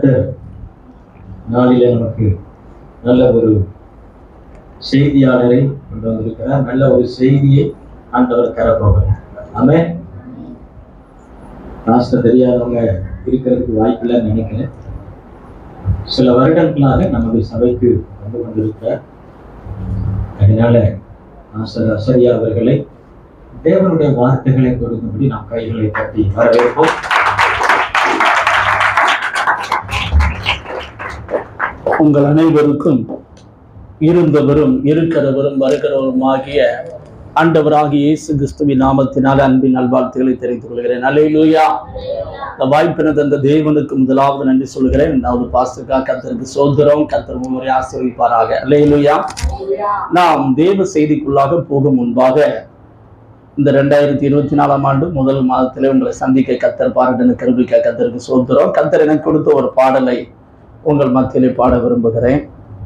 கர்த்தர் நாளிலே நமக்கு நல்ல ஒரு செய்தியாளரை கொண்டு வந்திருக்கிறார் நல்ல ஒரு செய்தியை ஆண்டவர் தரப்போகிறார் ஆமே ராஷ்டிரம் தெரியாதவங்க இருக்கிறதுக்கு வாய்ப்பில்லைன்னு நினைக்கிறேன் சில வருடங்களாக நமது சபைக்கு வந்து கொண்டிருக்கிறார் அதனால ஆசர் அசரியா அவர்களை தேவனுடைய வார்த்தைகளை கொடுக்கும்படி நாம் கைகளை தட்டி வரவேற்போம் உங்கள் அனைவருக்கும் இருந்தவரும் இருக்கிறவரும் வருகிறவரும் ஆகிய ஆண்டவராகிய இயேசு கிறிஸ்துவின் நாமத்தினால் அன்பின் நல்வாழ்த்துக்களை தெரிவித்துக் கொள்கிறேன் அல்லேலூயா இந்த வாய்ப்பினது அந்த தேவனுக்கு முதலாவது நன்றி சொல்கிறேன் இரண்டாவது பாஸ்துக்கா கத்தருக்கு சோதரம் கத்தர் முறை ஆசீர்வதிப்பாராக அல்லேலூயா நாம் தேவ செய்திக்குள்ளாக போகும் முன்பாக இந்த ரெண்டாயிரத்தி இருபத்தி நாலாம் ஆண்டு முதல் மாதத்திலே உங்களை சந்திக்க கத்தர் பாரடனு கருவிக்க கத்தருக்கு சோதரம் கத்தர் எனக்கு கொடுத்த ஒரு பாடலை உங்கள் மத்தியிலே பாட விரும்புகிறேன்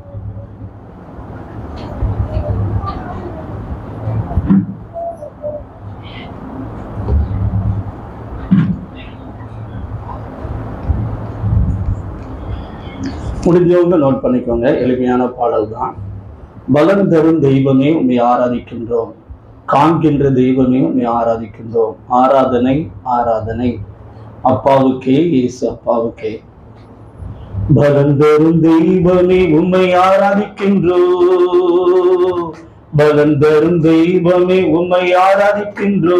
முடிஞ்சவங்க நோட் பண்ணிக்கோங்க எளிமையான பாடல் தான் பலன் தரும் தெய்வமே உண்மை ஆராதிக்கின்றோம் காண்கின்ற தெய்வமே உண்மை ஆராதிக்கின்றோம் ஆராதனை ஆராதனை அப்பாவுக்கே இயேசு அப்பாவுக்கே பலந்தரும் தெய்வமே உண்மை ஆராதிக்கின்றோ பலந்தரும் தெய்வமே உண்மை ஆராதிக்கின்றோ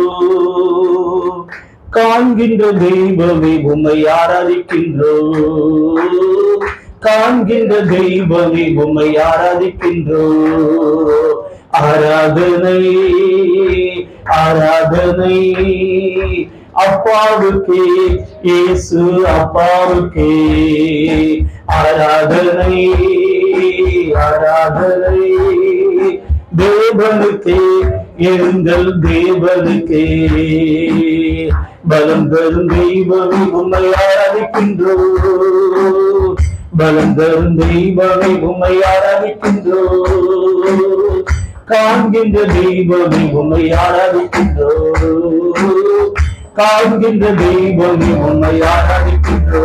காண்கின்ற தெய்வமே உண்மை ஆராதிக்கின்றோ காண்கின்ற தெய்வமே உண்மை ஆராதிக்கின்றோ ஆராதனை ஆராதனை அப்பாவுக்கே இயேசு அப்பாவுக்கே ஆராதனை ஆராதனை தேவனுக்கே எங்கள் தேவனுக்கே பலம் தரும் தெய்வமே உண்மை ஆராதிக்கின்றோ பலம் தரும் தெய்வமே உண்மை ஆராதிக்கின்றோ காண்கின்ற தெய்வமே உண்மை ஆராதிக்கின்றோ காண்கின்ற தெய்வமே உண்மை ஆராதிக்கின்றோ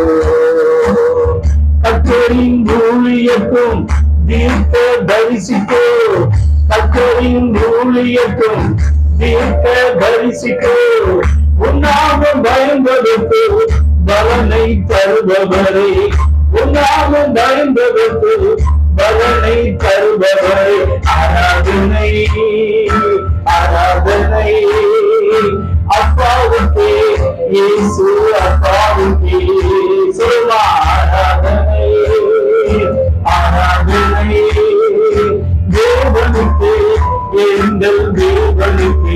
கத்தரின் ஊழியக்கும் தீர்க்க தரிசிக்கோ கத்தரின் ஊழியக்கும் தீர்க்க தரிசிக்கோ உன்னாம பயந்ததற்கு பலனை தருபவரே உன்னாம பயந்ததற்கு பலனை தருபவரே ஆராதனை ஆராதனை அப்பாவுக்கே இயேசு அப்பாவுக்கே சொல்லுமா ஆராதனை ஆராதனை தேவனுக்கு எங்கள் தேவனுக்கு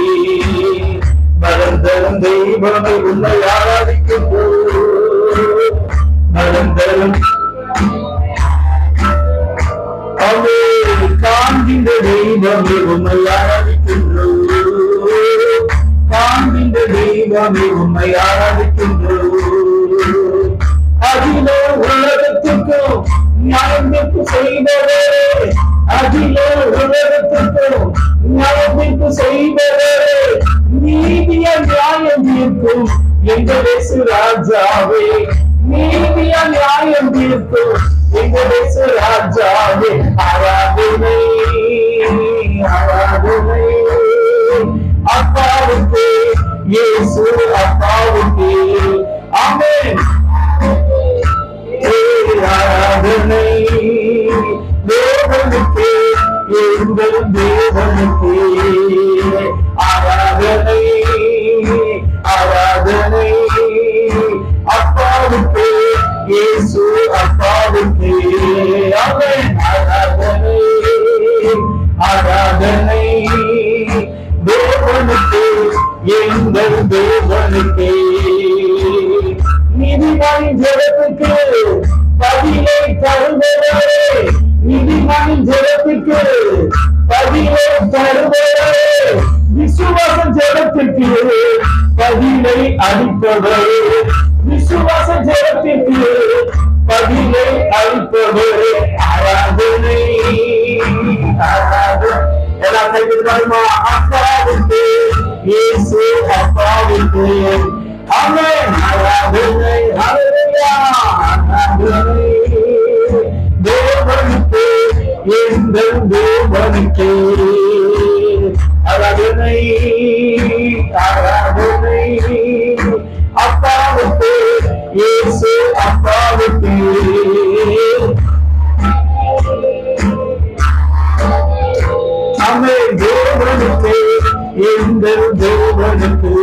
பரந்தரும் தெய்வமை உன்னை ஆராதிக்கின்றோம் பரந்தரும் அவே காண்கின்ற தெய்வமே உண்மை ஆராதிக்கின்றோம் காண்கின்ற தெய்வமே உண்மை ஆராதிக்கின்றோம் அகில உலகத்திற்கும் ஞானத்திற்கு செய்பவரே அகில உலகத்திற்கும் ஞானத்திற்கு செய்பவரே நீதிய நியாயம் தீர்க்கும் எங்கடேசு ராஜாவே நீதிய நியாயம் தீர்க்கும் எங்கடேசு ராஜாவே ஆராதனை ஆராதனை அப்பாவுக்கு இயேசு அப்பாவுக்கு ஆமென் ஆராதனை தேவனுக்கு எங்கள் தேவனுக்கு ஆராதனை ஆராதனை அப்பாவுக்கு இயேசு அப்பாவுக்கு ஆமென் ஆராதனை ஆராதனை தேவனுக்கு எங்கள் தேவனுக்கு நிதிமணி ஜெகத்துக்கு பதிலை தருபவரே நிதிமணி ஜெகத்துக்கு பதிலை தருபவரே விசுவாச ஜெகத்துக்கு பதிலை அளிப்பவரே விசுவாச ஜெகத்திற்கு பதிலை அளிப்பவரே ஆராதனை ஆராதனை எல்லாம் கைவிட்டு வருமா அப்பாவுக்கு இயேசு அப்பாவுக்கு ஆமென் ஆராதனை ஆராதனை தேவனுக்கு எங்கள் தேவனுக்கு ஆராதனை ஆராதனை அப்பாவுக்கு இயேசு அப்பாவுக்கு அமே தேவனுக்கு எங்கள் தேவனுக்கு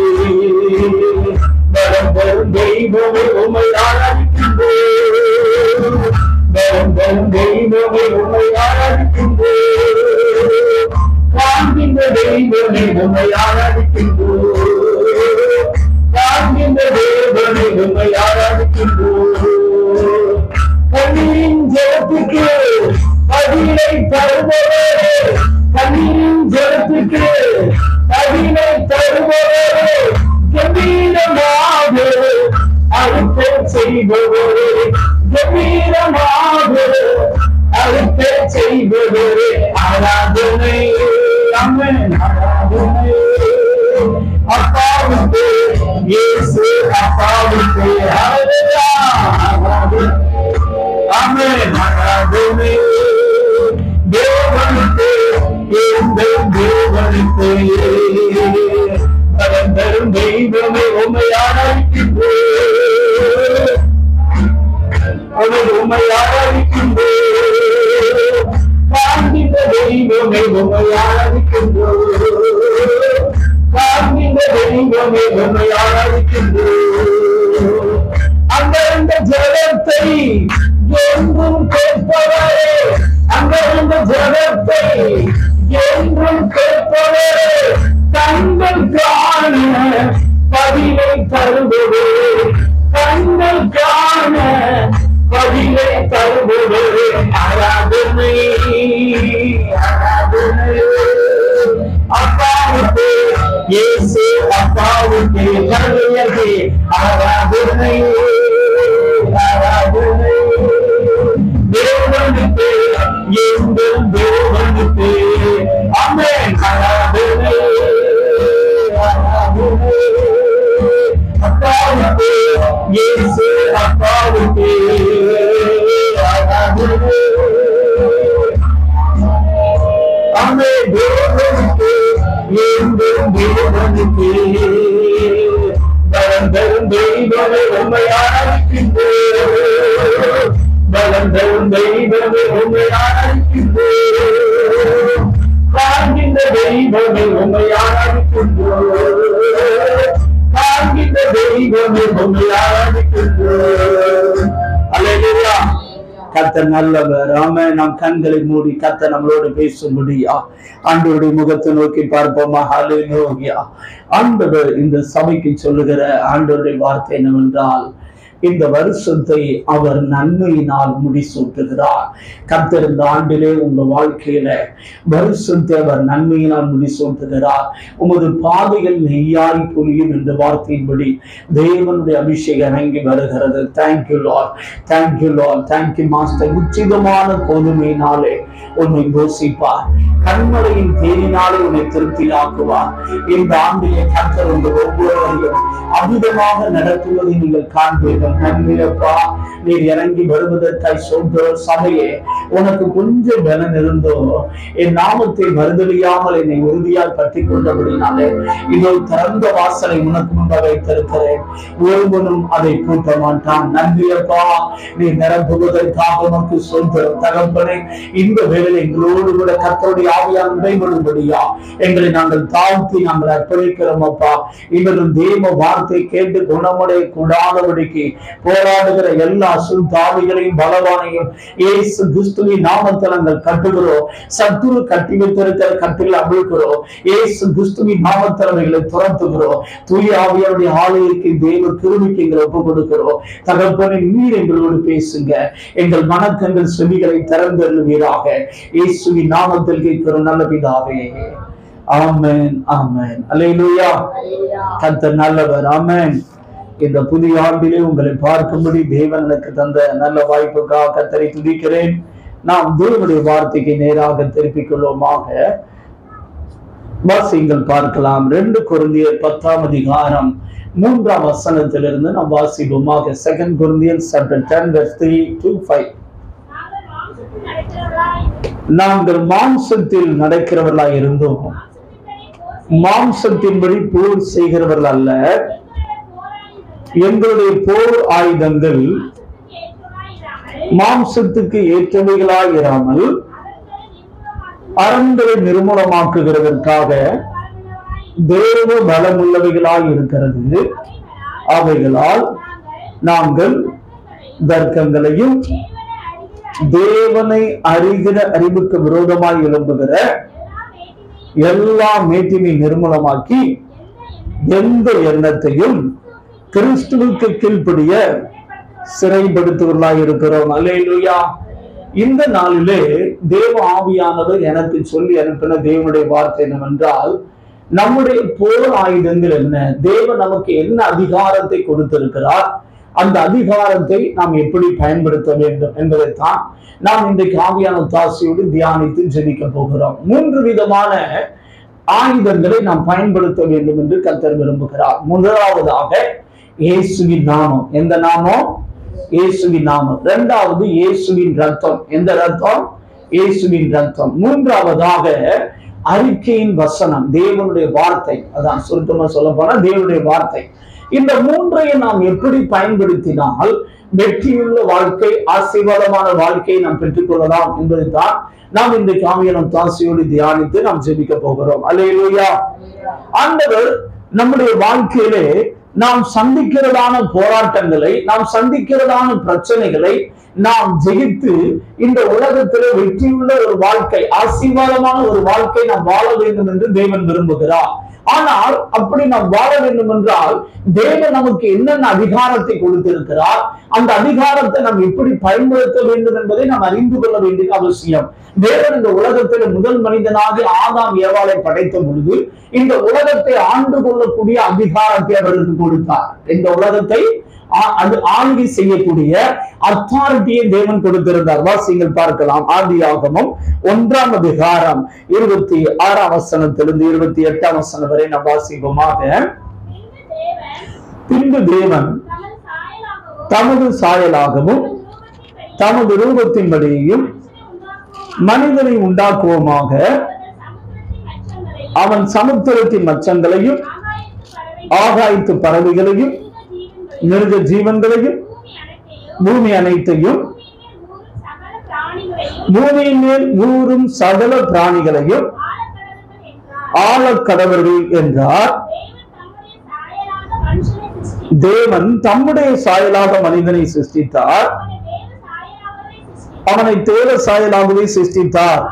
பலம் பெறும் தெய்வமே உமை ஆராதிக்கின்றோம் பலம் பெறும் தெய்வமே உமை ஆராதிக்கின்றோம் காண்கின்ற தெய்வமே உமை ஆராதிக்கின்றோம் காண்கின்ற தேவனை உண்மை ஆராதிக்கின்றோம் கண்ணீரின் ஜலத்துக்கு பதிலை தருபவரே கண்ணீரின் ஜலத்துக்கு பதிலை தருபவரே கம்பீரமாக அறுக்க செய்பவரே கம்பீரமாக அறுக்க செய்பவரே ஆராதனை அம்மன் ஆராதனை அப்பாவுக்கு இயேசு அப்பாவுக்கு ஹalleluya ஆமென் ஆராதனை தேவனுக்கு எங்கள் தேவனுக்கு பரந்தரும் தெய்வமே உண்மை ஆராதிக்கின்றோம் அவர் உண்மை ஆராதிக்கின்றோம் காண்கின்ற தெய்வமே உண்மை ஆராதிக்கின்றோம் காண்கின்ற தெய்வமே உண்மை ஆராதிக்கின்றோம் அந்த இந்த ஜலத்தை என்றும் கேட்பவரே அந்த இந்த ஜலத்தை என்றும் கேட்பவரே தங்கள் காண பதிலை தருபவரே கண்கள் காண பதிலை தருபவரே ஆராதனை ஆராதனை அப்பாவுக்கு இயேசு அப்பாவுக்கு கருணையது ஆராதனை ஆராதனை தேவனுக்கு எங்கள் தேவனுக்கு அமேன் ஆராதனை ஆராதனை அப்பாவுக்கு இயேசு அப்பாவுக்கு ஆராதனை அம்மே தேவனுக்கு எங்கள் தேவனுக்கு பலம் தரும் தெய்வமே உண்மை ஆராதிக்கின்றோம் பலம் தரும் தெய்வமே உண்மை ஆராதிக்கின்றோம் காண்கின்ற தெய்வமே உண்மை ஆராதிக்கின்றோம் காண்கின்ற தெய்வமே உண்மை ஆராதிக்கின்றோம் அல்லேலூயா கர்த்தர் நல்லவர் ஆமே நாம் கண்களை மூடி கர்த்தர் நம்மளோடு பேசும்படியா ஆண்டவருடைய முகத்தை நோக்கி பார்ப்போமா ஹalleluya ஆண்டவர் இந்த சபைக்கு சொல்லுகிற ஆண்டவருடைய வார்த்தை என்னவென்றால் இந்த வருஷத்தை அவர் நன்மையினால் முடிசூட்டுகிறார் கர்த்தர் இந்த ஆண்டிலே உங்க வாழ்க்கையில வருஷத்தை அவர் நன்மையினால் முடிசூட்டுகிறார் உமது பாதைகள் நெய்யாய் பொழியும் என்ற வார்த்தையின்படி தேவனுடைய அபிஷேகம் இறங்கி வருகிறது thank you Lord thank you Lord thank you master உச்சிதமான கோதுமையினாலே உன்னை போஷிப்பார் கண்மலையின் தேனினாலே உன்னை திருப்தியாக்குவார் இந்த ஆண்டிலே கர்த்தர் உங்கள் ஒவ்வொருவரையும் அமிதமாக நடத்துவதை நீங்கள் காண்பீர்கள் நன்மையப்பா நீர் இறங்கி வருவதற்காய் சொல்ற சபையே உனக்கு கொஞ்சம் பலன் இருந்தோ என் நாமத்தை மறுதலியாமல் என்னை உறுதியாய் பற்றி கொண்டபடினாலே இதோ திறந்த வாசலை உனக்கு முன்பாக வைத்திருக்கிறேன் ஒருவனும் அதை பூட்ட மாட்டான் நன்றியப்பா நீ நிரப்புவதற்காக உனக்கு சொல்கிறோம் தகப்பனே இந்த வேளையில் எங்களோடு கூட கத்தருடைய ஆவியால் இடைபடும்படியா எங்களை நாங்கள் தாழ்த்தி நாங்கள் அர்ப்பணிக்கிறோம் அப்பா இவரும் தேவ வார்த்தை கேட்டு குணமடைய கூடாதபடிக்கு போராடுகிற எல்லா சுல்தாவிகளையும் பலவானையும் இயேசு கிறிஸ்துவின் நாமத்தில் நாங்கள் கட்டுகிறோம் சத்துரு கட்டி வைத்திருக்கிற கட்டில் அமிழ்கிறோம் இயேசு கிறிஸ்துவின் நாமத்தில் அவைகளை துரத்துகிறோம் தூய ஆவியாருடைய ஆலயத்திற்கு தேவ கிருமிக்கு எங்களை ஒப்பு கொடுக்கிறோம் தகப்பனை நீர் எங்களோடு பேசுங்க எங்கள் மனக்கங்கள் செவிகளை திறந்தருவீராக இயேசுவின் நாமத்தில் கேட்கிறோம் நல்ல பிதாவே ஆமென் ஆமென் அல்லேலூயா கர்த்தர் நல்லவர் ஆமென் இந்த புதிய ஆண்டிலே உங்களை பார்க்கும்படி தேவன் எனக்கு தந்த நல்ல வாய்ப்புக்காக கர்த்தரை துதிக்கிறேன் நாம் தேவனுடைய வார்த்தைக்கு நேராக திருப்பிக் கொள்வோமாக வாசிங்கள் பார்க்கலாம் ரெண்டு குருந்தியர் பத்தாம் அதிகாரம் மூன்றாம் வசனத்திலிருந்து நாம் வாசிப்போமாக second Corinthian chapter ten three to five நாங்கள் மாம்சத்தில் நடக்கிறவர்களாய் நாங்கள் மாம்சத்தில் நடக்கிறவர்களாய் இருந்தோம் மாம்சத்தின்படி போர் மாம்சத்தின்படி போர் செய்கிறவர்கள் அல்ல எங்களுடைய போர் ஆயுதங்கள் எங்களுடைய போர் ஆயுதங்கள் மாம்சத்துக்கு ஏற்றவைகளாய் இராமல் மாம்சத்துக்கு ஏற்றவைகளாய் இராமல் அறங்களை நிர்மூலமாக்குகிறதற்காக தேவ பலமுள்ளவைகளாய் இருக்கிறது அவைகளால் நாங்கள் தர்க்கங்களையும் தேவனை அறிகிற அறிவுக்கு விரோதமாய் எழும்புகிற எல்லா மேட்டினை நிர்மூலமாக்கி எந்த எண்ணத்தையும் கிறிஸ்துவுக்கு கீழ்ப்படிய சிறைப்படுத்துவர்களாய் இருக்கிறோம் அல்லேலூயா இந்த நாளிலே தேவ ஆவியானவர் எனக்கு சொல்லி அனுப்பின தேவனுடைய வார்த்தை என்னவென்றால் நம்முடைய போர் ஆயுதங்கள் என்ன தேவன் நமக்கு என்ன அதிகாரத்தை கொடுத்திருக்கிறார் அந்த அதிகாரத்தை நாம் எப்படி பயன்படுத்த வேண்டும் என்பதைத்தான் நாம் இன்றைக்கு ஆவியான தாசியோடு தியானித்து ஜெபிக்க போகிறோம் மூன்று விதமான ஆயுதங்களை நாம் பயன்படுத்த வேண்டும் என்று கர்த்தர் விரும்புகிறார் முதலாவதாக இயேசுவின் நாமம் எந்த நாமம் இயேசுவின் நாமம் இரண்டாவது இயேசுவின் ரத்தம் எந்த ரத்தம் இயேசுவின் ரத்தம் மூன்றாவதாக அறிக்கையின் வசனம் தேவனுடைய வார்த்தை அதான் சுருக்கமா சொல்ல போனா தேவனுடைய வார்த்தை இந்த மூன்றையும் நாம் எப்படி பயன்படுத்தினால் வெற்றியுள்ள வாழ்க்கை ஆசீர்வாதமான வாழ்க்கையை நாம் பெற்றுக்கொள்ளலாம் என்பதுதான் நாம் இந்த காமியனம் தாசியோடு தியானித்து நாம் ஜெபிக்க போகிறோம் அல்லேலூயா ஆண்டவர் நம்முடைய வாழ்க்கையிலே நாம் சந்திக்கிறதான போராட்டங்களை நாம் சந்திக்கிறதான பிரச்சனைகளை நாம் ஜெயித்து இந்த உலகத்திலே வெற்றியுள்ள ஒரு வாழ்க்கை ஆசீர்வாதமான ஒரு வாழ்க்கை நாம் வாழ வேண்டும் என்று தேவன் விரும்புகிறார் ஆனால் அப்படி நாம் வாழ வேண்டும் என்றால் தேவன் நமக்கு என்னென்ன அதிகாரத்தை கொடுத்திருக்கிறார் அந்த அதிகாரத்தை நாம் எப்படி பயன்படுத்த வேண்டும் என்பதை நாம் அறிந்து கொள்ள வேண்டியது அவசியம் தேவன் இந்த உலகத்தில் முதல் மனிதனாக ஆதாம் ஏவாளை படைத்த பொழுது இந்த உலகத்தை ஆண்டு கொள்ளக்கூடிய அதிகாரத்தை அவருக்கு கொடுத்தார் இந்த உலகத்தை ஆ- அது ஆளுகை செய்யக்கூடிய அத்தாரிட்டியை தேவன் கொடுத்திருந்தார் வாசிங்கள் பார்க்கலாம் ஆதியாகமம் ஒன்றாம் அதிகாரம் இருபத்தி ஆறாம் வசனத்திலிருந்து இருபத்தி எட்டாம் வசனம் வரை நாம் வாசிப்போமாக பின்பு தேவன் தமது சாயலாகவும் தமது சாயலாகவும் தமது ரூபத்தின்படியும் மனிதனை உண்டாக்குவோமாக அவன் சமுத்திரத்தின் மச்சங்களையும் ஆகாயத்து பறவைகளையும் மிருக ஜீவன்களையும் பூமி அனைத்தையும் பூமியின் மேல் ஊறும் சகல பிராணிகளையும் ஆழக்கடவர்கள் என்றார் தேவன் தம்முடைய சாயலாக மனிதனை சிருஷ்டித்தார் அவனை தேவ சாயலாகவே சிருஷ்டித்தார்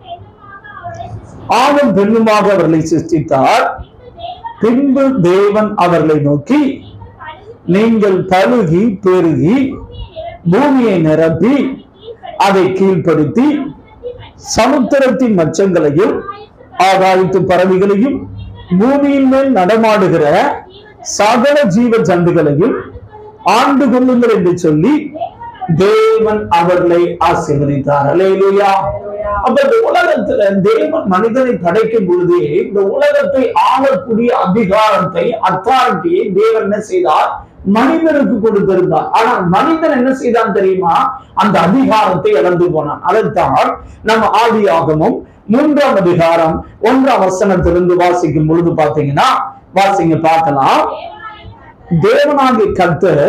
ஆணும் பெண்ணுமாக அவர்களை சிருஷ்டித்தார் பின்பு தேவன் அவர்களை நோக்கி நீங்கள் பழுகி பெருகி பூமியை நிரப்பி அதை கீழ்ப்படுத்தி சமுத்திரத்தின் மச்சங்களையும் ஆகாயத்து பறவைகளையும் பூமியின் மேல் நடமாடுகிற சகல ஜீவ ஜந்துகளையும் ஆண்டு கொள்ளுங்கள் என்று சொல்லி தேவன் அவர்களை ஆசீர்வதித்தார் அல்லேலூயா அப்ப இந்த உலகத்துல தேவன் மனிதனை படைக்கும் பொழுதே இந்த உலகத்தை ஆளக்கூடிய அதிகாரத்தை அத்தாரிட்டியை தேவன் என்ன செய்தார் மனிதனுக்கு கொடுத்திருந்தார் ஆனால் மனிதன் என்ன செய்தான் தெரியுமா அந்த அதிகாரத்தை இழந்து போனான் அதைத்தான் நம்ம ஆதியாகமும் மூன்றாம் அதிகாரம் ஒன்றாம் வசனத்திலிருந்து வாசிக்கும் பொழுது பாத்தீங்கன்னா வாசிங்க பார்க்கலாம் தேவனாகிய கர்த்தர்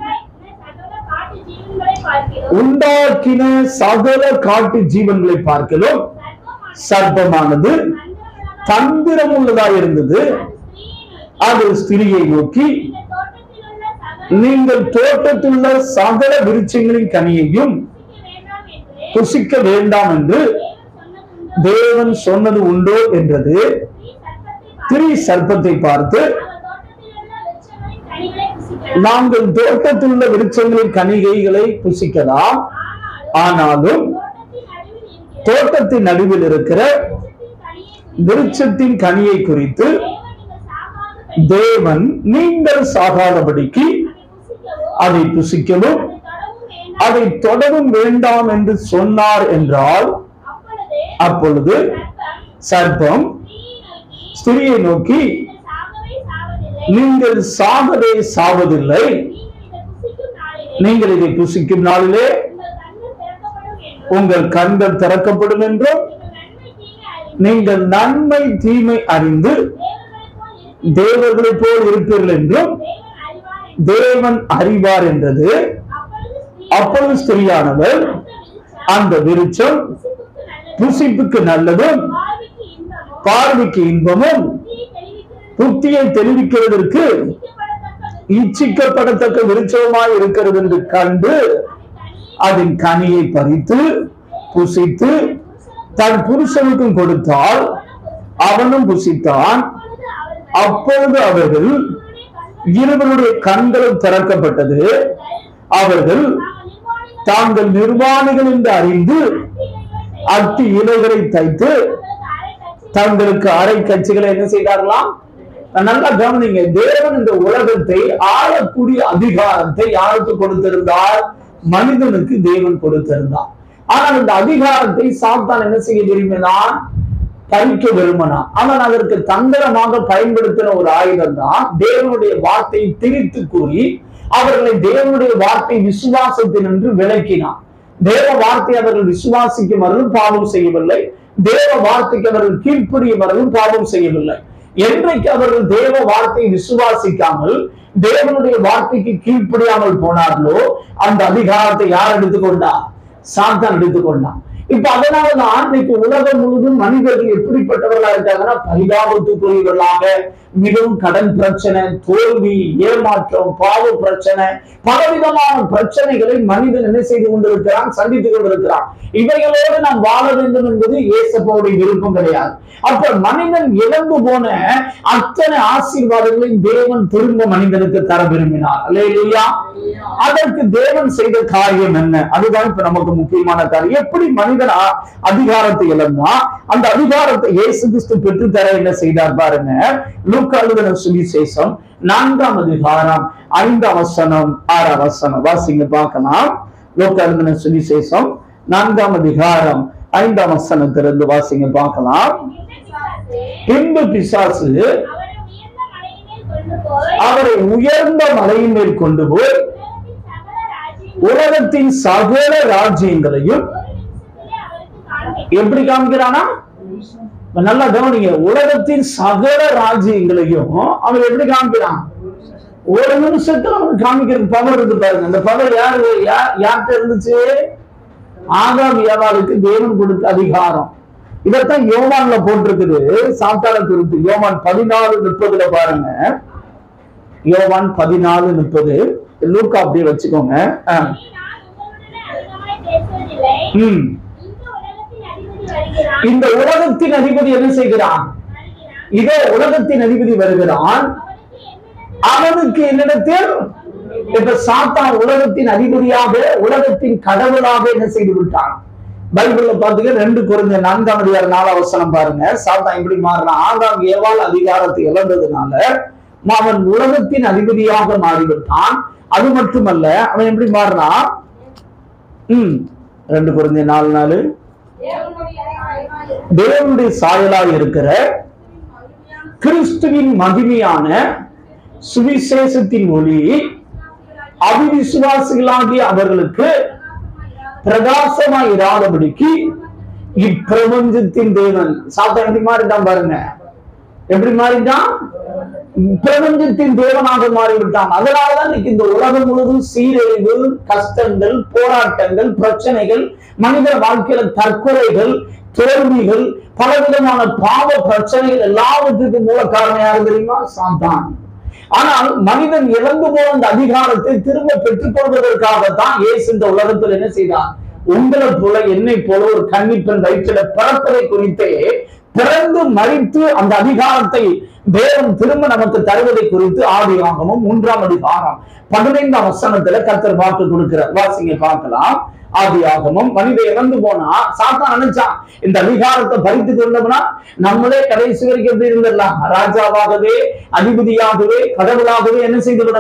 உண்டாக்கின சகல காட்டு ஜீவன்களை பார்க்கலும் சர்ப்பமானது தந்திரம் உள்ளதா இருந்தது அது ஸ்திரியை நோக்கி நீங்கள் தோட்டத்துள்ள சகல விருட்சங்களின் கனியையும் புசிக்க வேண்டாம் என்று தேவன் சொன்னது உண்டோ என்றது திரி சர்ப்பத்தை பார்த்து நாங்கள் தோட்டத்திலுள்ள விருட்சங்களின் கனிகைகளை புசிக்கலாம் ஆனாலும் தோட்டத்தின் நடுவில் இருக்கிற விருட்சத்தின் கனியை குறித்து தேவன் நீங்கள் சாகாதபடிக்கு அதை புசிக்கவும் அதை தொடவும் வேண்டாம் என்று சொன்னார் என்றால் அப்பொழுது சர்ப்பம் ஸ்திரியை நோக்கி நீங்கள் சாகவே சாவதில்லை நீங்கள் சாகவே சாவதில்லை நீங்கள் இதை புசிக்கும் நாளிலே நீங்கள் இதை புசிக்கும் நாளிலே உங்கள் கண்கள் திறக்கப்படும் என்றும் உங்கள் கண்கள் திறக்கப்படும் என்றும் நீங்கள் நன்மை தீமை அறிந்து தேவர்களைப் போல் இருப்பீர்கள் தேவர்களைப் போல் இருப்பீர்கள் என்றும் தேவன் அறிவார் என்று தேவன் அறிவார் என்றது அப்பொழுது ஸ்திரீ அப்பொழுது ஸ்திரியானவர் அந்த விருட்சம் அந்த விருட்சம் புசிப்புக்கு புசிப்புக்கு நல்லதும் பார்வைக்கு இன்பமும் பார்வைக்கு இன்பமும் புத்தியை தெளிவிக்கிறது புத்தியை தெளிவிக்கிறதற்கு இச்சிக்கப்படத்தக்கது. இச்சிக்கப்படத்தக்க விருட்சமாய் இருக்கிறது என்று கண்டு அதன் கனியை பறித்து புசித்து தன் புருஷனுக்கும் கொடுத்தால் அவனும் புசித்தான் அப்பொழுது அவர்கள் அப்பொழுது அவர்கள் இருவருடைய கண்கள் இருவருடைய கண்களும் திறக்கப்பட்டது அவர்கள் தாங்கள் நிர்வாணிகள் தாங்கள் நிர்வாணிகள் என்று அறிந்து அத்தி இலைகளை அத்தி இலைகளை தைத்து தங்களுக்கு அரை கட்சி தங்களுக்கு அரை கட்சிகளை என்ன செய்தார்களாம் நல்லா கவனிங்க தேவன் இந்த உலகத்தை ஆளக்கூடிய அதிகாரத்தை யாருக்கு கொடுத்திருந்தார் மனிதனுக்கு தேவன் கொடுத்திருந்தார் ஆனால் இந்த அதிகாரத்தை சாத்தான் என்ன செய்ய விரும்பினான் பறிக்க விரும்பினான் அவன் அதற்கு தந்திரமாக பயன்படுத்தின ஒரு ஆயுதம் தான் தேவனுடைய வார்த்தையை திரித்து கூறி அவர்களை தேவனுடைய வார்த்தை விசுவாசத்தினின்று விலக்கினான் தேவ வார்த்தை அவர்கள் விசுவாசிக்கும் வரலும் பாவம் செய்யவில்லை தேவ வார்த்தைக்கு அவர்கள் கீழ்ப்படியும் வரலும் பாவம் செய்யவில்லை என்றைக்கு அவர்கள் தேவ வார்த்தையை விசுவாசிக்காமல் தேவனுடைய வார்த்தைக்கு கீழ்ப்படியாமல் போனார்களோ அந்த அதிகாரத்தை யார் எடுத்துக்கொண்டார் சாத்தான் எடுத்துக்கொண்டான் இப்ப அதனாலதான் இன்னைக்கு உலகம் முழுவதும் மனிதர்கள் எப்படிப்பட்டவர்களா இருக்காங்கன்னா பரிதாபத்துக்குரியவர்களாக மிகவும் கடன் பிரச்சனை தோல்வி ஏமாற்றம் பாவ பிரச்சனை பலவிதமான பிரச்சனைகளை மனிதன் என்ன செய்து கொண்டிருக்கிறான் சந்தித்துக் கொண்டிருக்கிறான் இவைகளோடு நாம் வாழ வேண்டும் என்பது இயேசப்பாவுடைய விருப்பம் கிடையாது அப்ப மனிதன் இழந்து போன அத்தனை ஆசீர்வாதங்களையும் தேவன் திரும்ப மனிதனுக்கு தர விரும்பினார் அல்லேலூயா அதற்கு தேவன் செய்த காரியம் என்ன அதுதான் இப்ப நமக்கு முக்கியமான காரியம் எப்படி மனிதன் அ- அதிகாரத்தை இழந்தா அந்த அதிகாரத்தை இயேசு கிறிஸ்து பெற்று தர என்ன செய்தார் பாருங்க லூக்கா எழுதின சுவிசேஷம் நான்காம் அதிகாரம் ஐந்தாம் வசனம் ஆறாம் வசனம் வாசிங்க பார்க்கலாம் லூக்கா எழுதின சுவிசேஷம் நான்காம் அதிகாரம் ஐந்தாம் வசனத்திலிருந்து வாசிங்க பார்க்கலாம் இந்த பிசாசு பின்பு பிசாசு அவரை உயர்ந்த மலையின் மேல் கொண்டு போய் அவரை உயர்ந்த மலையின் மேல் கொண்டு போய் உலகத்தின் சகல ராஜ்யங்களையும் உலகத்தின் சகல ராஜ்யங்களையும் ஒரு நிமிஷத்திலே அவருக்கு காண்பித்தார். எப்படி காமிக்கிறானா இப்ப நல்லா கவனிங்க உலகத்தின் சகல ராஜ்யங்களையும் அவன் எப்படி காமிக்கிறான் ஒரு நிமிஷத்துல அவன் காமிக்கிறது பவர் இருக்கு பாருங்க அந்த பவர் யாரு யார் யார்கிட்ட இருந்துச்சு ஆகாம் ஏவாளுக்கு தேவன் கொடுத்த அதிகாரம் இதைத்தான் யோவான்ல போட்டிருக்குது சாத்தான குறித்து யோவான் பதினாலு முப்பதுல பாருங்க யோவான் பதினாலு முப்பது லூக்கா அப்படியே வச்சுக்கோங்க ஆ. இனி நான் உங்களுடனே அதிகமாய் பேசுவதில்லை. ம். இந்த உலகத்தின் அதிபதி வருகிறான். இந்த உலகத்தின் அதிபதி என்ன செய்கிறான் வருகிறான். இதோ உலகத்தின் அதிபதி வருகிறான் அவனுக்கு என்னிடத்தில் அவனுக்கு என்னிடத்தில் இப்ப சாத்தான் உலகத்தின் அதிபதியாக உலகத்தின் கடவுளாக என்ன செய்து விட்டான் பைபிள்ல பாத்தீங்க ரெண்டு குறைஞ்ச நான்காம் அதிகார நாலு அவசரம் பாருங்க சாத்தான் எப்படி மாறினான் ஆகாம் ஏவாள் அதிகாரத்தை இழந்ததுனால அவன் உலகத்தின் அதிபதியாக மாறிவிட்டான் அது மட்டுமல்ல அவன் எப்படி மாறினான் ம் ரெண்டு குறைஞ்ச நாலு நாலு தேவனுடைய சாயலாய் இருக்கிற கிறிஸ்துவின் மகிமையான சுவிசேஷத்தின் ஒளி அவிவிசுவாசிகளாகிய அவர்களுக்கு பிரகாசமாய் இராதபடிக்கு இப்பிரபஞ்சத்தின் தேவன் சாத்தா எப்படி மாறிட்டான் பாருங்க எப்படி மாறிட்டான் பிரபஞ்சத்தின் தேவனாக மாறிவிட்டான் அதனாலதான் இன்னைக்கு இந்த உலகம் முழுவதும் சீரழிவு கஷ்டங்கள் போராட்டங்கள் பிரச்சனைகள் மனித வாழ்க்கையில தற்கொலைகள் தோல்விகள் பலவிதமான பாவ பிரச்சனைகள் எல்லாவற்றுக்கும் மூல காரணம் யாரு தெரியுமா சாத்தான் ஆனால் மனிதன் இழந்து போன அந்த அதிகாரத்தை திரும்ப பெற்றுக் கொள்வதற்காகத்தான் இயேசு இந்த உலகத்தில் என்ன செய்தார் உங்களை போல என்னை போல ஒரு கன்னிப்பெண் வயிற்றில பிறப்பதை குறித்தே பிறந்து மறித்து அந்த அதிகாரத்தை தேவன் திரும்ப நமக்கு தருவதை குறித்து ஆதியாகமும் மூன்றாம் அதிகாரம் பதினைந்தாம் வசனத்துல கர்த்தர் வாக்கு கொடுக்கிறார் வாசிங்க பார்க்கலாம் ஆதியாகமும் மனித இறந்து போனா சாத்தான் நினைச்சான் இந்த அதிகாரத்தை பறித்து கொண்டோம்னா நம்மளே கடைசி வரைக்கும் எப்படி இருந்துடலாம் ராஜாவாகவே அதிபதியாகவே கடவுளாகவே என்ன செய்து விடலாம்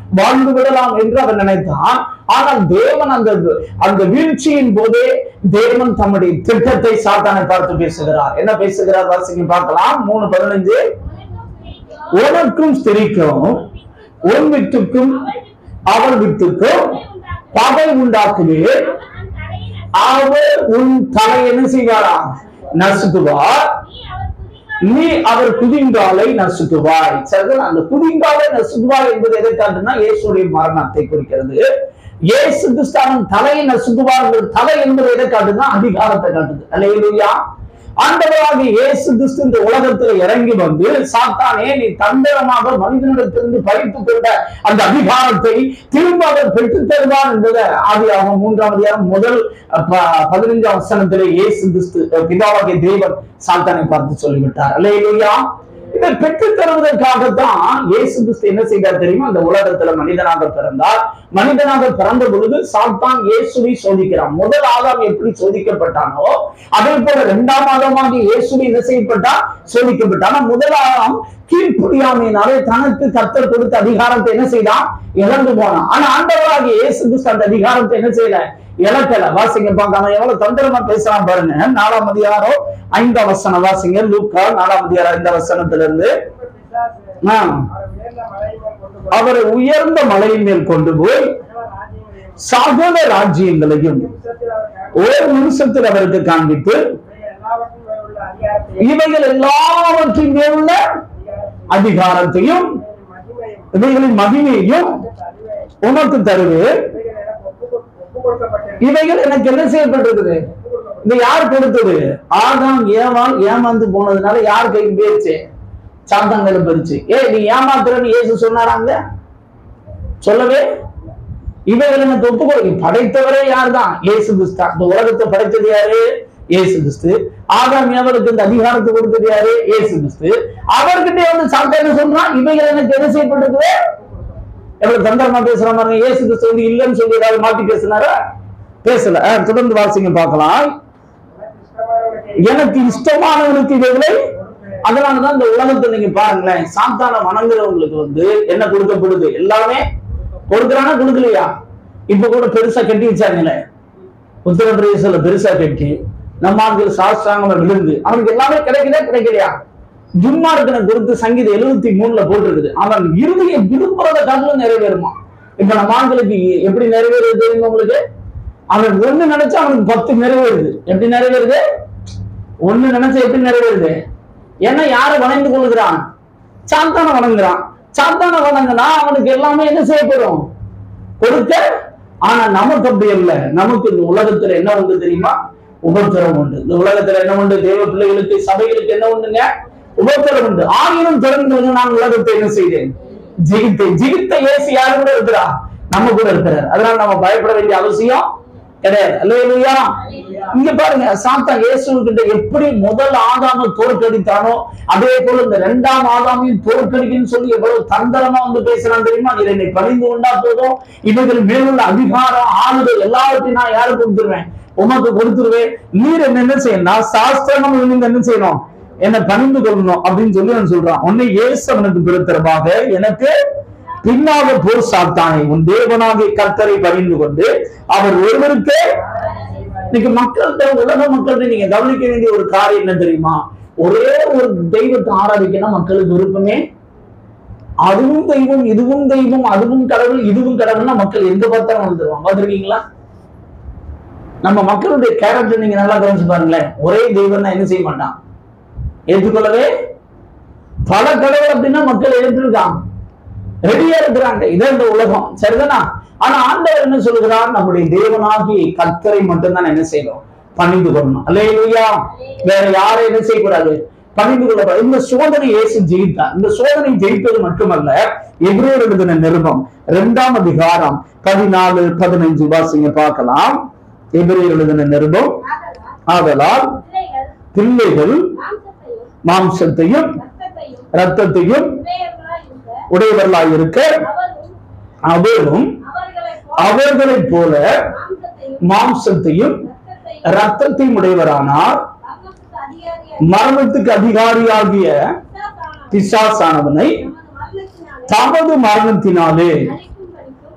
வாழ்ந்து விடலாம் என்று அவன் நினைத்தான் ஆனால் தேவன் அந்த அந்த வீழ்ச்சியின் போதே தேவன் தம்முடைய திட்டத்தை சாத்தானை பார்த்து பேசுகிறார் என்ன பேசுகிறார் வாசிக்க பார்க்கலாம் மூணு பதினஞ்சு உனக்கும் ஸ்திரிக்கும் உன் வித்துக்கும் அவள் வித்துக்கும் பகை உண்டாக்குவேன் அவர் உன் தலை என்ன செய்வாராம் நசுக்குவார் நீ அவர் குதிங்காலை நசுக்குவாய் சரிதான் அந்த குதிங்காலை நசுக்குவாய் என்பது எதை காட்டுனா இயேசுடைய மரணத்தை குறிக்கிறது இயேசு கிறிஸ்தாவின் தலையை நசுக்குவார் என்பது தலை என்பது எதை காட்டுனா அதிகாரத்தை காட்டுது அல்லையா ஆண்டவராக இயேசு கிறிஸ்து இந்த உலகத்துல இறங்கி வந்து சாத்தானே நீ தந்திரமாக மனிதனிடத்திலிருந்து பறித்துக் கொண்ட அந்த அதிகாரத்தை திரும்ப அவர் பெற்றுத் தருவார் என்பதை ஆதியாகமம் மூன்றாம் அதிகாரம் முதல் ப- பதினைஞ்சாம் வசனத்திலே இயேசு கிறிஸ்து அஹ், பிதாவாகிய தேவன் சாத்தானை பார்த்து சொல்லிவிட்டார் அல்லேலூயா இதை பெற்றுத் தருவதற்காகத்தான் இயேசு கிறிஸ்து என்ன செய்தார் தெரியுமா அந்த உலகத்துல மனிதனாக பிறந்தார் மனிதனாக பிறந்த பொழுது சாத்தான் இயேசுவை சோதிக்கிறான் முதல் ஆதாம் எப்படி சோதிக்கப்பட்டானோ அதே போல இரண்டாம் ஆதாமாக இயேசுவை என்ன செய்யப்பட்டான் சோதிக்கப்பட்டான் ஆனா முதல் ஆதாம் கீழ்ப்படியாமையினாலே தனக்கு கத்தர் கொடுத்த அதிகாரத்தை என்ன செய்தான் இழந்து போனான் ஆனா ஆண்டவராக இயேசு கிறிஸ்து அந்த அதிகாரத்தை என்ன செய்யல இழக்கல வாசிங்க பார்க்காம எவ்வளவு தந்திரமா பேசலாம் பாருங்க நாலாம் அதிகாரம் ஐந்தாம் வசனம் வாசிங்க லூக்கா நாலாம் அதிகாரம் ஐந்தாம் வசனத்துல இருந்து ஆ, அவரை உயர்ந்த மலையின் மேல் கொண்டு போய் சகல ராஜ்யங்களையும் ஒரு நிமிஷத்தில் அவருக்கு காண்பித்து இவைகள் எல்லாவற்றின் மேல் உள்ள அதிகாரத்தையும் இவைகளின் மகிமையையும் உனக்கு தருவேன் இவைகள் எனக்கு என்ன செய்யப்பட்டிருக்குது இந்த யார் கொடுத்தது ஆதாம் ஏவான் ஏமாந்து போனதுனால யார் கைக்கு போயிருச்சு சாத்தான் கையில போயிருச்சு ஏ நீ ஏமாத்துறன்னு இயேசு சொன்னாராங்க சொல்லவே இவைகள் எனக்கு ஒப்புக்கொடு படைத்தவரே யார் தான் இயேசு கிறிஸ்து இந்த உலகத்தை படைத்தது யாரு இயேசு கிறிஸ்து ஆதாம் ஏவலுக்கு இந்த அதிகாரத்தை கொடுத்தது யாரு இயேசு கிறிஸ்து அவர்கிட்ட வந்து சாத்தான் என்ன சொல்றான் இவைகள் எனக்கு என்ன செய்யப்பட்டிருக்குது எவ்வளவு தந்திரமா பேசுற மாதிரி இயேசு கிறிஸ்து வந்து இல்லைன்னு சொல்லி ஏதாவது மாத்தி பேசினாரா பேசல அஹ், தொடர்ந்து வாசிங்க பார்க்கலாம் எனக்கு இஷ்டமானவனுக்கு இவைகளை அதனாலதான் இந்த உலகத்தை நீங்க பாருங்களேன் சாத்தான வணங்குறவங்களுக்கு வந்து என்ன கொடுக்கப்படுது எல்லாமே கொடுக்குறானா கொடுக்கலையா இப்ப கூட பெருசா கட்டி வச்சாங்களே உத்தரப்பிரதேசல பெருசா கட்டி நம்ம ஆட்கள் சாஸ்திராங்கமா விழுந்து அவனுக்கு எல்லாமே கிடைக்குதா கிடைக்கலையா ஜும்மா இருக்கிற கொடுத்து சங்கீதம் எழுபத்தி மூணுல போட்டிருக்குது அவன் இறுதியை விரும்புறத காட்டிலும் நிறைவேறுமா இப்ப நம்ம ஆண்களுக்கு எப்படி நிறைவேறுது தெரியுமா உங்களுக்கு அவன் ஒண்ணு நினைச்சா அவனுக்கு பத்து நிறைவேறுது எப்படி நிறைவேறுது ஒண்ணு நினைச்சா எப்படி நிறைவேறுது ஏன்னா யாரை வணங்கி கொள்கிறான் சாத்தான வணங்குறான் சாத்தான வணங்குனா அவனுக்கு எல்லாமே என்ன செய்யப்படும் கொடுக்க ஆனா நமக்கு அப்படி இல்ல நமக்கு இந்த உலகத்துல என்ன உண்டு தெரியுமா உபத்திரம் உண்டு இந்த உலகத்துல என்ன உண்டு தேவ பிள்ளைகளுக்கு சபைகளுக்கு என்ன உண்டுங்க உபத்திரம் உண்டு ஆயிரம் திறந்து நான் உலகத்தை என்ன செய்தேன் ஜெயித்தேன் ஜெயித்த இயேசு யாரு கூட இருக்கிறா நம்ம கூட இருக்கிறார் அதனால நம்ம பயப்பட வேண்டிய அவசியம் கிடையாது அல்லேலூயா இங்க பாருங்க சாத்தா இயேசு கிட்ட எப்படி முதல் ஆதாம தோற்கடித்தானோ அதே போல இந்த இரண்டாம் ஆதாமையும் தோற்கடிக்குன்னு சொல்லி எவ்வளவு தந்திரமா வந்து பேசுறான் தெரியுமா நீ என்னை பணிந்து கொண்டா போதும் இவைகள் மேலுள்ள அதிகாரம் ஆளுதல் எல்லாவற்றையும் நான் யாருக்கு கொடுத்துருவேன் உமக்கு கொடுத்துருவேன் நீர் என்ன என்ன செய்யணும் சாஸ்திரம் நீங்க என்ன செய்யணும் என்னை பணிந்து கொள்ளணும் அப்படின்னு சொல்லி அவன் சொல்றான் உன்னை இயேசு அவனுக்கு பிறத்தரமாக எனக்கு பின்னாக போர் சாத்தானை உன் தேவனாகிய கர்த்தரை பணிந்து கொண்டு அவர் ஒருவருக்கே இன்னைக்கு மக்கள்கிட்ட உலக மக்கள்கிட்ட நீங்க கவனிக்க வேண்டிய ஒரு காரியம் என்ன தெரியுமா ஒரே ஒரு தெய்வத்தை ஆராதிக்கணும் மக்களுக்கு விருப்பமே அதுவும் தெய்வம் இதுவும் தெய்வம் அதுவும் கடவுள் இதுவும் கடவுள்னா மக்கள் எங்க பார்த்தாலும் வந்துருவாங்க பார்த்திருக்கீங்களா நம்ம மக்களுடைய கேரக்டர் நீங்க நல்லா கவனிச்சு பாருங்களேன் ஒரே தெய்வம்னா என்ன செய்ய மாட்டான் ஏற்றுக்கொள்ளவே பல கடவுள் அப்படின்னா மக்கள் ஏற்றிருக்காங்க ரெடியா இருக்கிறாங்க இதான் இந்த உலகம் சரிதானா ஆனா ஆண்டவர் என்ன சொல்லுகிறார் நம்முடைய தேவனாகி கர்த்தரை மட்டும்தான் என்ன செய்யணும் பணிந்து கொள்ளணும் அல்லேலூயா வேற யாரை என்ன செய்யக்கூடாது பணிந்து கொள்ளக்கூடாது இந்த சோதனை இயேசு ஜெயித்தார் இந்த சோதனை ஜெயித்தது மட்டுமல்ல எபிரேயர் எழுதின நிருபம் இரண்டாம் அதிகாரம் பதினாலு பதினஞ்சு வாசிங்க பார்க்கலாம் எபிரேயர் எழுதின நிருபம் ஆதலால் பிள்ளைகள் மாம்சத்தையும் ரத்தத்தையும் உடையவர்களாய் இருக்க அவரும் அவர்களைப் போல மாம்சத்தையும் ரத்தத்தையும் உடையவரானார் மரணத்துக்கு அதிகாரியாகிய பிசாசானவனை தமது மரணத்தினாலே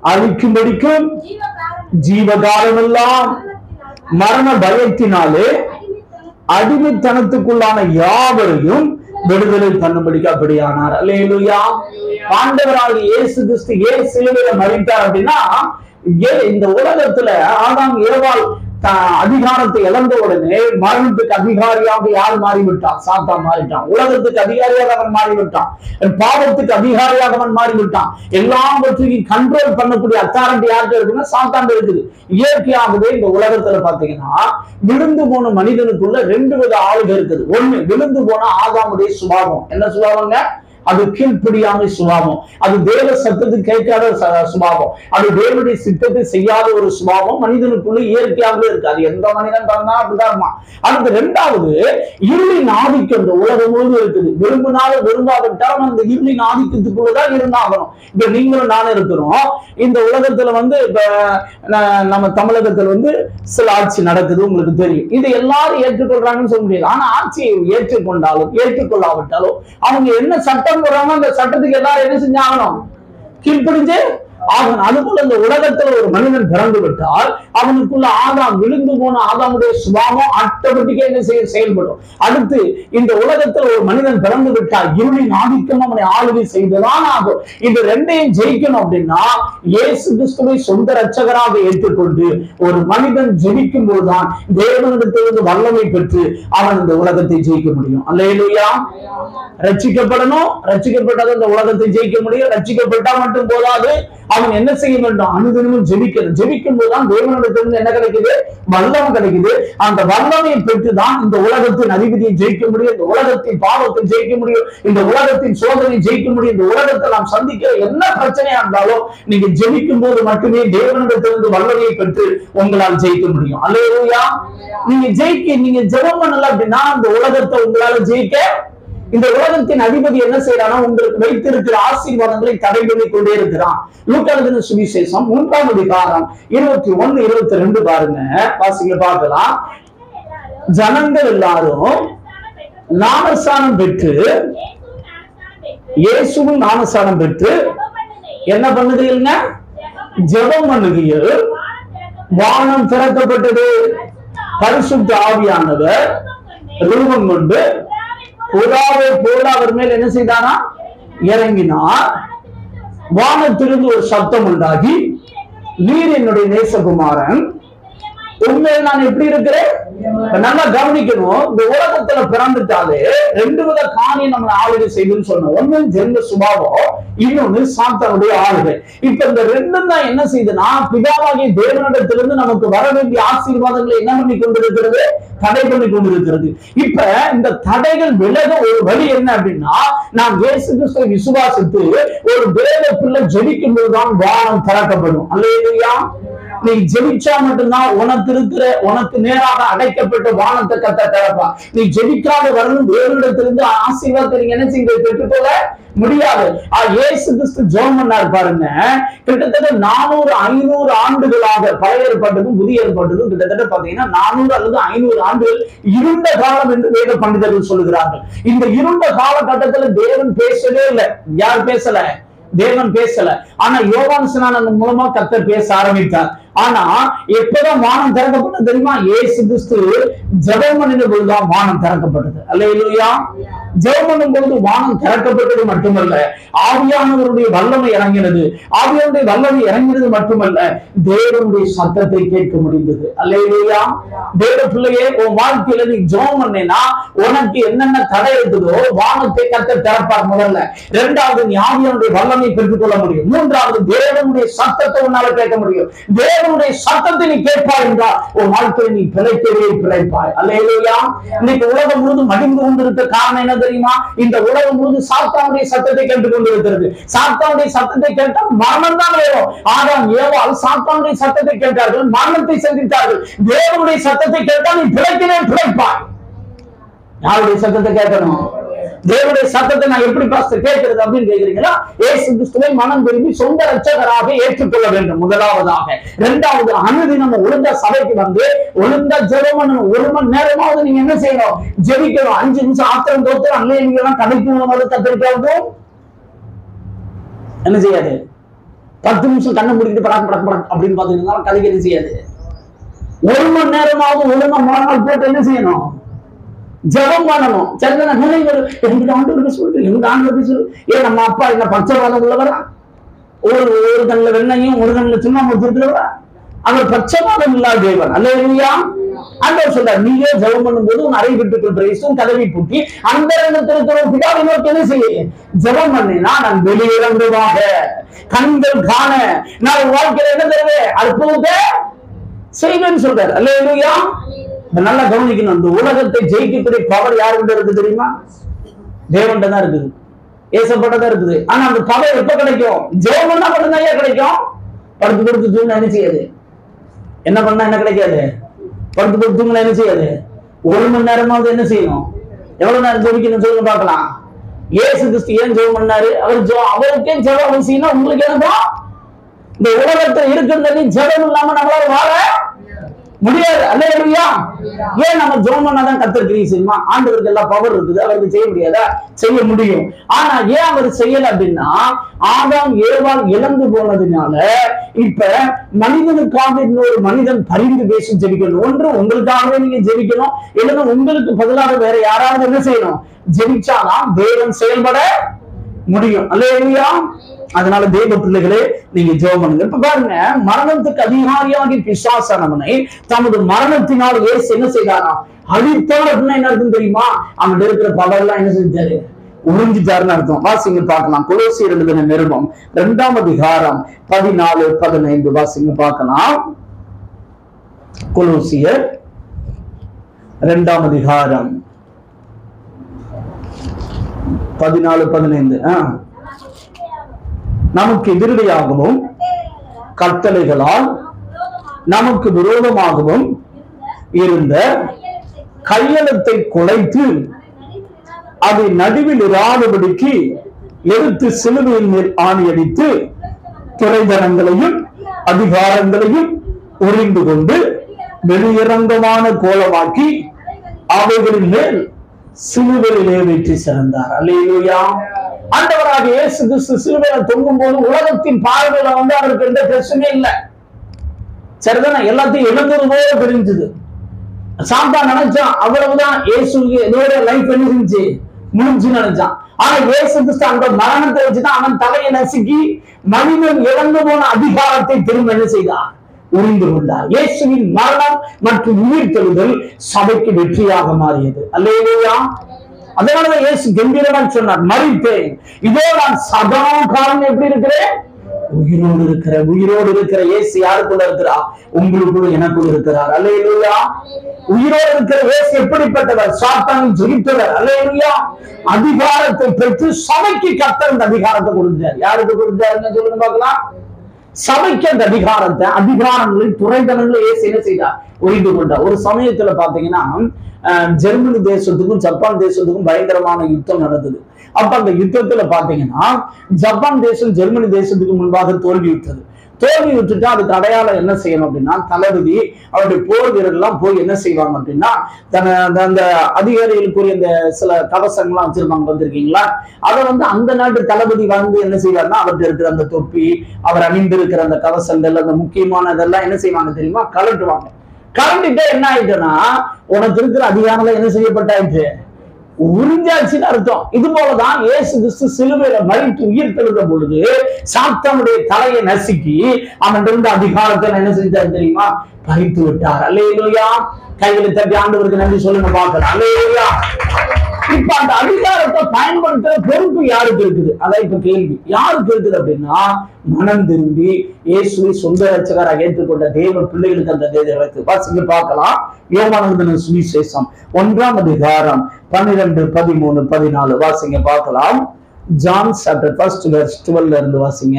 அழிக்கும்படிக்கும் ஜீவகாலமெல்லாம் மரண பயத்தினாலே அடிமைத்தனத்துக்குள்ளான யாவரையும் விடுதலை பண்ணும்படிக்கு அப்படியானார் அல்லேலூயா ஆண்டவராக இயேசு கிறிஸ்து ஏன் சிலுவையில மறித்தார் அப்படின்னா ஏ- இந்த உலகத்துல ஆதாம் ஏவாள் த- அதிகாரத்தை இழந்த உடனே மரணத்துக்கு அதிகாரியாக யார் மாறிவிட்டான் சாத்தா மாறிட்டான் உலகத்துக்கு அதிகாரியாக அவன் மாறிவிட்டான் பாவத்துக்கு அதிகாரியாக அவன் மாறிவிட்டான் எல்லாவற்றையும் கண்ட்ரோல் பண்ணக்கூடிய அத்தாரிட்டி யார்கிட்ட இருக்குன்னா சாத்தான் இருக்குது இயற்கையாகவே இந்த உலகத்துல பாத்தீங்கன்னா விழுந்து போன மனிதனுக்குள்ள ரெண்டு வித ஆளுக இருக்குது ஒண்ணு விழுந்து போன ஆதாமுடைய சுபாவம் என்ன சுபாவங்க அது கீழ்ப்படியாமை சுபாவம் அது தேவ சத்தத்தை கேட்காத ச- சுபாவம் அது தேவனுடைய சித்தத்தை செய்யாத ஒரு சுபாவம் மனிதனுக்குள்ள இயற்கையாகவே இருக்கு அது எந்த மனிதன் பிறந்தா அப்படிதான் இருப்பான் அடுத்து ரெண்டாவது இருளின் ஆதிக்கம் இந்த உலகம் முழுவதும் இருக்குது விரும்பினாலும் விரும்பாவிட்டாலும் அந்த இருளின் ஆதிக்கத்துக்குள்ளதான் இருந்தாகணும் இப்ப நீங்களும் நானும் இருக்கிறோம் இந்த உலகத்துல வந்து இப்ப ந- நம்ம தமிழகத்துல வந்து சில ஆட்சி நடக்குது உங்களுக்கு தெரியும் இதை எல்லாரும் ஏற்றுக்கொள்றாங்கன்னு சொல்ல முடியாது ஆனா ஆட்சியை ஏற்றுக்கொண்டாலும் ஏற்றுக்கொள்ளாவிட்டாலும் அவங்க என்ன சட்டம் போடுறாங்க அந்த சட்டத்துக்கு எல்லாரும் என்ன செஞ்சாகணும் கீழ்ப்படிஞ்சு ஆகணும் அதுபோல இந்த உலகத்துல ஒரு மனிதன் பிறந்து விட்டால் அவனுக்குள்ள ஆதாம் விழுந்து போன ஆதாமுடைய சுபாவம் ஆட்டோமேட்டிக்கா என்ன செய்ய செயல்படும் அடுத்து இந்த உலகத்துல ஒரு மனிதன் பிறந்து விட்டால் இருளின் ஆதிக்கம் அவனை ஆளுகை செய்துதான் ஆகும் இது ரெண்டையும் ஜெயிக்கணும் அப்படின்னா இயேசு கிறிஸ்துவை சொந்த ரட்சகராக ஏற்றுக்கொண்டு ஒரு மனிதன் ஜெயிக்கும் போதுதான் தேவனிடத்திலிருந்து வல்லமை பெற்று அவன் இந்த உலகத்தை ஜெயிக்க முடியும் அல்லேலூயா ரட்சிக்கப்படணும் ரட்சிக்கப்பட்டது இந்த உலகத்தை ஜெயிக்க முடியும் ரட்சிக்கப்பட்டா மட்டும் போதாது அவன் என்ன செய்ய வேண்டும் அனுதினமும் ஜெபிக்கணும் ஜெபிக்கும் போதுதான் தேவனிடத்திலிருந்து என்ன கிடைக்குது வல்லம் கிடைக்குது அந்த வல்லமையை பெற்றுதான் இந்த உலகத்தின் அதிபதியை ஜெயிக்க முடியும் இந்த உலகத்தின் பாவத்தை ஜெயிக்க முடியும் இந்த உலகத்தின் சோதனை ஜெயிக்க முடியும் இந்த உலகத்தை நாம் சந்திக்கிற என்ன பிரச்சனையா இருந்தாலும் நீங்க ஜெபிக்கும் போது மட்டுமே தேவனிடத்திலிருந்து வல்லமையை பெற்று உங்களால் ஜெயிக்க முடியும் அல்லேலூயா நீங்க ஜெயிக்க நீங்க ஜெபம் பண்ணல அப்படின்னா இந்த உலகத்தை உங்களால ஜெயிக்க இந்த உலகத்தின் அதிபதி என்ன செய்யறானா உங்களுக்கு வைத்திருக்கிற ஆசீர்வாதங்களை தடை பண்ணி கொண்டே இருக்கிறான் லூக்கானதின சுவிசேஷம் மூன்றாம் அதிகாரம் இருபத்தி ஒண்ணு இருபத்தி ரெண்டு பாருங்க வாசிங்க பார்க்கலாம் ஜனங்கள் எல்லாரும் ஞானஸ்தானம் பெற்று இயேசுவும் ஞானஸ்தானம் பெற்று என்ன பண்ணுகிறீங்க ஜெபம் பண்ணுகிறீர்கள் வானம் திறக்கப்பட்டது பரிசுத்த ஆவியானவர் ரூபம் கொண்டு புறாவை போல அவர் மேல் என்ன செய்தாரா இறங்கினார் வானத்திலிருந்து ஒரு சத்தம் உண்டாகி நீர் என்னுடைய நேசகுமாரன் உண்மையில் நான் எப்படி இருக்கிறேன் இப்ப நல்லா கவனிக்கணும் இந்த உலகத்துல பிறந்துட்டாலே ரெண்டு வித காரியம் நம்ம ஆளுகை செய்யுதுன்னு சொன்னோம் ஒண்ணு ஜென்ம சுபாவம் இன்னொன்னு சாத்தானுடைய ஆளுகை இப்ப இந்த ரெண்டும் தான் என்ன செய்யுதுன்னா பிதாவாகிய தேவனிடத்திலிருந்து நமக்கு வர வேண்டிய ஆசீர்வாதங்களை என்ன பண்ணி கொண்டிருக்கிறது தடை பண்ணி கொண்டிருக்கிறது இப்ப இந்த தடைகள் விலக ஒரு வழி என்ன அப்படின்னா நாம் இயேசு கிறிஸ்துவை விசுவாசித்து ஒரு தேவ பிள்ளை ஜெபிக்கும் போதுதான் வானம் திறக்கப்படும் அல்லையா நீ ஜெபிச்சா மட்டும்தான் உனக்கு இருக்கிற உனக்கு நேராக அடைக்கப்பட்ட வானத்தை கத்த திறப்பா நீ ஜெபிக்காத வரணும் தேவனிடத்திலிருந்து ஆசீர்வாதத்தை நீங்க என்ன செய்ய பெற்றுக்கொள்ள முடியாது ஆ, இயேசு கிறிஸ்து ஜோம் பண்ணார் பாருங்க கிட்டத்தட்ட நானூறு ஐநூறு ஆண்டுகளாக பழைய ஏற்பாட்டுக்கும் புதிய ஏற்பாட்டுக்கும் கிட்டத்தட்ட பாத்தீங்கன்னா நானூறு அல்லது ஐநூறு ஆண்டுகள் இருண்ட காலம் என்று வேத பண்டிதர்கள் சொல்லுகிறார்கள் இந்த இருண்ட காலகட்டத்துல தேவன் பேசவே இல்லை யார் பேசல தேவன் பேசல ஆனா யோவான் ஸ்நானன் மூலமா கர்த்தர் பேச ஆரம்பித்தார் ஆனா எப்பதான் வானம் திறக்கப்பட்டது தெரியுமா இயேசு கிறிஸ்து ஜெபம் பண்ணின பொழுதுதான் வானம் திறக்கப்பட்டது அல்லையா ஜெபம் பண்ணும் பொழுது வானம் திறக்கப்பட்டது மட்டுமல்ல ஆவியானவருடைய வல்லமை இறங்கினது ஆவியானுடைய வல்லமை இறங்கினது மட்டுமல்ல தேவனுடைய சத்தத்தை கேட்க முடிந்தது அல்லையா தேவ பிள்ளையே உன் வாழ்க்கையில நீ ஜெபம் பண்ணேன்னா உனக்கு என்னென்ன தடை இருக்குதோ வானத்தை கத்த திறப்பார் முதல்ல இரண்டாவது நீ ஆவியானுடைய வல்லமை பெற்றுக்கொள்ள முடியும் மூன்றாவது தேவனுடைய சத்தத்தை உன்னால கேட்க முடியும் தேவனுடைய சத்தத்தை நீ கேட்பாய் என்றால் உன் வாழ்க்கையை நீ பிழைக்கவே பிழைப்பாய் அல்லையா இன்னைக்கு உலகம் முழுதும் மடிந்து கொண்டிருக்க காரணம் என்ன தெரியுமா இந்த உலகம் முழுதும் சாத்தானுடைய சத்தத்தை கேட்டுக் கொண்டிருக்கிறது சாத்தானுடைய சத்தத்தை கேட்டால் மரணம் தான் வரும் ஆதாம் ஏவாள் சாத்தானுடைய சத்தத்தை கேட்டார்கள் மரணத்தை சந்தித்தார்கள் தேவனுடைய சத்தத்தை கேட்டால் நீ பிழைக்கவே பிழைப்பாய் யாருடைய சத்தத்தை கேட்கணும் தேவனுடைய சத்தத்தை நான் எப்படி பாஸ்டர் கேட்கிறது அப்படின்னு கேக்குறீங்களா ஏசு கிறிஸ்துவை மனம் விரும்பி சொந்த ரட்சகராக ஏற்றுக்கொள்ள வேண்டும் முதலாவதாக இரண்டாவது அனுதினம் ஒழுங்கா சபைக்கு வந்து ஒழுங்கா ஜெபம் பண்ணணும் ஒரு மணி நேரமாவது நீங்க என்ன செய்யணும் ஜெபிக்கணும் அஞ்சு நிமிஷம் ஆத்திரம் தோத்திரம் அன்னைய நீங்க எல்லாம் கடைக்கு மூலமாக கத்திரிக்காவும் என்ன செய்யாது பத்து நிமிஷம் கண்ணை மூடிட்டு படக்கு படக்கு படக்கு அப்படின்னு பாத்துக்கிட்டு கதைக்கு என்ன செய்யாது ஒரு மணி நேரமாவது ஒழுங்கா மறுநாள் போட்டு என்ன செய்யணும் ஜெபம் பண்ணணும் சரிதான நினைவு எங்க ஆண்டு சொல்லுது எங்க ஆண்டு சொல்லு ஏன் நம்ம அப்பா என்ன பச்சைவாதம் உள்ளவரா ஒரு ஒரு கண்ணில் வெண்ணையும் ஒரு கண்ணில் சுண்ணாம்பு இருக்கிறவரா அவர் பச்சைவாதம் இல்லாத தேவன் அல்ல இல்லையா ஆண்டவர் சொல்றார் நீயே ஜெபம் பண்ணும்போது உன் அறை விட்டுக்குள் பிரவேசித்தும் கதவை பூட்டி அந்த இருக்கிற பிதாவை நோக்கி என்ன செய்ய ஜெபம் பண்ணினா நான் வெளியிறங்குவாக கண்கள் காண நான் உன் வாழ்க்கையில என்ன தருவேன் அற்புதத்தை செய்வேன்னு சொல்றாரு அல்ல இல்லையா இத நல்லா கவனிக்கணும் அந்த உலகத்தை ஜெயிக்கக்கூடிய பவர் யாருக்கிட்ட இருக்கு தெரியுமா தேவன்கிட்ட தான் இருக்குது ஏசப்பட்டதான் இருக்குது ஆனா அந்த பவர் எப்ப கிடைக்கும் ஜெபம் பண்ணா மட்டும்தான் ஏன் கிடைக்கும் படுத்து படுத்து தூங்க என்ன செய்யாது என்ன பண்ணா என்ன கிடைக்காது படுத்து படுத்து தூங்கினா என்ன செய்யாது ஒரு மணி நேரமாவது என்ன செய்யணும் எவ்வளவு நேரம் ஜெபிக்கணும் சொல்லுங்க பார்க்கலாம் ஏசு கிறிஸ்து ஏன் ஜெபம் பண்ணாரு அவர் ஜெபம் அவருக்கே ஜெபம் அவசியம்னா உங்களுக்கு என்னப்பா இந்த உலகத்துல இருக்கிறது ஜெபம் இல்லாம நம்மளால வாழ முடியாது அல்லையா ஏன் நம்ம ஜெபம் பண்ணாதான் கத்திருக்கிறீங்க செய்யுமா ஆண்டவருக்கு எல்லாம் பவர் இருக்குது அவருக்கு செய்ய முடியாதா செய்ய முடியும் ஆனா ஏன் அவர் செய்யல அப்படின்னா ஆதாம் ஏவாள் இழந்து போனதுனால இப்ப மனிதனுக்காக இன்னொரு மனிதன் பரிந்து பேசி ஜெபிக்கணும் ஒன்று உங்களுக்காகவே நீங்க ஜெபிக்கணும் இல்லைன்னா உங்களுக்கு பதிலாக வேற யாராவது என்ன செய்யணும் ஜெபிச்சாதான் தேவன் செயல்பட முடியும் அல்லையா அதனால தேவ பிள்ளைகளே நீங்க ஜெபம் பண்ணுங்க இப்ப பாருங்க மரணத்துக்கு அதிகாரியாகி பிசாசானவனை தமது மரணத்தினால் இயேசு என்ன செய்தாராம் அழித்தார் அப்படின்னா என்ன அர்த்தம் தெரியுமா அவன் இருக்கிற பவர் எல்லாம் என்ன செஞ்சாரு உறிஞ்சிட்டாருன்னு அர்த்தம் வாசிங்க பார்க்கலாம் கொலோசியர் எழுதின நிருபம் இரண்டாம் அதிகாரம் பதினாலு பதினைந்து வாசிங்க பார்க்கலாம் கொலோசியர் இரண்டாம் அதிகாரம் பதினாலு பதினைந்து ஆ நமக்கு எதிரடையாகவும் கட்டளைகளால் நமக்கு விரோதமாகவும் இருந்த கையெழுத்தை குலைத்து அதை நடுவில் இராதபடிக்கு எடுத்து சிலுவையின் மேல் ஆணியடித்து துறைதனங்களையும் அதிகாரங்களையும் உறிந்து கொண்டு வெளியரங்கமான கோலமாக்கி அவைகளின் மேல் சிலுவையிலே வெற்றி சிறந்தார் அல்லேலூயா ஆண்டவராக இயேசு கிறிஸ்து சிலுவையில தொங்கும் போது உலகத்தின் பார்வையில வந்து அவருக்கு எந்த பிரச்சனையும் இல்லை சரிதானே எல்லாத்தையும் இழந்தது போல தெரிஞ்சது சாந்தா நினைச்சான் அவ்வளவுதான் இயேசுக்கு இதோட லைஃப் என்ன செஞ்சு முடிஞ்சுன்னு நினைச்சான் ஆனா இயேசு கிறிஸ்து அந்த மரணத்தை வச்சுதான் அவன் தலையை நசுக்கி மனிதன் இழந்து போன அதிகாரத்தை திரும்ப என்ன செய்தான் உறிந்து கொண்டார் இயேசுவின் மரணம் மற்றும் உயிர்த்தெழுதல் சபைக்கு வெற்றியாக மாறியது அல்லேலூயா அதனாலதான் இயேசு கம்பீரமாக சொன்னார் மறித்தேன் இதோ நான் சதா காலம் எப்படி இருக்கிறேன் உயிரோடு இருக்கிற உயிரோடு இருக்கிற இயேசு யாருக்குள்ள இருக்கிறா உங்களுக்குள்ள எனக்குள்ள இருக்கிறார் அல்லேலூயா உயிரோடு இருக்கிற இயேசு எப்படிப்பட்டவர் சாத்தான் ஜெயித்தவர் அல்லேலூயா அதிகாரத்தை பெற்று சபைக்கு கத்தர் இந்த அதிகாரத்தை கொடுத்தார் யாருக்கு கொடுத்தாருன்னு சொல்லுங்க பார்க்கலாம் சபைக்கு அந்த அதிகாரத்தை அதிகாரங்களின் துறைதனங்களை இயேசு என்ன செய்தார் ஒழிந்து கொண்டார் ஒரு சமயத்துல பாத்தீங்கன்னா அஹ், ஜெர்மனி தேசத்துக்கும் ஜப்பான் தேசத்துக்கும் பயங்கரமான யுத்தம் நடந்தது அப்ப அந்த யுத்தத்துல பாத்தீங்கன்னா ஜப்பான் தேசம் ஜெர்மனி தேசத்துக்கு முன்பாக தோல்வியுற்றது தோல்வி விட்டுட்டு அதுக்கு அடையாளம் என்ன செய்யணும் அப்படின்னா தளபதி அவருடைய போர் வீரர்கள்லாம் போய் என்ன செய்வாங்க அப்படின்னா தன அந்த- அந்த அதிகாரிகளுக்குரிய இந்த சில கவசங்கள்லாம் வச்சிருப்பாங்க வந்திருக்கீங்களா அதை வந்து அந்த நாட்டு தளபதி வந்து என்ன செய்வார்னா அவர்கிட்ட இருக்கிற அந்த தொப்பி அவர் அணிந்திருக்கிற அந்த கவசங்கள் அந்த முக்கியமான இதெல்லாம் என்ன செய்வாங்க தெரியுமா கலட்டுவாங்க கலந்துட்டே என்ன ஆயிட்டுன்னா உனக்கு இருக்கிற அதிகாரம்ல என்ன செய்யப்பட்டாயிற்று உறிஞ்சாச்சுன்னு அர்த்தம் இது போலதான் இயேசு கிறிஸ்து சிலுவையில மறித்து உயிர் தெழுந்த பொழுது சாத்தனுடைய தலையை நசுக்கி அவன் இருந்த அதிகாரத்தை என்ன செஞ்சார் தெரியுமா பறித்து விட்டார் அல்லேலூயா கைகளை தட்டி ஆண்டவருக்கு நன்றி சொல்லுங்க பார்க்கலாம் அல்லேலூயா இப்ப அந்த அதிகாரத்தை பயன்படுத்துற பொறுப்பு யாருக்கு இருக்குது அதான் இப்ப கேள்வி யாருக்கு இருக்குது அப்படின்னா மனம் திரும்பி இயேசுவை சொந்த ரட்சகராக ஏற்றுக்கொண்ட தேவ பிள்ளைகளுக்கு அந்த தேவத்தை வாசிங்க பார்க்கலாம் யோமானந்தன சுவிசேஷம் ஒன்றாம் அதிகாரம் பன்னிரெண்டு பதிமூணு பதினாலு வாசிங்க பார்க்கலாம் ஜான் சாப்டர் ஃபர்ஸ்ட் வெர்ஸ் டுவெல்ல இருந்து வாசிங்க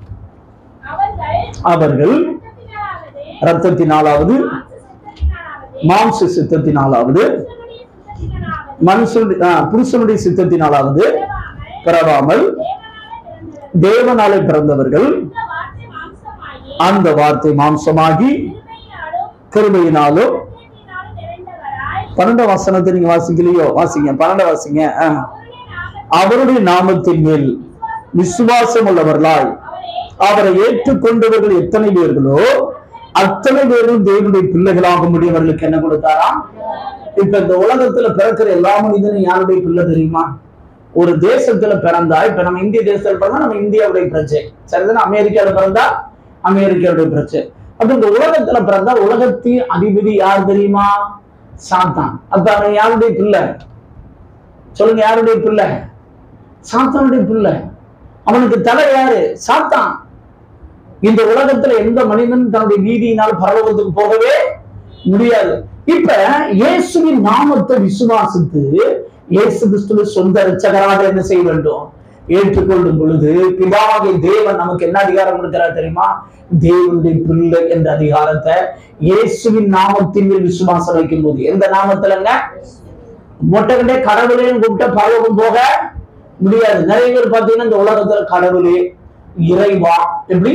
அவர்கள் அவர்கள் இரத்தத்தினாலாவது, ரத்தத்தினாலாவது மாம்ச சித்தத்தினாலாவது, மாம்ச சித்தத்தினாலாவது புருஷனுடைய சித்தத்தினாலாவது, மனுஷனுடைய ஆ, புருஷனுடைய சித்தத்தினாலாவது பிறவாமல் பெறவாமல் தேவனாலே பிறந்தவர்கள். தேவனாலே பிறந்தவர்கள் இந்த வார்த்தை மாம்சமாகி, அந்த வார்த்தை மாம்சமாகி கிருபையினாலும் கிருபையினாலும் சத்தியத்தினாலும் நிறைந்தவராய், பன்னெண்டாம் வசனத்தை நீங்க வாசிக்கலையோ வாசிங்க பன்னெண்டு வாசிங்க ஆ. அவருடைய நாமத்தில் அவருடைய நாமத்தின் மேல் விசுவாசம் உள்ளவர்களாய் அவரை ஏற்றுக்கொண்டவர்கள் எத்தனை பேர்களோ அத்தனை பேரும் தேவனுடைய பிள்ளைகளாக முடியவர்களுக்கு என்ன கொடுத்தாராம் இப்ப இந்த உலகத்துல பிறக்கிற எல்லா மனிதனும் யாருடைய பிள்ளை தெரியுமா ஒரு தேசத்துல பிறந்தா இப்ப நம்ம இந்திய தேசத்துல பிறந்தா நம்ம இந்தியாவுடைய பிரஜை சரிதானே அமெரிக்கால பிறந்தா அமெரிக்காவுடைய பிரஜை அப்ப இந்த உலகத்துல பிறந்தா உலகத்தின் அதிபதி யார் தெரியுமா சாத்தான் அப்ப அவன் யாருடைய பிள்ளை சொல்லுங்க யாருடைய பிள்ளை சாத்தானுடைய பிள்ளை அவனுக்கு தலை யாரு சாத்தான் இந்த உலகத்துல எந்த மனிதனும் தன்னுடைய நீதியினால் பரலோகத்துக்கு போகவே முடியாது இப்ப இயேசுவின் நாமத்தை விசுவாசித்து இயேசு கிறிஸ்துவ சொந்த ரட்சகராக என்ன செய்ய வேண்டும் ஏற்றுக்கொள்ளும் பொழுது பிதாவாகிய தேவன் நமக்கு என்ன அதிகாரம் கொடுக்கிறார் தெரியுமா தேவனுடைய பிள்ளை என்ற அதிகாரத்தை இயேசுவின் நாமத்தின் மேல் விசுவாசம் வைக்கும் போது எந்த நாமத்துலங்க மொட்டைக்கிட்டே கடவுளையும் கூப்பிட்ட பரலோகம் போக முடியாது நிறைய பேர் பாத்தீங்கன்னா இந்த உலகத்துல கடவுளே இறைவா எப்படி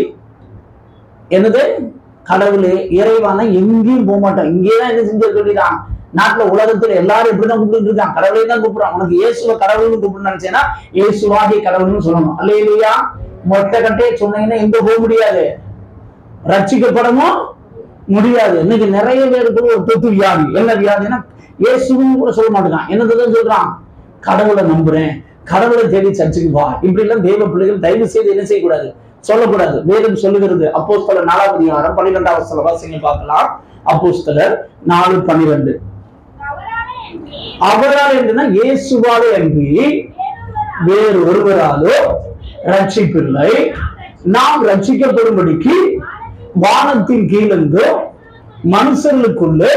என்னது கடவுளே இறைவானா எங்கேயும் போக மாட்டோம் இங்கேதான் என்ன செஞ்ச சொல்லிதான் நாட்டுல உலகத்துல எல்லாரும் இப்படிதான் கூப்பிட்டு இருக்காங்க கடவுளே தான் கூப்பிடுறான் உனக்கு இயேசுவ கடவுள்னு கூப்பிடணும்னு நினைச்சேன்னா இயேசுவாகிய கடவுள்னு சொல்லணும் அல்ல இல்லையா மொட்டை கட்டே சொன்னீங்கன்னா எங்க போக முடியாது ரட்சிக்கப்படவும் முடியாது இன்னைக்கு நிறைய பேருக்கு ஒரு தொத்து வியாதி என்ன வியாதின்னா இயேசுன்னு கூட சொல்ல மாட்டேங்கான் என்னதுதான் சொல்றான் கடவுளை நம்புறேன் கடவுளை தேடி சர்ச்சுக்கு வா இப்படி எல்லாம் தெய்வ பிள்ளைகள் தயவு செய்து என்ன செய்யக்கூடாது சொல்லக்கூடாது வேதம் சொல்லுகிறது அப்போஸ்தலர் நாலாம் அதிகாரம் பன்னிரெண்டாவது வசன வாசிங்க பார்க்கலாம் அப்போஸ்தலர் நாலு பன்னிரெண்டு அவராலே அன்றி அவரால் என்றுனா இயேசுவாலே அன்றி வேறொருவரால் வேறு ஒருவராலோ ரட்சிப்பில்லை நாம் ரட்சிக்கப்படும்படிக்கு வானத்தின் கீழிருந்து மனுஷர்களுக்குள்ளே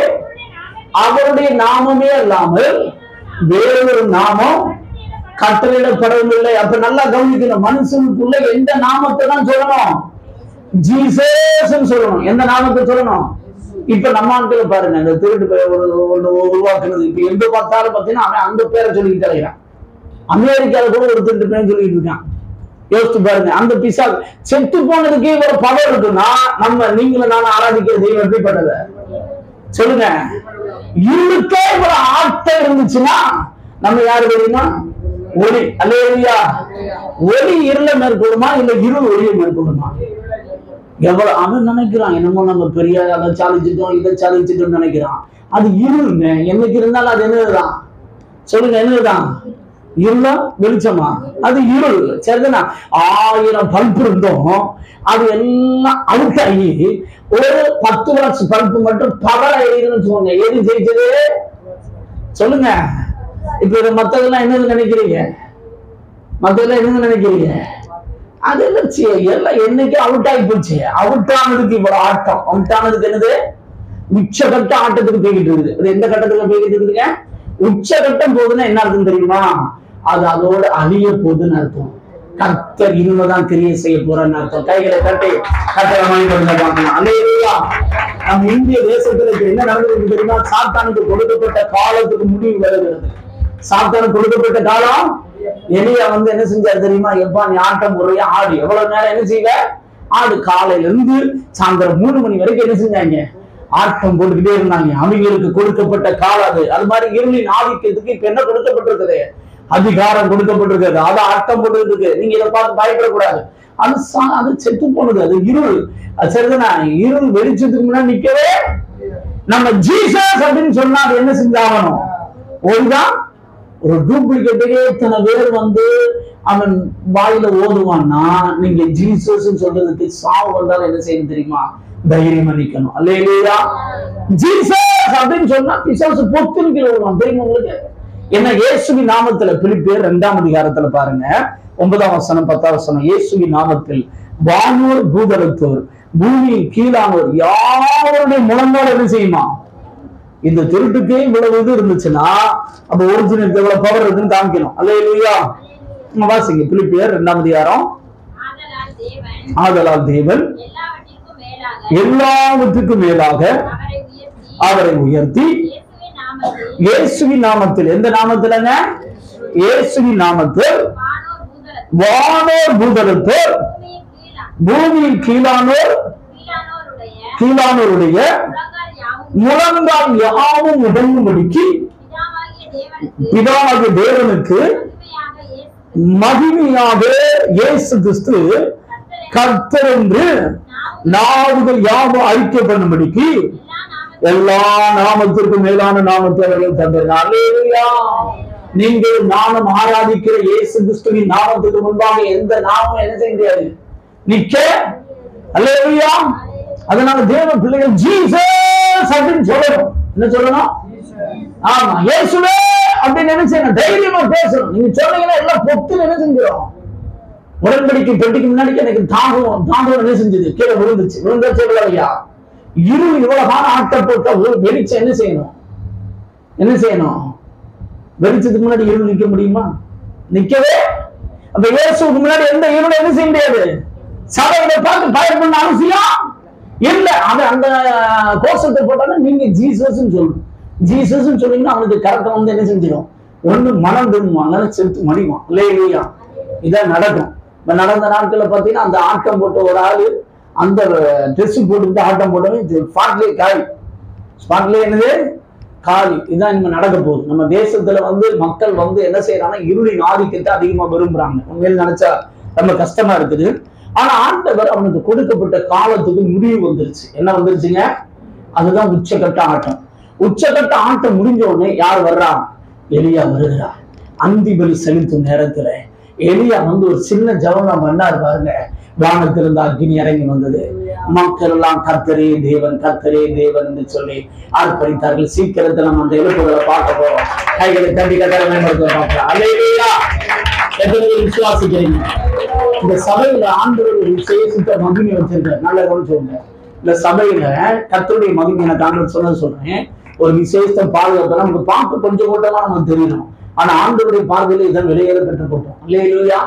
அவருடைய நாமமே அல்லாமல் வேறொரு நாமம் கட்டளையிடப்படவில்லை அப்ப நல்லா கவனிக்கணும் மனுஷனுக்குள்ள எந்த நாமத்தை தான் சொல்லணும் ஜீசஸ் சொல்லணும் எந்த நாமத்தை சொல்லணும் இப்ப நம்ம ஆட்கள் பாருங்க இந்த திருட்டு பையன் ஒரு ஒண்ணு உருவாக்குனது இப்ப எங்க பார்த்தாலும் பாத்தீங்கன்னா அவன் அந்த பேரை சொல்லிட்டு தலைகிறான் அமெரிக்கால கூட ஒரு திருட்டு பையன் சொல்லிட்டு இருக்கான் யோசிச்சு பாருங்க அந்த பிசா செத்து போனதுக்கே ஒரு பவர் இருக்குன்னா நம்ம நீங்களும் நானும் ஆராதிக்கிற தெய்வம் எப்படிப்பட்டது சொல்லுங்க இருளுக்கே ஒரு ஆட்டம் இருந்துச்சுன்னா நம்ம யாரு தெரியுமா ஒளி அல்லையா ஒளி இருளை மேற்கொள்ளுமா இல்ல இருள் ஒளியை மேற்கொள்ளுமா எவ்வளவு அவன் நினைக்கிறான் என்னமோ நம்ம பெரிய அதை சாதிச்சிட்டோம் இதை சாதிச்சிட்டோம் நினைக்கிறான் அது இருளுங்க என்னைக்கு இருந்தாலும் அது என்னதுதான் சொல்லுங்க என்னதுதான் இருளா வெளிச்சமா அது இருள் சரிதானா ஆயிரம் பல்ப் இருந்தோம் அது எல்லாம் அவுட் ஆகி ஒரு பத்து வாட்ஸ் பல்ப் மட்டும் பவர் ஆயிருன்னு வச்சுக்கோங்க எது ஜெயிச்சது சொல்லுங்க இப்ப இது மத்ததெல்லாம் என்னது நினைக்கிறீங்க மத்ததெல்லாம் என்னது நினைக்கிறீங்க அது என்ன சி- எல்லாம் என்னைக்கு அவுட் ஆகி போச்சு அவுட் ஆனதுக்கு இவ்வளவு ஆட்டம் அவுட் ஆனதுக்கு என்னது உச்சகட்ட ஆட்டத்துக்கு போய்கிட்டு இருக்குது அது எந்த கட்டத்துக்கு போய்கிட்டு இருக்குதுங்க உச்சகட்டம் போகுதுன்னா என்ன அர்த்தம் தெரியுமா அது அதோட அழிய போகுதுன்னு அர்த்தம் கர்த்தர் இனிமேதான் கிரியை செய்ய போறன்னு அர்த்தம் கைகளை கட்டி கட்டளை வாங்கி கொடுங்க பார்க்கலாம் அல்லேலூயா நம்ம இந்திய தேசத்துல இப்ப என்ன நடந்தது தெரியுமா சாத்தானுக்கு கொடுக்கப்பட்ட காலத்துக்கு முடிவு வருகிறது சாத்தானுக்கு கொடுக்கப்பட்ட காலம் எலியா வந்து என்ன செஞ்சாரு தெரியுமா எப்பா நீ ஆட்டம் முறையா ஆடு எவ்வளவு நேரம் என்ன செய்வ ஆடு காலையில இருந்து சாயந்தரம் மூணு மணி வரைக்கும் என்ன செஞ்சாங்க ஆட்டம் போட்டுக்கிட்டே இருந்தாங்க அவங்களுக்கு கொடுக்கப்பட்ட காலம் அது அது மாதிரி இருளின் ஆதிக்கத்துக்கு இப்ப என்ன கொடுக்கப்பட்டிருக்குது அதிகாரம் கொடுக்கப்பட்டிருக்குது அது ஆட்டம் போட்டுக்கிட்டு இருக்கு நீங்க இதை பார்த்து பயப்படக்கூடாது அது சா- அது செத்து போனது அது இருள் அது சரிதானா இருள் வெளிச்சத்துக்கு முன்னாடி நிக்கவே நம்ம ஜீசஸ் அப்படின்னு சொன்னா அது என்ன செஞ்சாகணும் ஒருதான் ஒரு டூப்ளிகேட்டே இத்தனை பேர் வந்து அவன் வாயில ஓதுவான்னா நீங்க ஜீசஸ் சொல்றதுக்கு சாவு வந்தாலும் என்ன செய்யணும் தெரியுமா தைரியமா நிக்கணும் அல்லையா ஜீசஸ் அப்படின்னு சொன்னா பிசாசு பொத்துன்னு கீழே விழுவான் தெரியுமா உங்களுக்கு என்ன இயேசுவி நாமத்துல பிலிப்பியர் இரண்டாம் அதிகாரத்துல பாருங்க ஒன்பதாம் வசனம் பத்தாம் வசனம் இயேசுவி நாமத்தில் வானோர் பூதலத்தோர் பூமியின் கீழானோர் யாருடைய முழங்கால் என்ன செய்யுமா இந்த திருட்டுக்கே இவ்வளவு இது இருந்துச்சுன்னா அப்ப ஒரிஜினல் எவ்வளவு பவர் இருக்குன்னு காமிக்கணும் அல்லையா வாசிங்க பிலிப்பியர் இரண்டாம் அதிகாரம் ஆதலால் தேவன் ஆதலால் தேவன் எல்லாவற்றிற்கும் மேலாக எல்லாவற்றுக்கும் மேலாக அவரை உயர்த்தி அவரை உயர்த்தி இயேசுவின் நாமத்தில் இயேசுவின் நாமத்தில் எந்த நாமத்திலங்க இயேசுவின் நாமத்தில் வானோர் பூதலத்தில் வானோர் பூதலத்தோர் பூமியின் கீழா பூமியின் கீழானோர் கீழானோருடைய கீழானோருடைய முழங்கால் யாவும் முழங்கால் யாவும் உடங்கும்படிக்கு பிதாவாகிய தேவனுக்கு பிதாவாகிய தேவனுக்கு மகிமையாக இயேசு மகிமையாக இயேசு கிறிஸ்து கர்த்தரை கர்த்தர் என்று நாவுகள் யாவும் அறிக்கை பண்ணும்படிக்கு எல்லா நாம எல்லா நாமத்திற்கும் மேலான நாமத்தை அவர்கள் தந்தார் அல்லேலூயா நீங்கள் நானும் ஆராதிக்கிற இயேசு கிறிஸ்துவின் நாமத்துக்கு முன்பாக எந்த நாமம் என்ன செய்ய முடியாது நிக்க அல்லேலூயா அதனால தேவ பிள்ளைகள் ஜீசஸ் அப்படின்னு சொல்லணும் என்ன சொல்லணும் ஆமா இயேசுவே அப்படின்னு என்ன செய்யணும் தைரியமா பேசணும் நீங்க சொன்னீங்கன்னா எல்லாம் பொத்து என்ன செஞ்சிடும் உடன்படிக்கை பெட்டிக்கு முன்னாடி எனக்கு தாகம் தாகம் என்ன செஞ்சது கீழே விழுந்துச்சு விழுந்தாச்சு ஐயா இருள் இவ்வளவு காலம் ஆட்டப்பட்ட ஒரு வெளிச்சம் என்ன செய்யணும் என்ன செய்யணும் வெளிச்சத்துக்கு முன்னாடி இருள் நிக்க முடியுமா நிக்கவே அப்ப இயேசுக்கு முன்னாடி எந்த இருள் என்ன செய்ய முடியாது சபையில பார்த்து பயப்பட அவசியம் இல்ல அது அந்த கோஷத்தை போட்டாலும் நீங்க ஜீசஸ் சொல்லணும் ஜீசஸ் சொன்னீங்கன்னா அவனுக்கு கரெக்டா வந்து என்ன செஞ்சிடும் ஒண்ணு மனம் திரும்புவான் இல்லைன்னா செலுத்து மடிவான் இல்லையா இதான் நடக்கும் இப்ப நடந்த நாட்கள்ல பாத்தீங்கன்னா அந்த ஆட்டம் போட்ட ஒரு ஆளு அந்த ட்ரெஸ் போட்டுக்கிட்டு ஆட்டம் போட்டவன் ஸ்பாட்லேயே காலி ஸ்பாட்லேயே என்னது காலி இதான் இனிமே நடக்க போகுது நம்ம தேசத்துல வந்து மக்கள் வந்து என்ன செய்யறாங்கன்னா இருளின் ஆதிக்கத்தை அதிகமா விரும்புறாங்க உண்மையில் நினைச்சா ரொம்ப கஷ்டமா இருக்குது ஆனா ஆண்டவர் அவனுக்கு கொடுக்கப்பட்ட காலத்துக்கு முடிவு வந்துருச்சு என்ன வந்துருச்சுங்க அதுதான் உச்சக்கட்ட ஆட்டம் உச்சக்கட்ட ஆட்டம் முடிஞ்ச உடனே யார் வர்றா எலியா வருகிறா அந்தி பலி செலுத்தும் நேரத்துல எலியா வந்து ஒரு சின்ன ஜபம் பண்ணாரு பாருங்க வானத்திலிருந்து அக்னி இறங்கி வந்தது மக்கள் எல்லாம் கர்த்தரே தேவன் கர்த்தரே தேவன் என்று சொல்லி ஆர்ப்பரித்தார்கள் சீக்கிரத்தில் நம்ம அந்த எழுப்புகளை பார்க்க போறோம் கைகளை தட்டி கட்டார மேம்படுத்த பார்க்கலாம் அல்லையா எத்தனை பேர் விசுவாசிக்கிறீங்க இந்த சபையில ஆண்டவர் ஒரு விசேஷித்த மகிமை வச்சிருக்காரு நல்ல சொல்லுங்க இந்த சபையில கர்த்தருடைய மகிமை எனக்கு ஆண்டவர் சொன்னது சொல்றேன் ஒரு விசேஷம் பாதுகாப்பு நமக்கு பார்க்க கொஞ்சம் கூட்டமா நமக்கு தெரியணும் ஆனா ஆண்டவருடைய பார்வையில இதான் வெளியேற பெற்ற கூட்டம் இல்லையா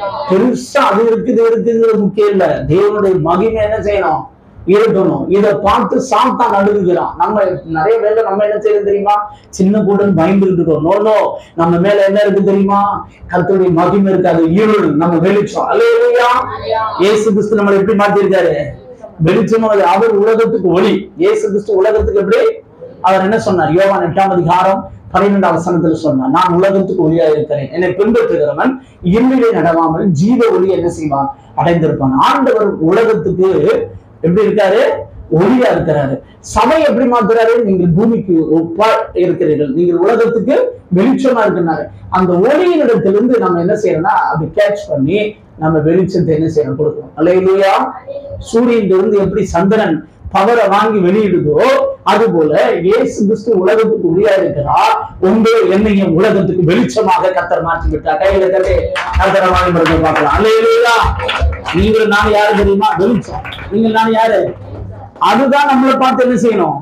பெருசா அது இருக்குது இருக்குங்கிறது முக்கியம் இல்ல தேவனுடைய மகிமை என்ன செய்யணும் இருக்கணும் இதை பார்த்து சாத்தான் நடுங்குகிறான் நம்ம நிறைய பேர்ல நம்ம என்ன செய்யறது தெரியுமா சின்ன கூட்டம் பயந்துட்டு இருக்கோம் நோ நோ நம்ம மேல என்ன இருக்கு தெரியுமா கர்த்தருடைய மகிமை இருக்காது இருள் நம்ம வெளிச்சம் அல்லையா இயேசு கிறிஸ்து நம்மளை எப்படி மாத்திருக்காரு வெளிச்சம் அது அவர் உலகத்துக்கு ஒளி இயேசு கிறிஸ்து உலகத்துக்கு எப்படி அவர் என்ன சொன்னார் யோவான் எட்டாம் அதிகாரம் பன்னிரெண்டாம் வசனத்துல சொன்னார் நான் உலகத்துக்கு ஒளியா இருக்கிறேன் என்னை பின்பற்றுகிறவன் இருளிலே நடவாமல் ஜீவ ஒளி என்ன செய்வான் அடைந்திருப்பான் ஆண்டவர் உலகத்துக்கு எப்படி இருக்காரு ஒளியா இருக்கிறாரு சபை எப்படி மாத்துறாரு நீங்கள் பூமிக்கு ஒப்பா இருக்கிறீர்கள் நீங்கள் உலகத்துக்கு வெளிச்சமா இருக்கிறாரு அந்த ஒளியினிடத்திலிருந்து நம்ம என்ன செய்யறோம்னா அப்படி கேட்ச் பண்ணி நம்ம வெளிச்சத்தை என்ன செய்யணும் கொடுக்கணும் அல்லையா சூரியன் இருந்து எப்படி சந்திரன் பவரை வாங்கி வெளியிடுதோ அது போல இயேசு கிறிஸ்து உலகத்துக்கு ஒளியா இருக்கிறார் உங்கள் என்னையும் உலகத்துக்கு வெளிச்சமாக கத்தர் மாற்றி விட்டார் கையில கட்டே கத்தரை வாங்கி மருந்து பார்க்கலாம் அல்லையா நீங்கள் நான் யாரு தெரியுமா வெளிச்சம் நீங்கள் நான் யாரு அதுதான் நம்மளை பார்த்து என்ன செய்யணும்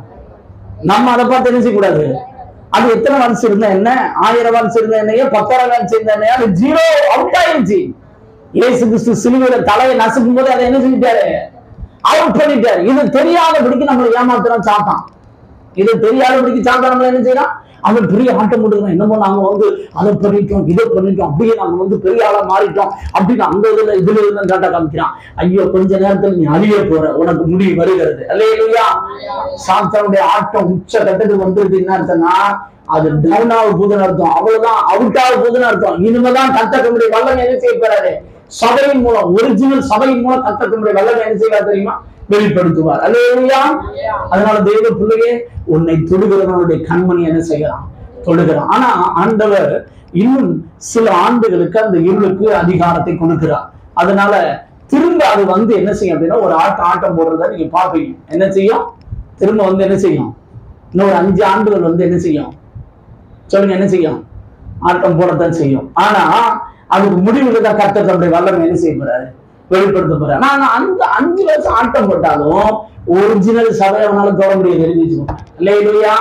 நம்ம அதை பார்த்து என்ன செய்யக்கூடாது அது எத்தனை வருஷம் இருந்தா என்ன ஆயிரம் வருஷம் இருந்தா என்னையோ பத்தாயிரம் வருஷம் இருந்தா என்னையோ அது ஜீரோ அவுட் ஆயிடுச்சு இயேசு கிறிஸ்து சிலுவையில தலையை நசுக்கும் போது அதை என்ன செஞ்சிட்டாரு அவுட் பண்ணிட்டாரு இது தெரியாதபடிக்கு நம்மளை ஏமாத்துறான் சாத்தான் இது தெரியாதபடிக்கு சாத்தான் நம்மள என்ன செய்யறான் அவன் பெரிய ஆட்டம் போட்டுக்கிறான் என்னமோ நாங்க வந்து அதை பண்ணிட்டோம் இதை பண்ணிட்டோம் அப்படியே நாங்க வந்து பெரிய ஆளா மாறிட்டோம் அப்படின்னு அந்த இதுல இதுல இருந்து காட்ட காமிக்கிறான் ஐயோ கொஞ்ச நேரத்துல நீ அழிய போற உனக்கு முடிவு வருகிறது அல்லையா சாத்தானுடைய ஆட்டம் உச்ச கட்டத்துக்கு வந்துருது என்ன அர்த்தம்னா அது டவுன் ஆக போதுன்னு அர்த்தம் அவ்வளவுதான் அவுட் ஆக போதுன்னு அர்த்தம் இனிமேதான் கத்தக்கமுடைய வல்லமை என்ன செய்ய போறாரு சபையின் மூலம் ஒரிஜினல் சபையின் மூலம் கத்தக்கமுடைய வல்லமை என்ன செய்வார் தெரியுமா வெளிப்படுத்துவார் அல்லையா அதனால தெய்வ பிள்ளையே உன்னை தொடுகிறவனுடைய கண்மணி என்ன செய்யலாம் தொடுகிறான் ஆனா ஆண்டவர் இன்னும் சில ஆண்டுகளுக்கு அந்த இருளுக்கு அதிகாரத்தை கொடுக்கிறார் அதனால திரும்ப அது வந்து என்ன செய்யும் அப்படின்னா ஒரு ஆட்டம் ஆட்டம் போடுறத நீங்க பாப்பீங்க என்ன செய்யும் திரும்ப வந்து என்ன செய்யும் இன்னொரு அஞ்சு ஆண்டுகள் வந்து என்ன செய்யும் சொல்லுங்க என்ன செய்யும் ஆட்டம் போடத்தான் செய்யும் ஆனா அதுக்கு முடிவுல தான் கர்த்தர் தன்னுடைய வல்லமை என்ன செய்ய போறாரு வெளிப்படுத்த போறாரு ஆனா அந்த அஞ்சு வருஷம் ஆட்டம் போட்டாலும் ஒரிஜினல் சபை அவனால தொட முடியாது எழுதி வச்சுக்கோங்க இல்லையா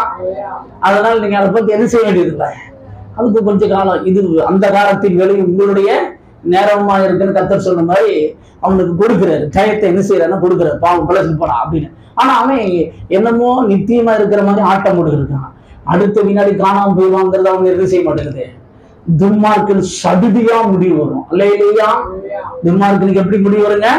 அதனால நீங்க அதை பத்தி என்ன செய்ய வேண்டியது இல்லை அதுக்கு கொஞ்ச காலம் இது அந்த காலத்தின் வேலை உங்களுடைய நேரமா இருக்குன்னு கத்தர் சொன்ன மாதிரி அவனுக்கு கொடுக்குறாரு டயத்தை என்ன செய்யறாருன்னா கொடுக்குறாரு பாவம் பிழைச்சு போறான் அப்படின்னு ஆனா அவன் என்னமோ நித்தியமா இருக்கிற மாதிரி ஆட்டம் போட்டுக்கிட்டு இருக்கான் அடுத்த வினாடி காணாம போயிடுவாங்கிறது அவங்க என்ன செய்ய மாட்டேங்குது துன்மார்க்கில் சடுதியா முடிவு வரும் இல்லையா துன்மார்க்கனுக்கு எப்படி முடிவு வருங்க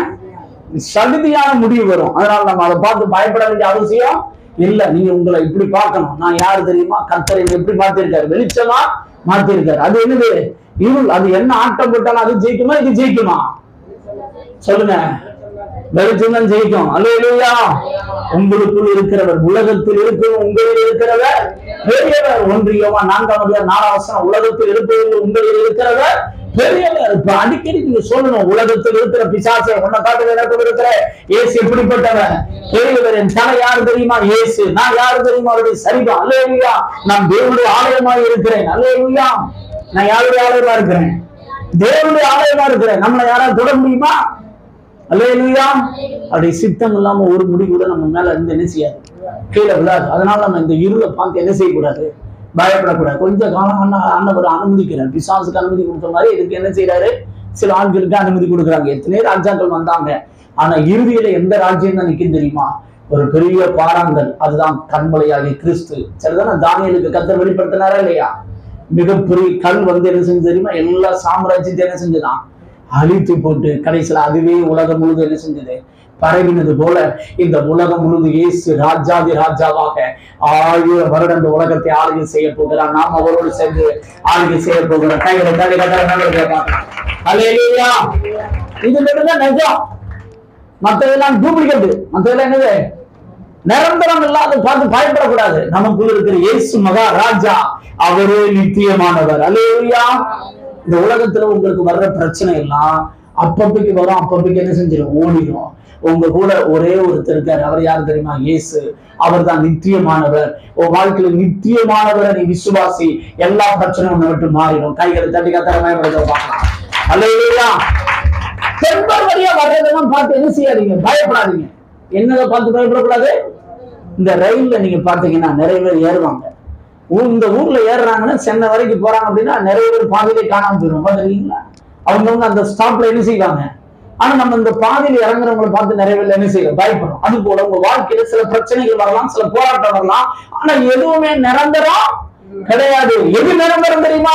சடுதியான முடிவு வரும் அதனால நம்ம அதை பார்த்து பயப்பட வேண்டிய அவசியம் இல்ல நீங்க உங்களை இப்படி பார்க்கணும் நான் யாரு தெரியுமா கர்த்தரை எப்படி மாத்திருக்காரு வெளிச்சமா மாத்திருக்காரு அது என்னது இருள் அது என்ன ஆட்டம் போட்டாலும் அது ஜெயிக்குமா இது ஜெயிக்குமா சொல்லுங்க வெளிச்சம் தான் ஜெயிக்கும் அல்லேலூயா உங்களுக்குள் இருக்கிறவர் உலகத்தில் இருக்கிறவர் உங்களில் இருக்கிறவர் பெரியவர் ஒன்றியமா நான்காம் அதிகாரம் நாலாம் வசனம் உலகத்தில் இருப்பவர் உங்களில் இருக்கிறவர் பெரியவர் இப்ப அடிக்கடி நீங்க சொல்லணும் உலகத்தில் இருக்கிற பிசாசை உன்னை காட்டு எனக்கு இருக்கிற இயேசு எப்படிப்பட்டவர் பெரியவர் என் தலை யாரு தெரியுமா இயேசு நான் யாரு தெரியுமா அவருடைய சரிதான் அல்லேலூயா நான் தேவனுடைய ஆலயமாய் இருக்கிறேன் அல்லேலூயா நான் யாருடைய ஆலயமா இருக்கிறேன் தேவனுடைய ஆலயமா இருக்கிறேன் நம்மளை யாராவது தொட முடியுமா அல்லேலூயா அப்படி சித்தம் இல்லாம ஒரு முடி கூட நம்ம மேல இருந்து என்ன செய்யாது கீழே விழாது அதனால நம்ம இந்த இருளை பார்த்து என்ன செய்யக்கூடாது பயப்படக்கூடாது கொஞ்ச காலம் அண்ணா ஆண்டவர் அனுமதிக்கிறார் பிசாசுக்கு அனுமதி கொடுத்த மாதிரி இதுக்கு என்ன செய்யறாரு சில ஆட்களுக்கு அனுமதி கொடுக்குறாங்க எத்தனையோ ராஜாக்கள் வந்தாங்க ஆனா இறுதியில எந்த ராஜ்யம் தான் நிக்கும் தெரியுமா ஒரு பெரிய பாறாங்கல் அதுதான் கண்மலையாகிய கிறிஸ்து சரிதானே தானியலுக்கு கத்தர் வெளிப்படுத்தினாரா இல்லையா மிகப்பெரிய கல் வந்து என்ன செஞ்சு தெரியுமா எல்லா சாம்ராஜ்யத்தையும் என்ன செஞ்சுதான் அழித்து போட்டு கடைசியில அதுவே உலகம் முழுதும் என்ன செஞ்சது பரவினது போல இந்த உலகம் முழுது இயேசு ராஜாதி ராஜாவாக ஆயிரம் வருடம் இந்த உலகத்தை ஆளுகை செய்ய போகிறார் நாம் அவரோடு சேர்ந்து ஆளுகை செய்ய போகிறோம் கைகளை கை கட்டாக அலையா இது மட்டும்தான் நிஜம் மத்ததெல்லாம் டூப்ளிகேட் மத்ததெல்லாம் என்னது நிரந்தரம் இல்லாத பார்த்து பயப்படக்கூடாது நமக்குள்ள இருக்கிற இயேசு மகா ராஜா அவரே நித்தியமானவர் அல்லேலூயா இந்த உலகத்துல உங்களுக்கு வர்ற பிரச்சனை எல்லாம் அப்பப்பைக்கு வரும் அப்பப்பைக்கு என்ன செஞ்சிடும் ஓடிடும் உங்க கூட ஒரே ஒருத்தர் இருக்காரு அவர் யார் தெரியுமா இயேசு அவர் தான் நித்தியமானவர் உன் வாழ்க்கையில நித்தியமானவரை நீ விசுவாசி எல்லா பிரச்சனையும் உன்னை விட்டு மாறிடும் கைகளை தட்டி கத்தரமே பார்க்கலாம் அல்லேலூயா செம்பர் வழியா வர்றதெல்லாம் பார்த்து என்ன செய்யாதீங்க பயப்படாதீங்க என்னதை பார்த்து பயப்படக்கூடாது இந்த ரயில்ல நீங்க பாத்தீங்கன்னா நிறைய பேர் ஏறுவாங்க ஊ- இந்த ஊர்ல ஏறுறாங்கன்னா சென்னை வரைக்கும் போறாங்க அப்படின்னா நிறைய பேர் பாதையிலே காணாம போயிடும் பாத்துருக்கீங்களா அவங்கவுங்க அந்த ஸ்டாப்ல என்ன செய்வாங்க ஆனா நம்ம இந்த பாதையில இறங்குறவங்களை பார்த்து நிறைய பேர் என்ன செய்யறோம் பயப்படுறோம் அது போல உங்க வாழ்க்கையில சில பிரச்சனைகள் வரலாம் சில போராட்டம் வரலாம் ஆனா எதுவுமே நிரந்தரம் கிடையாது எது நிரந்தரம் தெரியுமா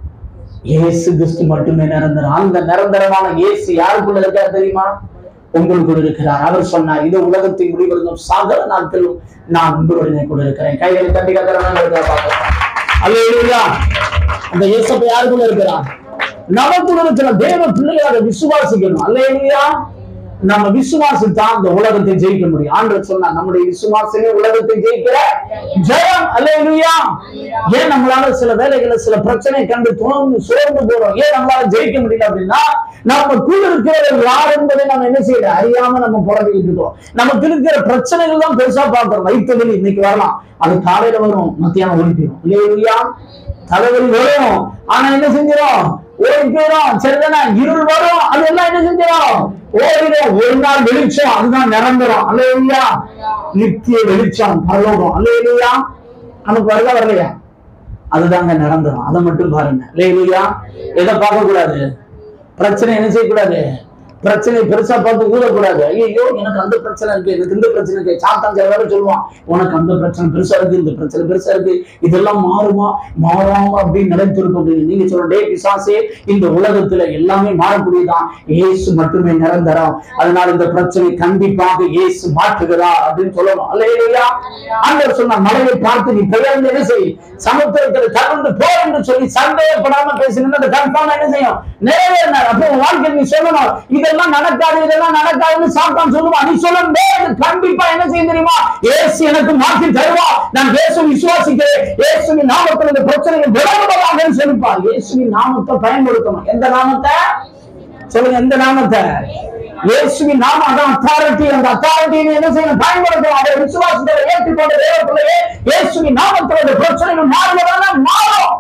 இயேசு கிறிஸ்து மட்டுமே நிரந்தரம் அந்த நிரந்தரமான இயேசு யாருக்குள்ள இருக்கார் தெரியுமா உங்களுக்குள் இருக்கிறார் அவர் சொன்னார் இது உலகத்தின் முடிவெடுக்கும் சகல நாட்களும் நான் உங்களுடைய கூட இருக்கிறேன் கைகளை தட்டி கத்துறேன் அல்லேலூயா அந்த இயேசப்ப யாருக்குள்ள இருக்கிறார் நமக்குள்ள இருக்கிற தேவ பிள்ளைகளை அதை விசுவாசிக்கணும் அல்லேலூயா நம்ம விசுவாசித்தா அந்த உலகத்தை ஜெயிக்க முடியும் ஆண்டவர் சொன்னார் நம்முடைய விசுவாசமே உலகத்தை ஜெயிக்கிற ஜெயம் அல்லேலூயா ஏன் நம்மளால சில வேலைகளை சில பிரச்சனை கண்டு துணர்ந்து சோர்ந்து போறோம் ஏன் நம்மளால ஜெயிக்க முடியல அப்படின்னா நமக்குள்ள இருக்கிறவர் யார் என்பதை நம்ம என்ன செய்யல அறியாம நம்ம புறம்பிக்கிட்டு இருக்கோம் நமக்கு இருக்கிற பிரச்சனைகள் தான் பெருசா பார்க்கிறோம் வயிற்றுவலி இன்னைக்கு வரலாம் அது காலையில வரும் மத்தியானம் ஒழிப்பிடும் இல்லையா தலைவலி வரும் ஆனா என்ன செஞ்சிடும் ஓடி போயிடும் சரிதானே இருள் வரும் அதெல்லாம் என்ன செஞ்சிடும் ஓடிடும் ஒரு நாள் வெளிச்சம் அதுதான் நிரந்தரம் அல்லையா நித்திய வெளிச்சம் பரலோகம் அல்லையா நமக்கு வரல வரலையா அதுதாங்க நிரந்தரம் அதை மட்டும் பாருங்க இல்லையா எதை பார்க்க கூடாது பிரச்சனை என்ன செய்யக்கூடாது பிரச்சனை பெருசா பார்த்து ஊதக்கூடாது ஐயோ எனக்கு அந்த பிரச்சனை இருக்கு எனக்கு இந்த பிரச்சனை இருக்கு சாத்தான் சில வேலை சொல்லுவான் உனக்கு அந்த பிரச்சனை பெருசா இருக்கு இந்த பிரச்சனை பெருசா இருக்கு இதெல்லாம் மாறுமா மாறாம அப்படின்னு நிலைத்திருக்கும் அப்படின்னு நீங்க சொல்ற டே பிசாசே இந்த உலகத்துல எல்லாமே மாறக்கூடியதான் இயேசு மட்டுமே நிரந்தரம் அதனால இந்த பிரச்சனை கண்டிப்பாக இயேசு மாற்றுகிறார் அப்படின்னு சொல்லணும் அல்லையா ஆண்டவர் சொன்ன மலையை பார்த்து நீ பெயர்ந்து என்ன செய் சமுத்திரத்தில் கலந்து போ என்று சொல்லி சந்தேகப்படாம பேசினா அந்த கன்ஃபார்ம் என்ன செய்யும் நிறைவேறினார் அப்போ உன் வாழ்க்கையில் நீ சொல்லணும் இதெல்லாம் நடக்காது இதெல்லாம் நடக்காதுன்னு சாத்தான் சொல்லுவான் நீ சொல்லணும் "டேய், இது கண்டிப்பா என்ன செய்யும் தெரியுமா இயேசு எனக்கு மாற்றி தருவா நான் இயேசு விசுவாசிக்கிறேன் இயேசுவின் நாமத்தில் இந்த பிரச்சனைகள் விலகுவதாக சொல்லிப்பார் இயேசுவின் நாமத்தை பயன்படுத்தணும் எந்த நாமத்தை சொல்லுங்க எந்த நாமத்தை இயேசுவின் நாமம் அதான் அத்தாரிட்டி அந்த அத்தாரிட்டி என்ன செய்யணும் பயன்படுத்தணும் அதை விசுவாசத்தை ஏற்றுக்கொண்ட தேவ பிள்ளையே இயேசுவின் நாமத்தில் இந்த பிரச்சனைகள் மாறுவதான மாறும்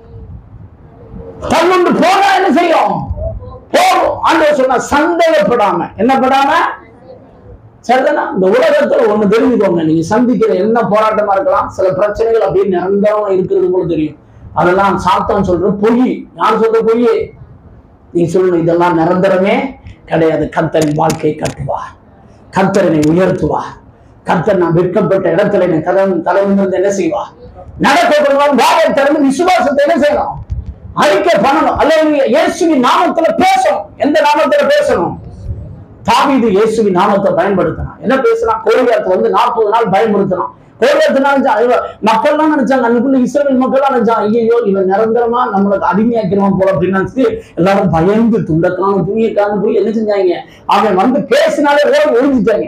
தள்ளுண்டு போனா என்ன செய்யும் போகும் ஆண்டவர் சொன்ன சந்தேகப்படாம என்ன படாம சரிதானா இந்த உலகத்துல ஒண்ணு தெரிஞ்சுக்கோங்க நீங்க சந்திக்கிற என்ன போராட்டமா இருக்கலாம் சில பிரச்சனைகள் அப்படியே நிரந்தரமா இருக்கிறது போல தெரியும் அதெல்லாம் சாத்தான் சொல்ற பொய் யார் சொல்ற பொய் நீ சொல்லணும் இதெல்லாம் நிரந்தரமே கிடையாது கர்த்தரின் வாழ்க்கையை கட்டுவார் கர்த்தரனை உயர்த்துவார் கர்த்தர் நான் விற்கப்பட்ட இடத்துல என்னை தலை தலைமுந்து என்ன செய்வார் நடக்கப்படுவான் வாயை திறந்து விசுவாசத்தை என்ன செய்யணும் அறிக்கை பண்ணணும் அல்லது இயேசுவின் நாமத்துல பேசணும் எந்த நாமத்துல பேசணும் தாவீது இயேசுவின் நாமத்தை பயன்படுத்தினான் என்ன பேசினான் கோலியாத்தை வந்து நாற்பது நாள் பயன்படுத்தினான் கோலியாத்து நினைச்சா இவன் மக்கள்லாம் நினைச்சாங்க அன்னைக்குள்ள இஸ்ரேல் மக்கள்லாம் நினைச்சாங்க ஐயோ இவன் நிரந்தரமா நம்மளுக்கு அடிமையாக்கிறவன் போல அப்படின்னு நினைச்சிட்டு எல்லாரும் பயந்து துண்டக்கான துணியக்கான போய் என்ன செஞ்சாங்க அவன் வந்து பேசினாலே ஓடி ஒழிஞ்சிட்டாங்க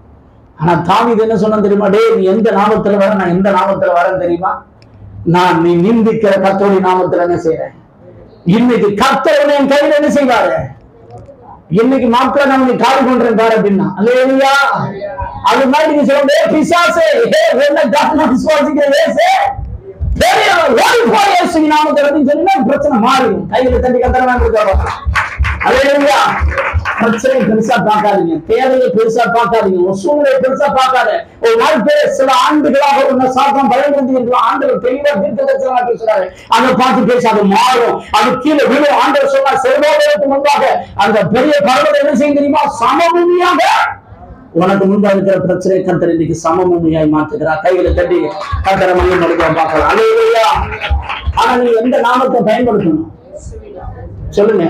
ஆனா தாவீது என்ன சொன்னா தெரியுமா டேய் நீ எந்த நாமத்துல வர நான் எந்த நாமத்துல வரேன் தெரியுமா நான் நீ நிந்திக்கிற கத்தோடி நாமத்துல என்ன செய்யறேன் இன்னைக்கு கத்தவனை என் கையில என்ன செய்வாரு இன்னைக்கு மாப்பிள்ள நான் உன்னை கால் பண்றேன் பாரு அப்படின்னா அல்லேலூயா அது மாதிரி நீங்க சொல்லுங்க "ஏய், பிசாசே ஏ என்ன காரணம் விசுவாசிக்கிற ஏசே பெரிய ஓடி போய் இயேசுவின் நாமத்துல அப்படின்னு சொன்னா பிரச்சனை மாறிடும் கையில தட்டி கத்தர வேண்டியிருக்கா அல்லேலூயா பிரச்சனை பெருசா பார்க்காதீங்க தேவையை பெருசா பார்க்காதீங்க ஒரு சூழ்நிலை பெருசா பார்க்காத ஒரு நாள் பேர் சில ஆண்டுகளாக உன்னை சாத்தம் பயன்படுத்தி இருக்கலாம் ஆண்டவர் தெளிவா தீர்க்க தரிசனமா பேசுறாரு அதை பார்த்து பேச அது மாறும் அது கீழே விழும் ஆண்டவர் சொன்னார் செல்வாதத்துக்கு முன்பாக அந்த பெரிய பர்வதம் என்ன செய்யும் தெரியுமா சமபூமியாக உனக்கு முன்பா இருக்கிற பிரச்சனை கத்தர் இன்னைக்கு சமபூமியாய் மாற்றுகிறார் கையில தட்டி கத்தரை மையம் எடுக்க பார்க்கலாம் அலையிலையா ஆனா நீ எந்த நாமத்தை பயன்படுத்தணும் சொல்லுங்க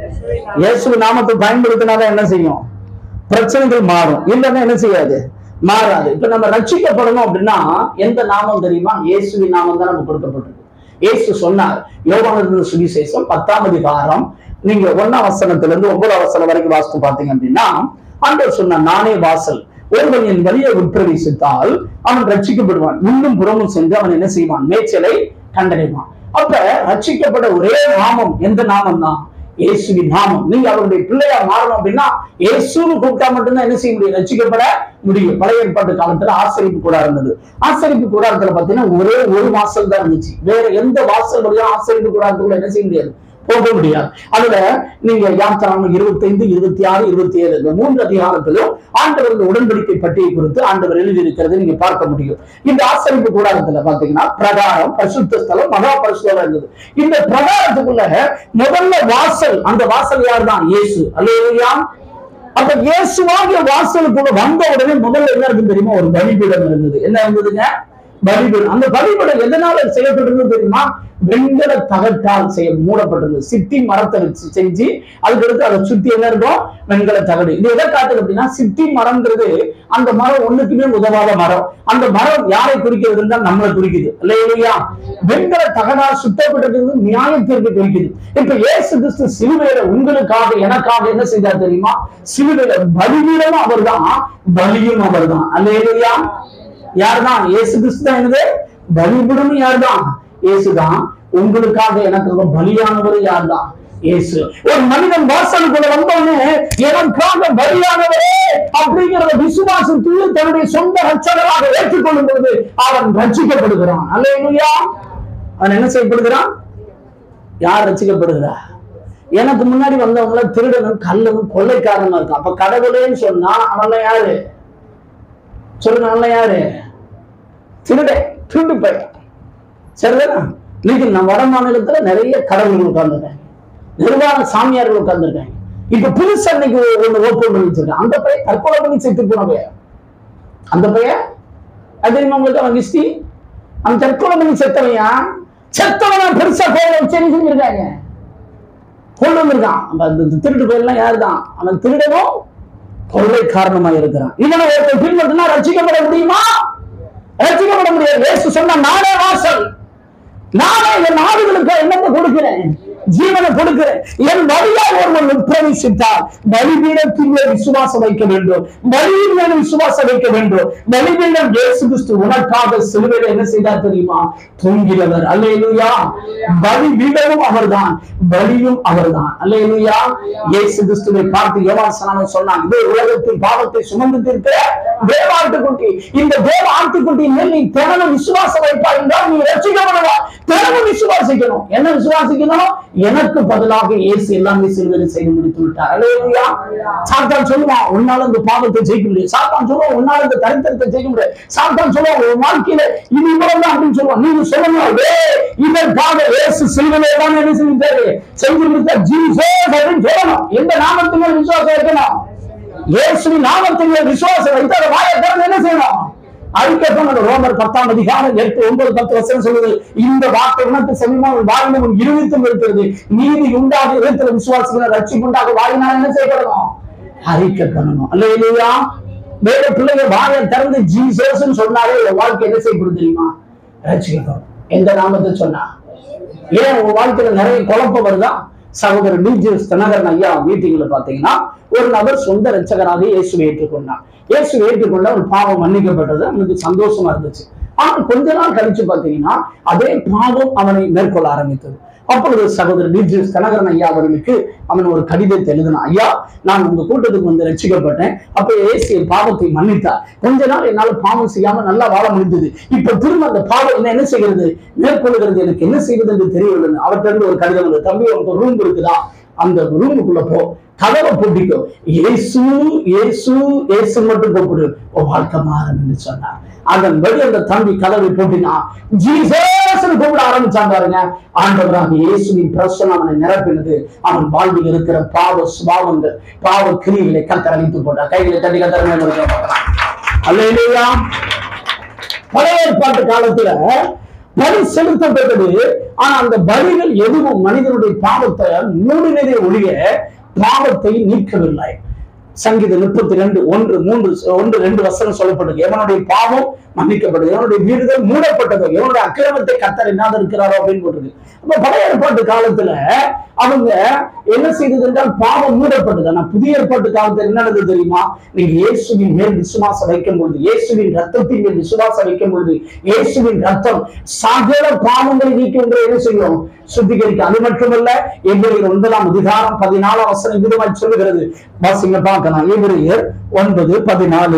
இயேசு நாமத்தை பயன்படுத்தினாதான் என்ன செய்யும் பிரச்சனைகள் மாறும் இல்லைன்னா என்ன செய்யாது மாறாது இப்ப நம்ம ரட்சிக்கப்படணும் அப்படின்னா எந்த நாமம் தெரியுமா இயேசுவின் நாமம் தான் நமக்கு கொடுக்கப்பட்டிருக்கு இயேசு சொன்னார் யோகானந்த சுவிசேஷம் பத்தாம் அதிகாரம் நீங்க ஒன்னாம் வசனத்துல இருந்து ஒன்பதாம் வசனம் வரைக்கும் வாசித்து பார்த்தீங்க அப்படின்னா ஆண்டவர் சொன்னார் நானே வாசல் ஒருவன் என் வழியை உட்பிரவேசித்தால் அவன் ரட்சிக்கப்படுவான் முன்னும் புறமும் சென்று அவன் என்ன செய்வான் மேய்ச்சலை கண்டடைவான் அப்ப ரட்சிக்கப்பட ஒரே நாமம் எந்த நாமம் தான் இயேசுவின் நாமம் நீங்க அவருடைய பிள்ளையா மாறணும் அப்படின்னா இயேசுன்னு கூப்பிட்டா மட்டும்தான் என்ன செய்ய முடியும் ரட்சிக்கப்பட முடியும் பழைய ஏற்பாட்டு காலத்துல ஆசரிப்பு கூட இருந்தது ஆசரிப்பு கூடாரத்துல பாத்தீங்கன்னா ஒரே ஒரு வாசல் தான் இருந்துச்சு வேற எந்த வாசல் வழியும் ஆசரிப்பு கூடாரத்துக்குள்ள என்ன செய்ய முடியாது போக முடியாது அதுல நீங்க யாத்திராமம் இருபத்தைந்து இருபத்தி ஆறு இருபத்தி ஏழு இந்த மூன்று அதிகாரத்திலும் ஆண்டவர் இந்த உடன்படிக்கை பட்டியை குறித்து ஆண்டவர் எழுதியிருக்கிறது நீங்க பார்க்க முடியும் இந்த ஆசரிப்பு கூடாரத்துல பாத்தீங்கன்னா பிரகாரம் பரிசுத்த ஸ்தலம் மகா பரிசுத்தம் இருந்தது இந்த பிரகாரத்துக்குள்ள முதல்ல வாசல் அந்த வாசல் யார் தான் இயேசு அல்லேலூயா அப்ப இயேசுவாகிய வாசலுக்குள்ள வந்த உடனே முதல்ல என்ன இருக்கு தெரியுமா ஒரு பலிபீடம் இருந்தது என்ன இருந்ததுங்க பலிபீடம் அந்த பலிபீடம் எதனால செய்யப்பட்டிருந்தது தெரியுமா வெண்கல தகட்டால் செய்ய மூடப்பட்டிருந்தது சித்தி மரத்தை வச்சு செஞ்சு அதுக்கு அடுத்து அதை சுத்தி என்ன இருக்கும் வெண்கல தகடு இது எதை காட்டுது அப்படின்னா சித்தி மரம்ங்கிறது அந்த மரம் ஒண்ணுக்குமே உதவாத மரம் அந்த மரம் யாரை குறிக்கிறதுன்னு தான் நம்மளை குறிக்குது இல்லையா வெண்கல தகடால் சுத்தப்பட்டிருக்கிறது நியாயத்திற்கு குறிக்குது இப்ப இயேசு கிறிஸ்து சிலுவையில உங்களுக்காக எனக்காக என்ன செய்தார் தெரியுமா சிலுவையில பலிபீடமும் அவர்தான் பலியும் அவர்தான் அல்லையா யார்தான் இயேசு கிறிஸ்து தான் என்னது பலிபீடமும் யார்தான் இயேசுதான் உங்களுக்காக எனக்காக பலியானவர் யார்தான் இயேசு ஒரு மனிதன் வாசலுக்குள்ள வந்தவனே எனக்காக பலியானவரே அப்படிங்கிறத விசுவாசத்து தன்னுடைய சொந்த ரட்சகராக ஏற்றுக்கொள்ளும் பொழுது அவன் ரட்சிக்கப்படுகிறான் அல்லையா அவன் என்ன செய்யப்படுகிறான் யார் ரட்சிக்கப்படுகிறா எனக்கு முன்னாடி வந்தவங்கள திருடனும் கல்லனும் கொள்ளைக்காரனும் இருக்கான் அப்ப கடவுளேன்னு சொன்னா அவன்லாம் யாரு சொல்லுங்க அவன்லாம் யாரு திருடே திருடு பையன் சரிதானா இன்னைக்கு நம்ம வட மாநிலத்துல நிறைய கடவுள்கள் உட்கார்ந்துருக்காங்க நிர்வாண சாமியார்கள் உட்கார்ந்துருக்காங்க இப்ப புதுசா இன்னைக்கு ஒண்ணு ஓப்பன் பண்ணி வச்சிருக்கான் அந்த பையன் தற்கொலை பண்ணி செத்து போன பையன் அந்த பையன் அது தெரியுமா உங்களுக்கு அவன் ஹிஸ்டி அவன் தற்கொலை பண்ணி செத்தவையா செத்தவனா பெருசா கோயில வச்சு என்ன செஞ்சிருக்காங்க கொண்டு வந்திருக்கான் அப்ப அந்த திருட்டு கோயில்லாம் யாருதான் அவன் திருடனும் கொள்ளை காரணமா இருக்கிறான் இவனை ஒருத்தர் பின்பற்றினா ரட்சிக்கப்பட முடியுமா ரட்சிக்கப்பட முடியாது இயேசு சொன்ன நானே வாசல் நானே என் ஆடுகளுக்கு என்னத்தை கொடுக்கிறேன் ஜீவனை கொடுக்கிறேன் என் வழியால் ஒருவன் பிரவேசித்தால் பலிபீடத்தில் மேல் விசுவாசம் வைக்க வேண்டும் பலியின் மேல் விசுவாசம் வைக்க வேண்டும் பலிபீடம் இயேசு கிறிஸ்து உனக்காக சிலுவையில் என்ன செய்தார் தெரியுமா தூங்கிறவர் அல்லேலூயா பலிபீடமும் அவர்தான் பலியும் அவர்தான் அல்லேலூயா இயேசு கிறிஸ்துவை பார்த்து யோவாசனான சொன்னான் இதே உலகத்தின் பாவத்தை சுமந்து தீர்க்கிற தேவ ஆட்டுக்குட்டி இந்த தேவ ஆட்டுக்குட்டியின் மேல் நீ தினமும் விசுவாசம் வைப்பாய் என்றால் நீ ரட்சிக்கப்படுவா தினமும் விசுவாசிக்கணும் என்ன விசுவாசிக்கணும் எனக்கு பதிலாக இயேசு எல்லாமே சிறுவரை செய்து முடித்து விட்டார் அல்லேலூயா சாத்தான் சொல்லுவான் உன்னால இந்த பாவத்தை ஜெயிக்க முடியும் சாத்தான் சொல்லுவான் உன்னால இந்த தரித்திரத்தை ஜெயிக்க முடியாது சாத்தான் சொல்லுவான் உன் வாழ்க்கையில இது இவ்வளவு தான் அப்படின்னு சொல்லுவான் நீங்க சொல்லணும் "ஏய், இதற்காக இயேசு சிலுவையிலே தான் என்ன செஞ்சாரு செஞ்சு முடித்த ஜீசஸ் அப்படின்னு சொல்லணும் எந்த நாமத்தின் மேல் விசுவாசம் இருக்கணும் இயேசுவின் நாமத்தின் மேல் விசுவாசம் வைத்து அதை வாயை திறந்து என்ன செய்யணும் அறிக்கை பண்ணணும் ரோமர் பத்தாம் அதிகாரம் எட்டு ஒன்பது பத்து வசனம் சொல்லுது இந்த வார்த்தை உனக்கு செவிமா வாயிலும் உன் இருவித்தும் இருக்கிறது நீதி உண்டாக இடத்துல விசுவாசிக்கிற ரட்சிப்பு உண்டாக வாயினால் என்ன செய்யப்படணும் அறிக்கை பண்ணணும் அல்ல இல்லையா வேற பிள்ளைங்க வாயை திறந்து ஜீசஸ் சொன்னாலே உன் வாழ்க்கை என்ன செய்யப்படும் தெரியுமா ரசிக்கப்படும் எந்த நாமத்தை சொன்னா ஏன் உங்க வாழ்க்கையில நிறைய குழப்பம் வருதா சகோதரர் டிஜிஎஸ் தினகரன் ஐயா மீட்டிங்ல பாத்தீங்கன்னா ஒரு நபர் சொந்த ரட்சகராக இயேசுவை ஏற்றுக்கொண்டார் இயேசுவை ஏற்றுக்கொண்ட ஒரு பாவம் மன்னிக்கப்பட்டது அவனுக்கு சந்தோஷமா இருந்துச்சு ஆனா கொஞ்ச நாள் கழிச்சு பாத்தீங்கன்னா அதே பாவம் அவனை மேற்கொள்ள ஆரம்பித்தது அப்பொழுது சகோதரர் டிஜிஎஸ் கனகரன் ஐயா அவர்களுக்கு அவன் ஒரு கடிதத்தை எழுதினான் ஐயா நான் உங்க கூட்டத்துக்கு வந்து ரட்சிக்கப்பட்டேன் அப்ப ஏசு என் பாவத்தை மன்னித்தார் கொஞ்ச நாள் என்னால பாவம் செய்யாம நல்லா வாழ முடிந்தது இப்ப திரும்ப அந்த பாவம் என்ன என்ன செய்கிறது மேற்கொள்கிறது எனக்கு என்ன செய்வது என்று தெரியவில்லை அவர்கிட்ட இருந்து ஒரு கடிதம் வந்து தம்பி உனக்கு ரூம் இருக்குதா அந்த ரூமுக்குள்ள போ கதவை பூட்டிக்கோ இயேசு இயேசு இயேசு மட்டும் கூப்பிடு உன் வாழ்க்கை மாறும் என்று சொன்னார் அதன்படி அந்த தம்பி கதவை பூட்டினா ஜீசஸ் கூப்பிட ஆரம்பிச்சான் பாருங்க ஆண்டவராக இயேசுவின் பிரசனம் அவனை நிரப்பினது அவன் வாழ்வில் இருக்கிற பாவ சுபாவங்கள் பாவ கிரிகளை கத்தர் அழித்து போட்டார் கைகளை தட்டி கத்தர் அல்லையா பழைய ஏற்பாட்டு காலத்துல பலி செலுத்தப்பட்டது ஆனா அந்த பலிகள் எதுவும் மனிதனுடைய பாவத்தை மூடினதே ஒழிய பாவத்தை நீக்கவில்லை சங்கீதம் முப்பத்தி ரெண்டு ஒன்று மூன்று ஒன்று ரெண்டு வசனம் சொல்லப்பட்டது எவனுடைய பாவம் மன்னிக்கப்பட்டது எவனுடைய வீடுகள் மூடப்பட்டது எவனுடைய அக்கிரமத்தை கத்தர் இன்னாத இருக்கிறாரோ அப்படின்னு போட்டிருக்கு அப்ப பழைய ஏற்பாட்டு காலத்துல அவங்க என்ன செய்தது என்றால் பாவம் மூடப்பட்டது ஆனா புதிய ஏற்பாட்டு காலத்துல என்ன நடந்தது தெரியுமா நீங்க இயேசுவின் மேல் விசுவாசம் வைக்கும் பொழுது இயேசுவின் ரத்தத்தின் மேல் விசுவாசம் வைக்கும் பொழுது இயேசுவின் ரத்தம் சகல பாவங்களை நீக்கின்ற என்ன செய்யும் சுத்திகரிக்க அது மட்டுமல்ல எபிரேயர் ஒன்பதாம் அதிகாரம் பதினாலாம் வசனம் விதமாய் சொல்லுகிறது வாசிங்க பார்க்கலாம் எபிரேயர் ஒன்பது பதினாலு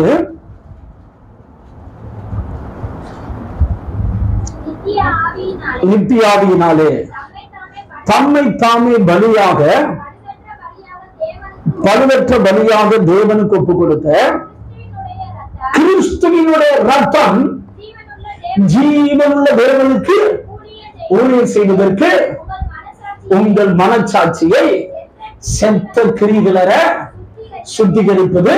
நித்திய ஆவியினாலே நித்தியாவியினாலே தம்மை தாமே தம்மை தாமே பலி- பலியாக பழுதற்ற பலியாக தேவனுக்கு பழுவற்ற பலியாக தேவனுக்கு ஒப்பு கொடுத்த கிறிஸ்துவினுடைய கிறிஸ்துவினுடைய ரத்தம் ரத்தம் ஜீவனுள்ள தேவனுக்கு ஜீவனுள்ள தேவனுக்கு ஊழிய செய்து ஊழியம் செய்வதற்கு உங்கள் உங்கள் மனசாட்சியை மனச்சாட்சியை செத்த கிரிகளர சுத்திகரிப்பது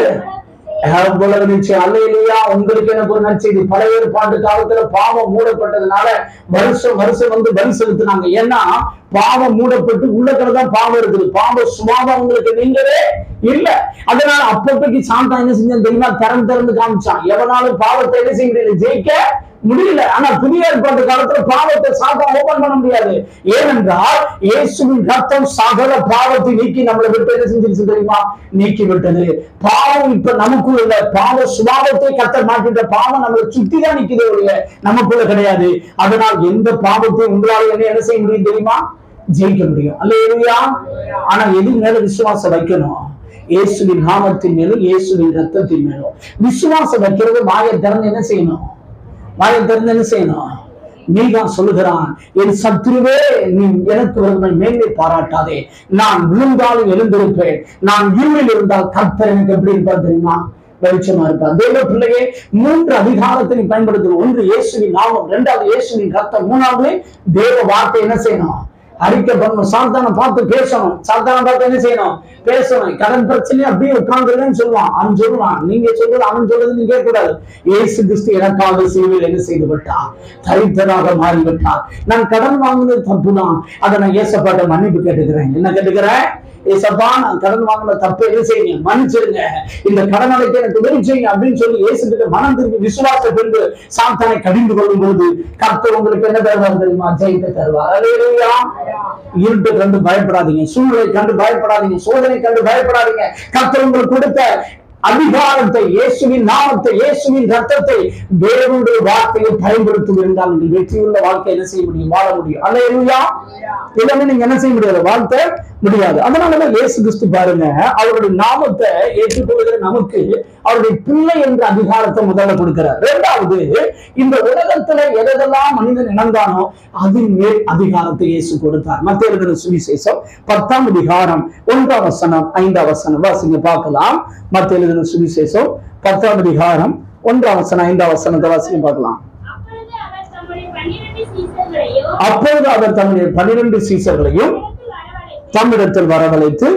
எவ்வளவு நிச்சயம் அல்லையா உங்களுக்கு எனக்கு ஒரு நற்செய்தி பழைய ஏற்பாட்டு காலத்துல பாவம் மூடப்பட்டதுனால வருஷம் வருஷம் வந்து பலி செலுத்தினாங்க ஏன்னா பாவம் மூடப்பட்டு உள்ளத்துல தான் பாவம் இருக்குது பாவ சுபாவம் உங்களுக்கு நீங்களே இல்ல அதனால அப்பப்பைக்கு சாந்தா என்ன செஞ்சான் தெரியுமா திறந்து திறந்து காமிச்சான் எவனாலும் பாவத்தை என்ன செய்ய முடியல ஜெயிக்க முடியல ஆனா புதிய ஏற்பாட்டு காலத்துல பாவத்தை சாதா ஓபன் பண்ண முடியாது ஏனென்றால் இயேசுவின் ரத்தம் சகல பாவத்தை நீக்கி நம்மளை விட்டு என்ன செஞ்சிருச்சு தெரியுமா நீக்கி விட்டது பாவம் இப்ப நமக்குள்ள இல்ல பாவ சுபாவத்தை கத்த மாற்றிட்ட பாவம் நம்மளை சுத்தி தான் நிக்குதே ஒழிய நமக்குள்ள கிடையாது அதனால் எந்த பாவத்தையும் உங்களால என்ன என்ன செய்ய முடியும் தெரியுமா ஜெயிக்க முடியும் அல்லையா ஆனா எது மேல விசுவாசம் வைக்கணும் இயேசுவின் நாமத்தின் மேலும் இயேசுவின் ரத்தத்தின் மேலும் விசுவாசம் வைக்கிறது வாயை திறந்து என்ன செய்யணும் வாயை திறந்து என்ன செய்யணும் நீதான் சொல்லுகிறான் என் சத்துருவே நீ எனக்கு ஒருவனை மேன்மை பாராட்டாதே நான் விழுந்தாலும் எழுந்திருப்பேன் நான் இருளில் இருந்தால் கர்த்தர் எனக்கு எப்படி இருப்பார் தெரியுமா வெளிச்சமா இருப்பார் தேவ பிள்ளையே மூன்று அதிகாரத்தை நீ பயன்படுத்தணும் ஒன்று இயேசுவின் நாமம் இரண்டாவது இயேசுவின் ரத்தம் மூணாவது தேவ வார்த்தை என்ன செய்யணும் அறிக்கை பண்ணணும் சாத்தானை பார்த்து பேசணும் சாத்தானை பார்த்து என்ன செய்யணும் பேசணும் கடன் பிரச்சனை அப்படியே உட்கார்ந்துருன்னு சொல்லுவான் அவன் சொல்லுவான் நீங்க சொல்றது அவன் சொல்றது நீங்க கேட்கக்கூடாது இயேசு கிறிஸ்து எனக்காக சேவையில் என்ன செய்து விட்டார் தரித்தராக மாறிவிட்டார் நான் கடன் வாங்கினது தப்புதான் அதை நான் ஏசப்பாட்ட மன்னிப்பு கேட்டுக்கிறேன் என்ன கேட்டுக்கிறேன் ஏசப்பா நான் கடன் வாங்கின தப்பு என்ன செய்யுங்க மன்னிச்சிருங்க இந்த கடன் அடைக்க எனக்கு உதவி செய்யுங்க அப்படின்னு சொல்லி இயேசுகிட்ட மனம் திரும்பி விசுவாசம் கொண்டு சாத்தானை கடிந்து கொள்ளும் பொழுது கர்த்தர் உங்களுக்கு என்ன தருவார் தெரியுமா ஜெயித்த தருவார் அல்லேலூயா இருட்டை கண்டு பயப்படாதீங்க சூழ்நிலை கண்டு பயப்படாதீங்க சோதனை கண்டு பயப்படாதீங்க கர்த்தர் உங்களுக்கு கொடுத்த அதிகாரத்தை இயேசுவின் நாமத்தை இயேசுவின் ரத்தத்தை தேவனுடைய வார்த்தையை பயன்படுத்தும் இருந்தால் நீங்கள் வெற்றியுள்ள வாழ்க்கை என்ன செய்ய முடியும் வாழ முடியும் அல்லேலூயா எல்லாமே நீங்க என்ன செய்ய முடியாது வாழ்த்த முடியாது அதனாலதான் இயேசு கிறிஸ்து பாருங்க அவருடைய நாமத்தை ஏற்றுக்கொள்கிற நமக்கு அவருடைய பிள்ளை என்ற அதிகாரத்தை முதல்ல கொடுக்கிறார் இரண்டாவது இந்த உலகத்துல எதெல்லாம் மனிதன் இழந்தானோ அதன் மேல் அதிகாரத்தை இயேசு கொடுத்தார் மத்திய எழுதின சுவிசேஷம் பத்தாம் அதிகாரம் ஒன்றாம் வசனம் ஐந்தாம் வசனம் வாசிங்க பார்க்கலாம் மத்திய எழுதின சுவிசேஷம் பத்தாம் அதிகாரம் ஒன்றாம் வசனம் ஐந்தாம் வசனத்தை வாசிங்க பார்க்கலாம் அப்பொழுது அவர் தம்முடைய பன்னிரண்டு சீசர்களையும் அப்பொழுது அவர் தம்முடைய பன்னிரண்டு சீசர்களையும் இடத்தில் வரவழைத்து தம்மிடத்தில் வரவழைத்து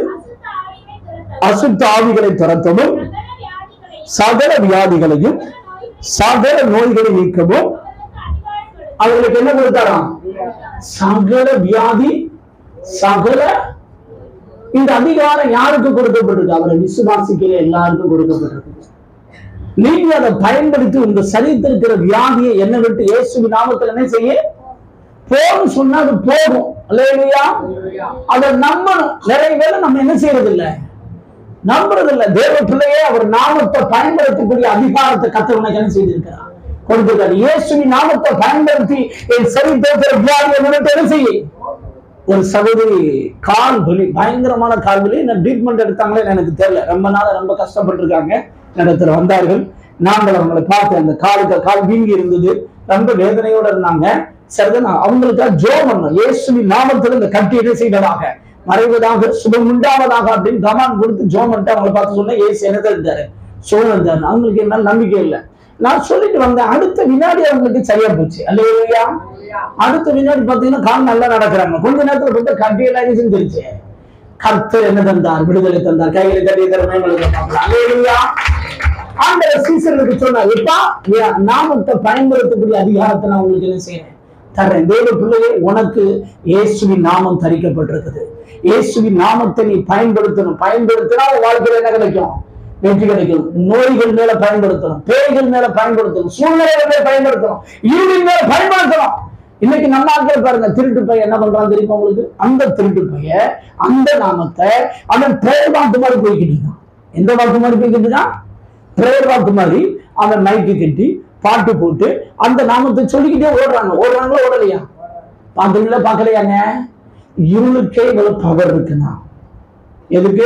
அசுத்த ஆவிகளை துரத்தவும் அசுத்த ஆவிகளை துரத்தவும் சகல சகல வியாதிகளையும் வியாதிகளையும் சகல நோய்களை நீக்கவும் அவர்களுக்கு அவர்களுக்கு அதிகாரம் கொடுத்தார் என்ன கொடுத்தாராம் சகல வியாதி சகல இந்த அதிகாரம் யாருக்கு கொடுக்கப்பட்டிருக்கு அவரை விசுவாசிக்கிற எல்லாருக்கும் கொடுக்கப்பட்டிருக்கு நீங்க அதை பயன்படுத்தி உங்க சரீரத்தில் இருக்கிற வியாதியை என்ன விட்டு இயேசுவின் நாமத்தில் என்ன செய்ய போன்னு சொன்னா அது போகும் இல்லையா அதை நம்பணும் நிறைய பேர் நம்ம என்ன செய்யறது இல்ல நம்புறது இல்ல தேவ பிள்ளையே அவர் நாமத்தை பயன்படுத்தக்கூடிய அதிகாரத்தை கத்த உனக்கு என்ன செய்திருக்கிறார் கொடுத்திருக்காரு இயேசுவின் நாமத்தை பயன்படுத்தி என் சரீரத்தில் வியாதியை நினைத்து என்ன செய்ய ஒரு சகோதரி கால் வலி பயங்கரமான கால் வலி என்ன ட்ரீட்மெண்ட் எடுத்தாங்களே எனக்கு தெரியல ரொம்ப நாள் ரொம்ப கஷ்டப்பட்டிருக்காங்க இடத்துல வந்தார்கள் நாங்கள் அவங்களை பார்த்து அந்த காலுக்கு கால் வீங்கி இருந்தது ரொம்ப வேதனையோட இருந்தாங்க சரிதான் அவங்களுக்காக ஜோ பண்ணோம் இயேசுவின் நாமத்தில் இந்த கட்டி என்ன செய்வதாக மறைவதாக சுபம் உண்டாவதாக அப்படின்னு கமான் கொடுத்து ஜோ பண்ணிட்டு அவங்களை பார்த்து சொன்னேன் ஏசு என்ன இருந்தாரு சோழன் இருந்தாரு அவங்களுக்கு என்ன நம்பிக்கை இல்லை நான் சொல்லிட்டு வந்தேன் அடுத்த வினாடி அவங்களுக்கு சரியா போச்சு அல்லையா அடுத்த வினாடி பாத்தீங்கன்னா கால் நல்லா நடக்கிறாங்க கொஞ்ச நேரத்துல பார்த்தா கட்டியெல்லாம் என்ன செஞ்சிருச்சு கர்த்தர் என்ன தந்தார் விடுதலை தந்தார் கையில கட்டிய திறமையா ஆண்டவர் சீசனுக்கு சொன்னார் இப்பா என் நாமத்தை பயன்படுத்தக்கூடிய அதிகாரத்தை நான் உங்களுக்கு என்ன செய்யறேன் தர்றேன் தேவ பிள்ளையே உனக்கு இயேசுவின் நாமம் தரிக்கப்பட்டிருக்குது இயேசுவின் நாமத்தை நீ பயன்படுத்தணும் பயன்படுத்தினா உன் வாழ்க்கையில என்ன கிடைக்கும் வெற்றி கிடைக்கும் நோய்கள் மேல பயன்படுத்தணும் பேய்கள் மேல பயன்படுத்தணும் சூழ்நிலைகள் மேல பயன்படுத்தணும் இருளின் மேல பயன்படுத்தணும் இன்னைக்கு நம்ம ஆட்கள் பாருங்க திருட்டு பையன் என்ன பண்றான் தெரியுமா உங்களுக்கு அந்த திருட்டு பையன் அந்த நாமத்தை அவன் பிரேயர் வாக்கு மாதிரி போய்கிட்டு இருக்கான் எந்த வாக்கு மாதிரி போய்கிட்டு இருக்கான் பிரேயர் வாக்கு மாதிரி அவன் மைக்கு கட்டி பாட்டு போட்டு அந்த நாமத்தை சொல்லிக்கிட்டே ஓடுறாங்க ஓடுறாங்களா ஓடலையா பாத்தீங்களா பாக்கலையாங்க இருளுக்கே இவ்வளவு பவர் இருக்குண்ணா எதுக்கு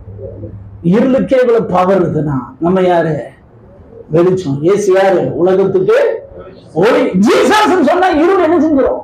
இருளுக்கே இவ்வளவு பவர் இருக்குண்ணா நம்ம யாரு வெளிச்சம் ஏசு யாரு உலகத்துக்கு ஒளி ஜீசஸ் சொன்னா இருள் என்ன செஞ்சிடும்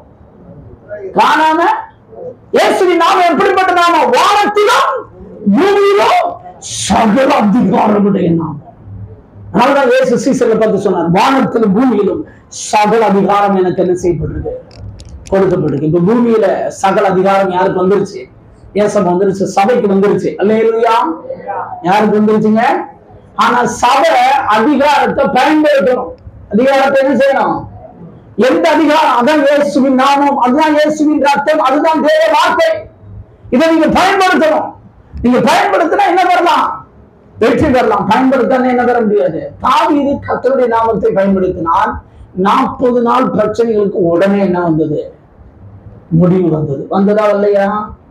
காணாம இயேசுவின் நாமம் எப்படிப்பட்ட நாமம் வானத்திலும் பூமியிலும் சகல அதிகாரமுடைய நாமம் அதனாலதான் இயேசு சீசர்ல பார்த்து சொன்னார் வானத்திலும் பூமியிலும் சகல அதிகாரம் எனக்கு என்ன செய்யப்பட்டிருக்கு கொடுக்கப்பட்டிருக்கு இப்ப பூமியில சகல அதிகாரம் யாருக்கு வந்துருச்சு ஏசம் வந்துருச்சு சபைக்கு வந்துருச்சு அல்லையா யாருக்கு வந்துருச்சுங்க ஆனா சபை அதிகாரத்தை பயன்படுத்தணும் அதிகாரத்தை என்ன செய்யணும் எந்த அதிகாரம் அதான் இயேசுவின் நாமம் அதுதான் இயேசுவின் ரத்தம் அதுதான் தேவ வார்த்தை இதை நீங்க பயன்படுத்தணும் நீங்க பயன்படுத்தினா என்ன வரலாம் வெற்றி பெறலாம் பயன்படுத்தானே என்ன பெற முடியாது தாவீது கர்த்தருடைய நாமத்தை பயன்படுத்தினால் நாற்பது நாள் பிரச்சனைகளுக்கு உடனே என்ன வந்தது முடிவு வந்தது வந்ததா இல்லையா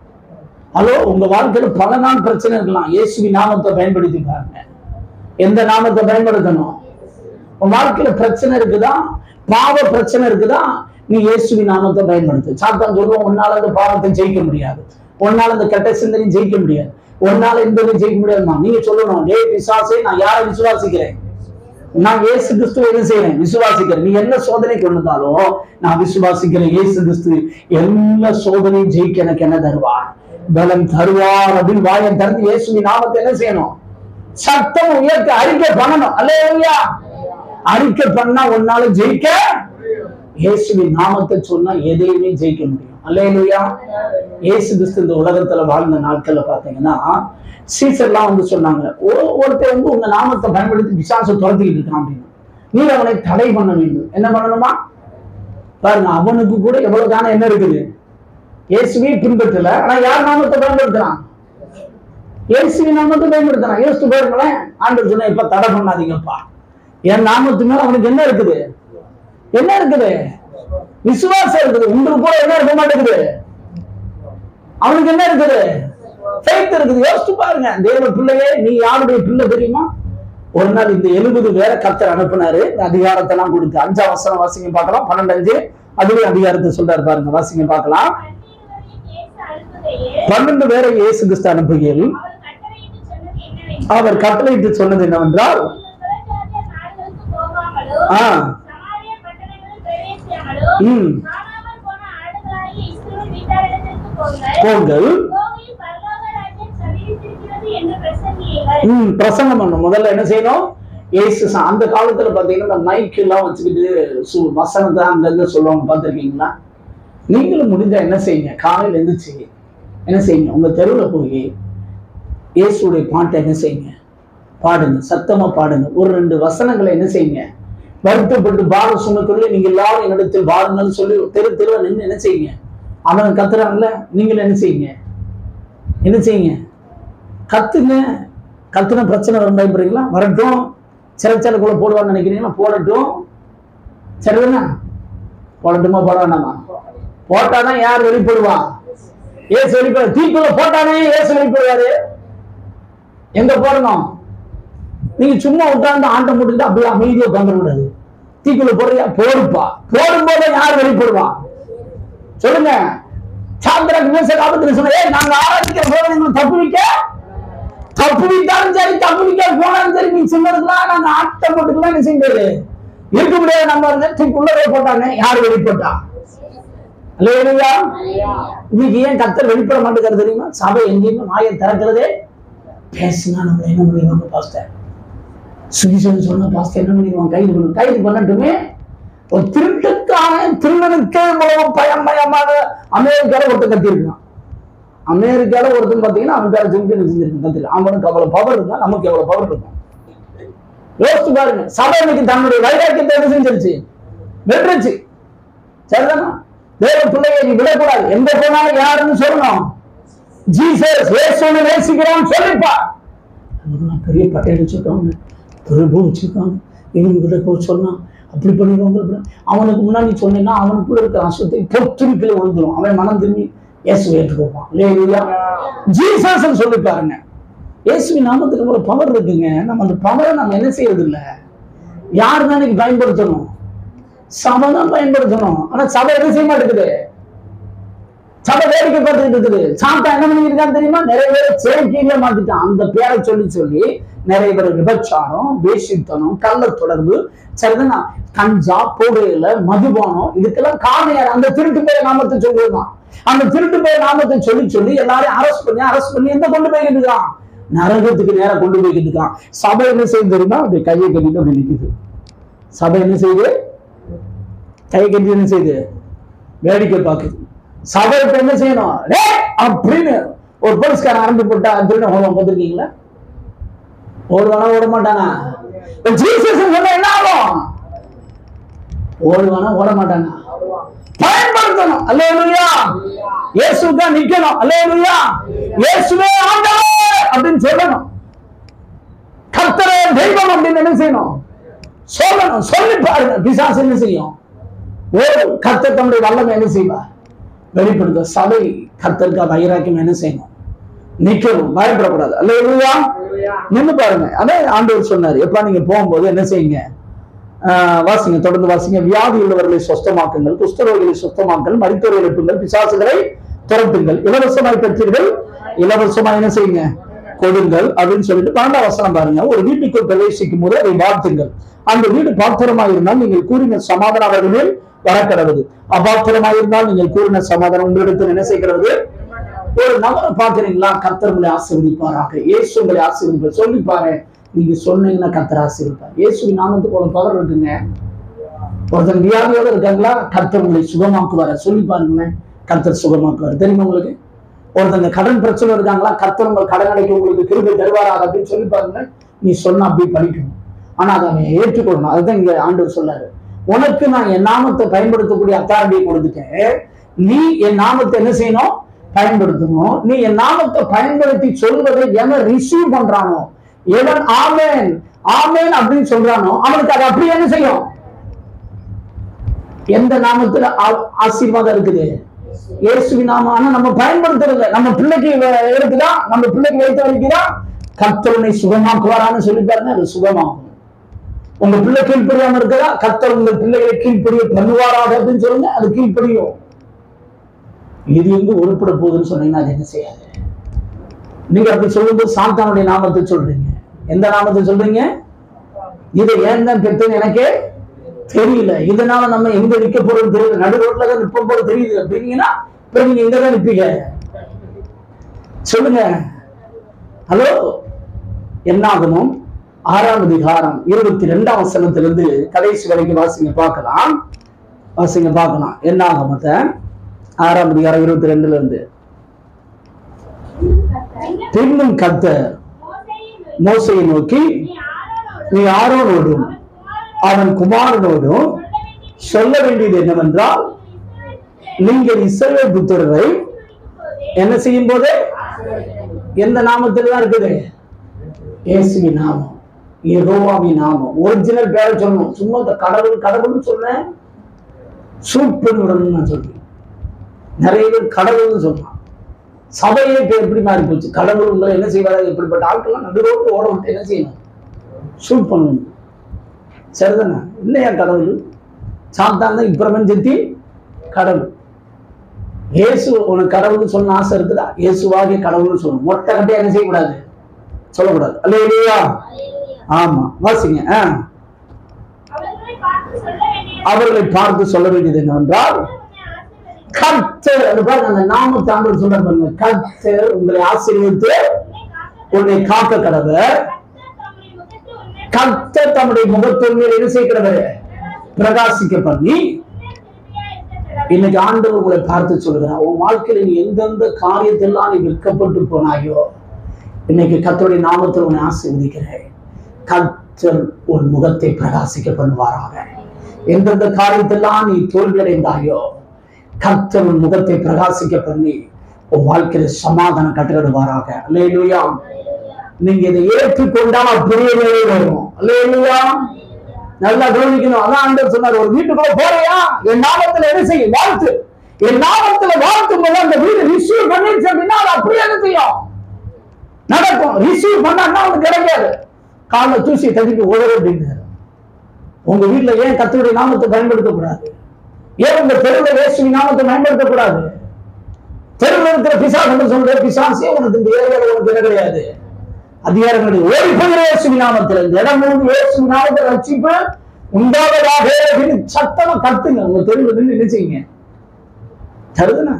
ஹலோ உங்க வாழ்க்கையில பல நாள் பிரச்சனை இருக்கலாம் இயேசுவின் நாமத்தை பயன்படுத்தி பாருங்க எந்த நாமத்தை பயன்படுத்தணும் உன் வாழ்க்கையில பிரச்சனை இருக்குதா பாவ பிரச்சனை இருக்குதா நீ இயேசுவின் நாமத்தை பயன்படுத்து சாத்தான் சொல்லுவோம் உன்னால அந்த பாவத்தை ஜெயிக்க முடியாது உன்னால அந்த கெட்ட சிந்தனையும் ஜெயிக்க முடியாது உன்னால இந்த இதையும் ஜெயிக்க முடியாதுமா நீங்க சொல்லணும் டே விசுவாசை நான் யாரை விசுவாசிக்கிறேன் நான் இயேசு கிறிஸ்துவ என்ன செய்யறேன் விசுவாசிக்கிறேன் நீ என்ன சோதனை கொண்டு வந்தாலும் நான் விசுவாசிக்கிறேன் இயேசு கிறிஸ்து எல்லா சோதனையும் ஜெயிக்க எனக்கு என்ன தருவார் பலம் தருவார் அப்படின்னு வாயை திறந்து இயேசுவின் நாமத்தை என்ன செய்யணும் சத்தம் உயர்த்த அறிக்கை பண்ணணும் அல்லையா அறிக்கை பண்ணா உன்னால ஜெயிக்க இயேசுவின் நாமத்தை சொன்னா எதையுமே ஜெயிக்க முடியும் அல்லையா இயேசு கிறிஸ்து இந்த உலகத்துல வாழ்ந்த நாட்கள்ல பாத்தீங்கன்னா சீசர்லாம் வந்து சொன்னாங்க "ஒ- ஒருத்தன் வந்து உங்க நாமத்தை பயன்படுத்தி விசாசம் துரத்திக்கிட்டு இருக்கான் அப்படின்னு நீ அவனை தடை பண்ண வேண்டும் என்ன பண்ணணுமா பாருங்க அவனுக்கு கூட எவ்வளவு தானே என்ன இருக்குது இயேசுவே பின்பற்றல ஆனா யார் நாமத்தை பயன்படுத்துறான் இயேசுவின் நாமத்தை பயன்படுத்துறான் இயேசு பாருங்களேன் ஆண்டவர் சொன்ன இப்ப தடை பண்ணாதீங்கப்பா என் நாமத்து மேல அவனுக்கு என்ன இருக்குது என்ன இருக்குது விசுவாசம் இருக்குது உங்களுக்கு கூட என்ன இருக்க மாட்டேங்குது அவனுக்கு என்ன இருக்குது ஃபெய்த் இருக்குது யோசிச்சு பாருங்க தேவ பிள்ளையே நீ யாருடைய பிள்ளை தெரியுமா ஒரு நாள் இந்த எழுபது பேரை கத்தர் அனுப்புனாரு இந்த அதிகாரத்தை எல்லாம் கொடுத்து அஞ்சாம் வசனம் வாசிங்க பார்க்கலாம் பன்னெண்டு அஞ்சு அதுலயும் அதிகாரத்தை சொல்றாரு பாருங்க வாசிங்க பார்க்கலாம் பன்னெண்டு பேரை இயேசு கிறிஸ்து அனுப்புகையில் அவர் கட்டளையிட்டு சொன்னது என்னவென்றால் ஆ. ம். போங்கள் ம் பிரசங்கம் பண்ணும் முதல்ல என்ன செய்யணும் ஏசு ச- அந்த காலத்துல பாத்தீங்கன்னா இந்த மைக் எல்லாம் வச்சுக்கிட்டு சு வசனத்தை அங்கங்க சொல்லுவாங்க பார்த்திருக்கீங்களா நீங்களும் முடிஞ்சா என்ன செய்யுங்க காலையில எழுந்துச்சு என்ன செய்யுங்க உங்க தெருவுல போய் இயேசுடைய பாட்டை என்ன செய்யுங்க பாடுங்க சத்தமா பாடுங்க ஒரு ரெண்டு வசனங்களை என்ன செய்யுங்க வருத்தப்பட்டு பார சுமக்குள்ள நீங்க எல்லாரும் என்னிடத்தில் வாருங்கன்னு சொல்லி தெரு தெருவ நின்று என்ன செய்யுங்க அவன் கத்துறாங்கல்ல நீங்களும் என்ன செய்யுங்க என்ன செய்யுங்க கத்துங்க கத்துன பிரச்சனை வரும் பயப்படுறீங்களா வரட்டும் சிறைச்சாலைக்குள்ள போடுவான்னு நினைக்கிறீங்களா போடட்டும் சரிதானே போடட்டுமா போட வேண்டாமா போட்டாதான் யார் வெளிப்படுவா ஏசு வெளிப்பட தீக்குள்ள போட்டானே ஏசு வெளிப்படுவாரு எங்க போடணும் நீங்க சும்மா உட்கார்ந்து ஆட்டம் போட்டுக்கிட்டு அப்படியே அமைதியா உட்காந்துட கூடாது தீக்குள்ள போடுறியா போடுப்பா போடும்போது யார் வெளிப்படுவா சொல்லுங்க சாந்திரன் விமர்சக ஆபத்துல சொன்ன ஏய் நாங்க ஆராதிக்கிற போது எங்களை தப்பு வைக்க தப்பு விட்டாலும் சரி தப்பு விக்க போனாலும் சரி நீ சொன்னதுக்கெல்லாம் நாங்க ஆட்டம் போட்டுக்கலாம் என்ன செய்ய முடியாது இருக்க முடியாது நம்ம வந்து தூக்குள்ளவே போட்டாங்க யார் வெளிப்பட்டா அல்லேலூயா இன்னைக்கு ஏன் கத்தர் வெளிப்பட மாட்டேங்கிறது தெரியுமா சபை எங்கேயுமே வாயை திறக்கிறதே பேசுனா நம்ம என்ன பண்ணிடுவாங்க பாஸ்டர் சுவிசேஷம் சொன்ன பாஸ்டர் என்ன பண்ணிடுவாங்க கைது பண்ணு கைது பண்ணட்டுமே ஒரு திருட்டுக்கான திருடனுக்கே இவ்வளவு பயம் பயமாக அமெரிக்கால ஒருத்தன் கத்திருக்கான் அமெரிக்கால ஒருத்தன் பாத்தீங்கன்னா அவன் பேர சொல்லி செஞ்சிருக்கான் கத்திருக்கான் அவனுக்கு அவ்வளவு பவர் இருந்தா நமக்கு எவ்வளவு பவர் இருக்கும் யோசிச்சு பாருங்க சபை இன்னைக்கு தன்னுடைய வைராக்கியத்தை என்ன செஞ்சிருச்சு வெட்டுருச்சு சரிதானா தேவ பிள்ளையை நீ விடக்கூடாது எங்க போனாலும் யாருன்னு சொல்லணும் ஜீசஸ் இயேசுவை நேசிக்கிறான் சொல்லிப்பா அவங்கெல்லாம் பெரிய பட்டையை வச்சிருக்காங்க பிரபு வச்சிருக்காங்க இவங்க கிட்ட போய் சொன்னா அப்படி பண்ணிடுவாங்க இப்படி. அவனுக்கு முன்னாடி சொன்னீங்கன்னா அவனுக்குள்ள இருக்கிற அசுத்தை பொத்துன்னு கீழே விழுந்துரும் அவன் மனம் திரும்பி இயேசுவை ஏற்றுக்கோப்பான் இல்லையா ஜீசஸ் சொல்லி பாருங்க இயேசுவின் நாமத்துக்கு இவ்வளவு பவர் இருக்குங்க நம்ம அந்த பவரை நம்ம என்ன செய்யறது இல்ல யார் தான் இன்னைக்கு பயன்படுத்தணும் சபை தான் பயன்படுத்தணும் ஆனா சபை என்ன செய்ய மாட்டேங்குது சபை வேடிக்கை பார்த்துக்கிட்டு இருக்குது சாத்தா என்ன பண்ணிருக்கான்னு தெரியுமா நிறைய பேரை சேர்க்கையில மாத்திட்டான் அந்த பேரை சொல்லி சொல்லி நிறைய பேர் விபச்சாரம் வேஷித்தனம் கள்ள தொடர்பு சரிதானா கஞ்சா புகையில மதுபானம் இதுக்கெல்லாம் காரணம் யார் அந்த திருட்டு பேரை நாமத்தை சொல்லுவான் அந்த திருட்டு பேர் நாமத்தை சொல்லி சொல்லி எல்லாரையும் அரெஸ்ட் பண்ணி அரெஸ்ட் பண்ணி எந்த கொண்டு போய்கிட்டு இருக்கான் நரகத்துக்கு நேரம் கொண்டு போய்கிட்டு இருக்கான் சபை என்ன செய்யுது தெரியுமா அப்படி கையை கட்டிட்டு அப்படி நிக்குது சபை என்ன செய்யுது கை கட்டி என்ன செய்யுது வேடிக்கை பார்க்குது சபை இப்ப என்ன செய்யணும் டேய் அப்படின்னு ஒரு போலீஸ்காரன் ஆரம்பி போட்டா திருட ஹோமம் பார்த்துருக்கீங்களா ஓடுவானா ஓட மாட்டானா இப்ப ஜீசஸ் சொன்னா என்ன ஆகும் ஓடுவானா ஓட மாட்டானா பயன்படுத்தணும் அல்லேலூயா இயேசுக்கா நிக்கணும் அல்லேலூயா இயேசுவே ஆண்டவர் அப்படின்னு சொல்லணும் கர்த்தரே தெய்வம் அப்படின்னு என்ன செய்யணும் சொல்லணும் சொல்லி பாருங்க பிசாசு என்ன செய்யும் ஒரு கர்த்தர் தம்முடைய வல்லமை என்ன செய்வார் வெளிப்படுத்த சபை கர்த்தருக்கு வைராக்கியம் என்ன செய்யணும் நிக்கணும் பயப்படக்கூடாது அல்லேலூயா நின்னு பாருங்க அதே ஆண்டவர் சொன்னார் எப்ப நீங்க போகும்போது என்ன செய்யுங்க ஆஹ் வாசிங்க தொடர்ந்து வாசிங்க வியாதி உள்ளவர்களை சொஸ்தமாக்குங்கள் குஷ்டரோகிகளை சொஸ்தமாக்குங்கள் மருத்துவ எழுப்புங்கள் பிசாசுகளை துரத்துங்கள் இலவசமாய் பெற்றீர்கள் இலவசமா என்ன செய்யுங்க கொடுங்கள் அப்படின்னு சொல்லிட்டு பன்னெண்டாம் வசனம் பாருங்க ஒரு வீட்டுக்குள் பிரவேசிக்கும் போது அதை வாழ்த்துங்கள் அந்த வீடு பாத்திரமாக இருந்தால் நீங்கள் கூறின சமாதானம் அவர்கள் மேல் வரக்கடவுது அபாத்திரமாக இருந்தால் நீங்கள் கூறின சமாதானம் உங்களிடத்தில் என்ன செய்கிறது ஒரு நபரை பாக்குறீங்களா கர்த்தர் உங்களை ஆசீர்வதிப்பாராக இயேசு உங்களை ஆசீர்வதிப்பார் சொல்லி பாரு நீங்க சொன்னீங்கன்னா கர்த்தர் ஆசீர்வதிப்பார் இயேசுவின் நாமத்துக்கு ஒரு பவர் இருக்குங்க ஒருத்தன் வியாதியோட இருக்காங்களா கர்த்தர் உங்களை சுகமாக்குவார சொல்லி பாருங்களேன் கர்த்தர் சுகமாக்குவார் தெரியுமா உங்களுக்கு ஒருத்தங்க கடன் பிரச்சனை இருக்காங்களா கர்த்தர் உங்கள் கடன் அடைக்க உங்களுக்கு கிருபை தருவாராக அப்படின்னு சொல்லி பாருங்க நீ சொன்னா அப்படி படிக்கணும் ஆனா அதை அவன் ஏற்றுக்கொள்ளணும் அதுதான் இங்க ஆண்டவர் சொல்லாரு உனக்கு நான் என் நாமத்தை பயன்படுத்தக்கூடிய அத்தாரிட்டியை கொடுத்துட்டேன் நீ என் நாமத்தை என்ன செய்யணும் பயன்படுத்தணும் நீ என் நாமத்தை பயன்படுத்தி சொல்வதை எவன் ரிசீவ் பண்றானோ எவன் ஆமேன் ஆமேன் அப்படின்னு சொல்றானோ அவனுக்கு அது அப்படி என்ன செய்யும் எந்த நாமத்துல ஆ- ஆசீர்வாதம் இருக்குது இயேசுவின் நாமம் ஆனா நம்ம பயன்படுத்துறது நம்ம பிள்ளைக்கு வ- இருக்குதா நம்ம பிள்ளைக்கு வைத்த வரைக்குதா கர்த்தரனை சுகமாக்குவாரான்னு சொல்லி பாருங்க அது சுகமாகும் உங்க பிள்ளை கீழ்ப்படியாம இருக்கதா கர்த்தர் உங்க பிள்ளைகளை கீழ்ப்படிய பண்ணுவாராக அப்படின்னு சொல்லுங்க அது கீழ்ப்படியும் இது எங்க உருப்பட போகுதுன்னு சொன்னீங்கன்னா அது என்ன செய்யாது நீங்க அப்படி சொல்லும்போது சாத்தானுடைய நாமத்தை சொல்றீங்க எந்த நாமத்தை சொல்றீங்க இதை ஏன் தான் பெற்றேன்னு எனக்கே தெரியல இதனால நம்ம எங்க நிக்க போறோம் தெரியல நடு ரோட்ல தான் நிற்போம் போல தெரியுது அப்படின்னீங்கன்னா அப்புறம் நீங்க எங்க தான் நிப்பீங்க சொல்லுங்க ஹலோ என்னாகணும் ஆறாம் அதிகாரம் இருபத்தி ரெண்டாம் வசனத்திலிருந்து கடைசி வரைக்கும் வாசிங்க பார்க்கலாம் வாசிங்க பார்க்கலாம் என்னாகமத்தை ஆறாம் அதிகாரம் இருபத்தி ரெண்டுல இருந்து பின்னும் கர்த்தர் மோசையை நோக்கி நீ ஆரோனோடும் அவன் குமாரனோடும் சொல்ல வேண்டியது என்னவென்றால் நீங்கள் இஸ்ரவேல் புத்திரரை என்ன செய்யும் போது எந்த நாமத்தில் தான் இருக்குது இயேசுவின் நாமம் யெகோவாவின் நாமம் ஒரிஜினல் பேரை சொல்லணும் சும்மா இந்த கடவுள் கடவுள்னு சொன்னேன் சூட் பண்ணி விடணும்னு நான் சொல்றேன் நிறைய பேர் கடவுள்னு சொல்றான் சபையே இப்ப எப்படி மாறி போச்சு கடவுள் உங்களை என்ன செய்வாரு இப்படிப்பட்ட ஆட்கள்லாம் நடு ரோட்ல ஓட விட்டு என்ன செய்யணும் ஷூட் பண்ணணும் சரிதானே இல்லையா கடவுள் சாத்தான் தான் இப்பிரபஞ்சத்தி கடவுள் இயேசு உனக்கு கடவுள்னு சொன்ன ஆசை இருக்குதா இயேசுவாகிய கடவுள்னு சொல்லணும் மொட்டை கட்டியா என்ன செய்யக்கூடாது சொல்லக்கூடாது அல்ல இல்லையா ஆமா வாசிங்க ஆ. அவர்களை பார்த்து சொல்ல வேண்டிய அவர்களை பார்த்து சொல்ல வேண்டியது என்னவென்றால் கர்த்தர் அது பாருங்க அந்த நாமத்தை ஆண்டவர் சொல்ற பாருங்க கர்த்தர் உங்களை ஆசீர்வதித்து உன்னை காக்க கடவர் கர்த்தர் தம்முடைய முகத்தொன்மையில் என்ன செய்ய கடவர் பிரகாசிக்க பண்ணி இன்னைக்கு ஆண்டவர் உங்களை பார்த்து சொல்லுகிறார் உன் வாழ்க்கையில நீ எந்தெந்த காரியத்தெல்லாம் நீ விற்கப்பட்டு போனாயோ இன்னைக்கு கர்த்தருடைய நாமத்தில் உன்னை ஆசீர்வதிக்கிறேன் கர்த்தர் உன் முகத்தை பிரகாசிக்க பண்ணுவாராக எந்தெந்த காரியத்தெல்லாம் நீ தோல்வியடைந்தாயோ கர்த்தர் உன் முகத்தை பிரகாசிக்க பண்ணி உன் வாழ்க்கையில சமாதானம் கட்டுக்கிடுவாராக அல்லேலூயா நீங்க இதை ஏற்றுக்கொண்டால் அப்படியே வரும் அல்லேலூயா நல்லா கவனிக்கணும் அதான் ஆண்டவர் சொன்னார் ஒரு வீட்டுக்குள்ள போறியா என் நாமத்துல என்ன செய்யும் வாழ்த்து என் நாமத்துல வாழ்த்தும் போது அந்த வீடு ரிசீவ் பண்ணிருச்சு அப்படின்னா அது அப்படியே என்ன செய்யும் நடக்கும் ரிசீவ் பண்ணா அவனுக்கு கிடைக்காது காலை தூசி தட்டிட்டு உழவு அப்படின்னு உங்க வீட்டுல ஏன் கத்தருடைய நாமத்தை பயன்படுத்த கூடாது ஏன் உங்க தெருவில் இயேசுவின் நாமத்தை பயன்படுத்த கூடாது தெருவில் இருக்கிற பிசாஸ் என்று சொல்ற பிசாசே உனக்கு இந்த ஏரியாவில் உனக்கு இடம் கிடையாது அதிகாரம் கிடையாது ஓடி போகிற இயேசுவின் நாமத்தில் இந்த இடம் முழுவதும் இயேசுவின் நாமத்தை ரட்சிப்பு உண்டாவதாக அப்படின்னு சத்தமா கத்துங்க உங்க தெருவில் நின்று என்ன செய்யுங்க தருதுனா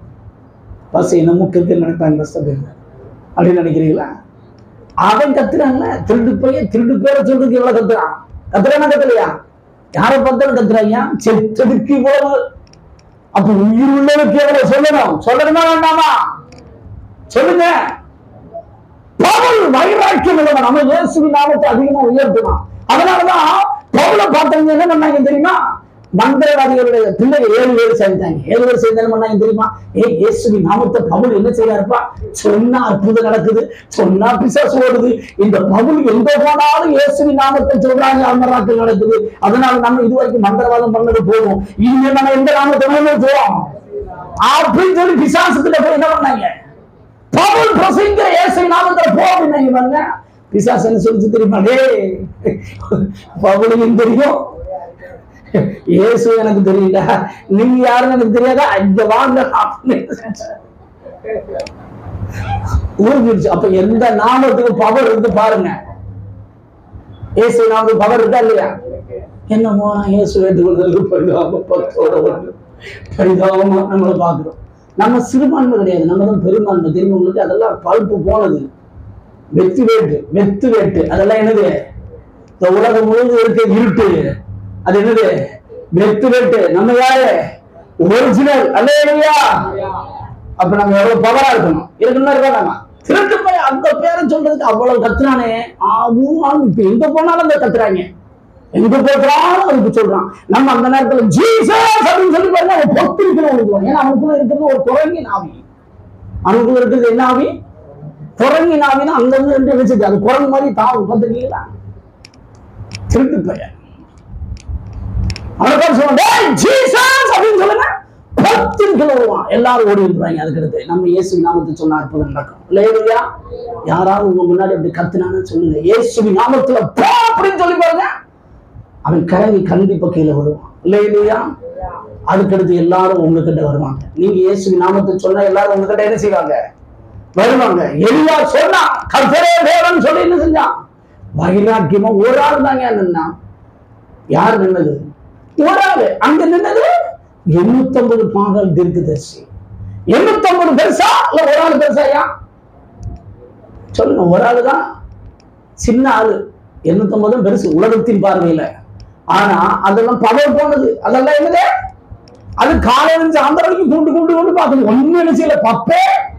பஸ் என்ன முக்கியத்தில் நினைப்பாங்க பஸ் அப்படின்னு நினைக்கிறீங்களா அவன் கத்துறான்ல திருடு போய் திருடு பேரை சொல்றதுக்கு எவ்வளவு கத்துறான் கத்துறானா கத்துலையா யாரை பார்த்தாலும் கத்துறாங்க செத்ததுக்கு இவ்வளவு அப்ப உயிர் உள்ளதுக்கு எவ்வளவு சொல்லணும் சொல்லணுமா வேண்டாமா சொல்லுங்க பவுல் வைராக்கியம் உள்ளவன் நம்ம இயேசுவின் நாமத்தை அதிகமா உயர்த்தணும் அதனாலதான் பவுல பார்த்தவங்க என்ன பண்ணாங்க தெரியுமா மந்திரவாதிகளுடைய பிள்ளைங்க ஏழு பேர் சேர்ந்தாங்க ஏழு பேர் சேர்ந்து என்ன பண்ணாங்க தெரியுமா ஏ இயேசுவின் நாமத்தை பவுல் என்ன செய்யறாருப்பா சொன்னா அற்புதம் நடக்குது சொன்னா பிசாசு ஓடுது இந்த பவுல் எங்க போனாலும் இயேசுவின் நாமத்தை சொல்றாங்க அமராக்கள் நடக்குது அதனால நம்ம இது வரைக்கும் மந்திரவாதம் பண்ணது போதும் இனிமே நம்ம எந்த நாமத்தை பயன்படுத்துவோம் அப்படின்னு சொல்லி பிசாசுக்குள்ள போய் என்ன பண்ணாங்க பவுல் பிரசங்கிற இயேசு நாமத்துல போ அப்படின்னு பாருங்க பிசாசு என்ன சொல்லிச்சு தெரியுமா டேய் பவுலுக்கும் தெரியும் இயேசு எனக்கு தெரியல நீங்க யாருன்னு எனக்கு தெரியாதா இங்க வாங்க ஊர்ந்துருச்சு அப்ப எந்த நாமத்துக்கு பவர் இருக்கு பாருங்க இயேசு நாமத்துக்கு பவர் இருக்கா இல்லையா என்னமோ நான் இயேசு ஏற்றுக்கொள்வதற்கு பரிதாப பத்தோட வந்து பரிதாபமா நம்மளை பார்க்கிறோம் நம்ம சிறுபான்மை கிடையாது நம்ம தான் பெரும்பான்மை தெரியும் உங்களுக்கு அதெல்லாம் பழுப்பு போனது வெத்து வேட்டு வெத்து வேட்டு அதெல்லாம் என்னது இந்த உலகம் முழுவதும் இருக்க இருட்டு அது என்னது வெத்து வேட்டு நம்ம யாரு ஒரிஜினல் அல்லையா அப்ப நம்ம எவ்வளவு பவரா இருக்கணும் இருக்கணும் இருக்கா நம்ம திருட்டு போய் அந்த பேரை சொல்றதுக்கு அவ்வளவு கத்துறானே ஆவும் இப்ப எங்க போனாலும் அந்த கத்துறாங்க எங்க போகிறாலும் அதுக்கு சொல்றான் நம்ம அந்த நேரத்துல ஜீசஸ் அப்படின்னு சொல்லி பாருங்க அவன் பொத்திருக்கிற ஒழுங்குவான் ஏன்னா அவனுக்குள்ள இருக்கிறது ஒரு குரங்கி நாவி அவனுக்குள்ள இருக்கிறது என்ன ஆவி குரங்கி நாவினா அங்க இருந்து ரெண்டு வச்சுட்டு அது குரங்கு மாதிரி தாவும் பார்த்துருக்கீங்களா திருட்டு பையன் அவனுக்கு சொல்லுவான் "டேய், ஜீசஸ் அப்படின்னு சொல்லுங்க பத்து கிலோவான் எல்லாரும் ஓடி இருப்பாங்க அதுக்கு அடுத்து நம்ம இயேசு நாமத்தை சொன்ன அற்புதம் நடக்கும் இல்லையா யாராவது உங்க முன்னாடி அப்படி கத்துனான்னு சொல்லுங்க இயேசுவின் நாமத்துல போ அப்படின்னு சொல்லி பாருங்க அவன் கரங்கி கண்டிப்பா கீழே விடுவான் இல்லையா அதுக்கடுத்து எல்லாரும் உங்ககிட்ட வருவாங்க நீங்க இயேசுவின் நாமத்தை சொன்னா எல்லாரும் உங்ககிட்ட என்ன செய்வாங்க வருவாங்க எலியா சொன்னா கர்த்தரே தேவன் சொல்லி என்ன செஞ்சான் வைராக்கியமா ஒரு ஆள் தாங்க நின்னா யார் நின்னது ஒரு ஆளு அங்க நின்னது எண்ணூத்தொன்பது பாடல் தீர்க்கதரிசி எண்ணூத்தொன்பது பெருசா இல்ல ஒரு ஆள் பெருசாயா சொல்லுங்க ஒரு ஆளு தான் சின்ன ஆளு எண்ணூத்தொன்பதும் பெருசு உலகத்தின் பார்வையில ஆனா அதெல்லாம் பவர் போனது அதெல்லாம் என்னது அது காலையில இருந்து சாயந்தரம் வரைக்கும் கூண்டு கூண்டு கொண்டு பார்க்கணும் ஒண்ணும் என்ன செய்யல பப்பே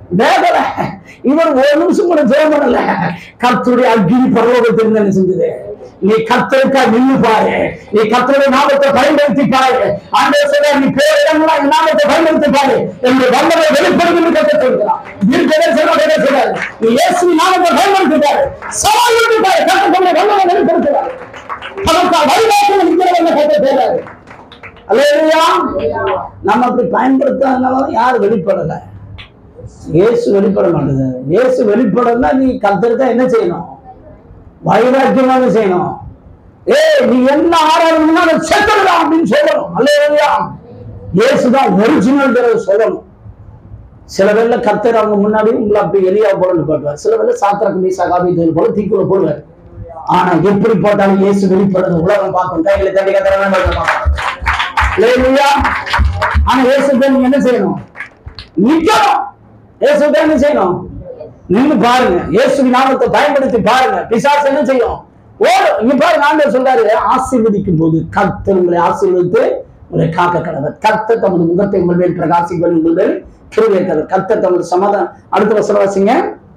வேகல இவர் ஒரு நிமிஷம் கூட ஜெயம் பண்ணல கர்த்தருடைய அக்னி பரலோகத்தில் என்ன செஞ்சது நீ கத்தருக்கா நின்னு பாரு நீ கத்தருடைய நாமத்தை பயன்படுத்தி பாரு ஆண்டவர் சொல்ற நீ பேரிடங்களா என் நாமத்தை பயன்படுத்தி பாரு என்னுடைய வல்லமை வெளிப்படுத்தி கத்த சொல்கிறான் இருக்கிற சொல்ல கேட்க சொல்றாரு நீ இயேசு நாமத்தை பயன்படுத்தி பாரு சவால் விட்டு பாரு கத்த சொல்ற வல்லமை வெளிப்படுத்துறாரு நமக்கு வழிபாட்டு இருக்கிறவங்க கத்த சொல்றாரு அல்லேலூயா நம்ம அப்படி பயன்படுத்தாதனால யார் வெளிப்படல இயேசு வெளிப்பட மாட்டேது இயேசு வெளிப்படனா நீ கத்தருக்கா என்ன செய்யணும் வைராக்கியமாக செய்யணும் ஏய் நீ என்ன ஆராதனா அதை செத்துடலாம் அப்படின்னு சொல்லணும் அல்லையா இயேசுதான் ஒரிஜினல் சொல்லணும் சில வேளை கத்தர் அவங்க முன்னாடி உங்களை அப்படி எலியா போல நிப்பாட்டுவார் சில வேளை சாத்திரக்கு மீசா காபி தோல் போல தீக்குள்ள போடுவார் ஆனா எப்படி போட்டாலும் இயேசு வெளிப்படுறது உலகம் பார்க்கும் கையில தண்ணி கத்தரா ஆனா இயேசு நீங்க என்ன செய்யணும் நிக்கணும் இயேசு என்ன செய்யணும் நின்னு பாருங்க இயேசுவின் நாமத்தை பயன்படுத்தி பாருங்க பிசாசு என்ன செய்யும் ஓடும் இங்க பாருங்க ஆண்டவர் சொல்றாரு ஆசீர்வதிக்கும் போது கர்த்தர் உங்களை ஆசீர்வதித்து உங்களை காக்க கடவர் கர்த்தர் தமது முகத்தை உங்கள் மேல் பிரகாசிப்பது உங்கள் மேல் கிருபை கடவர் கர்த்தர் தமது சமாதானம் அடுத்த வசனம் வாசிங்க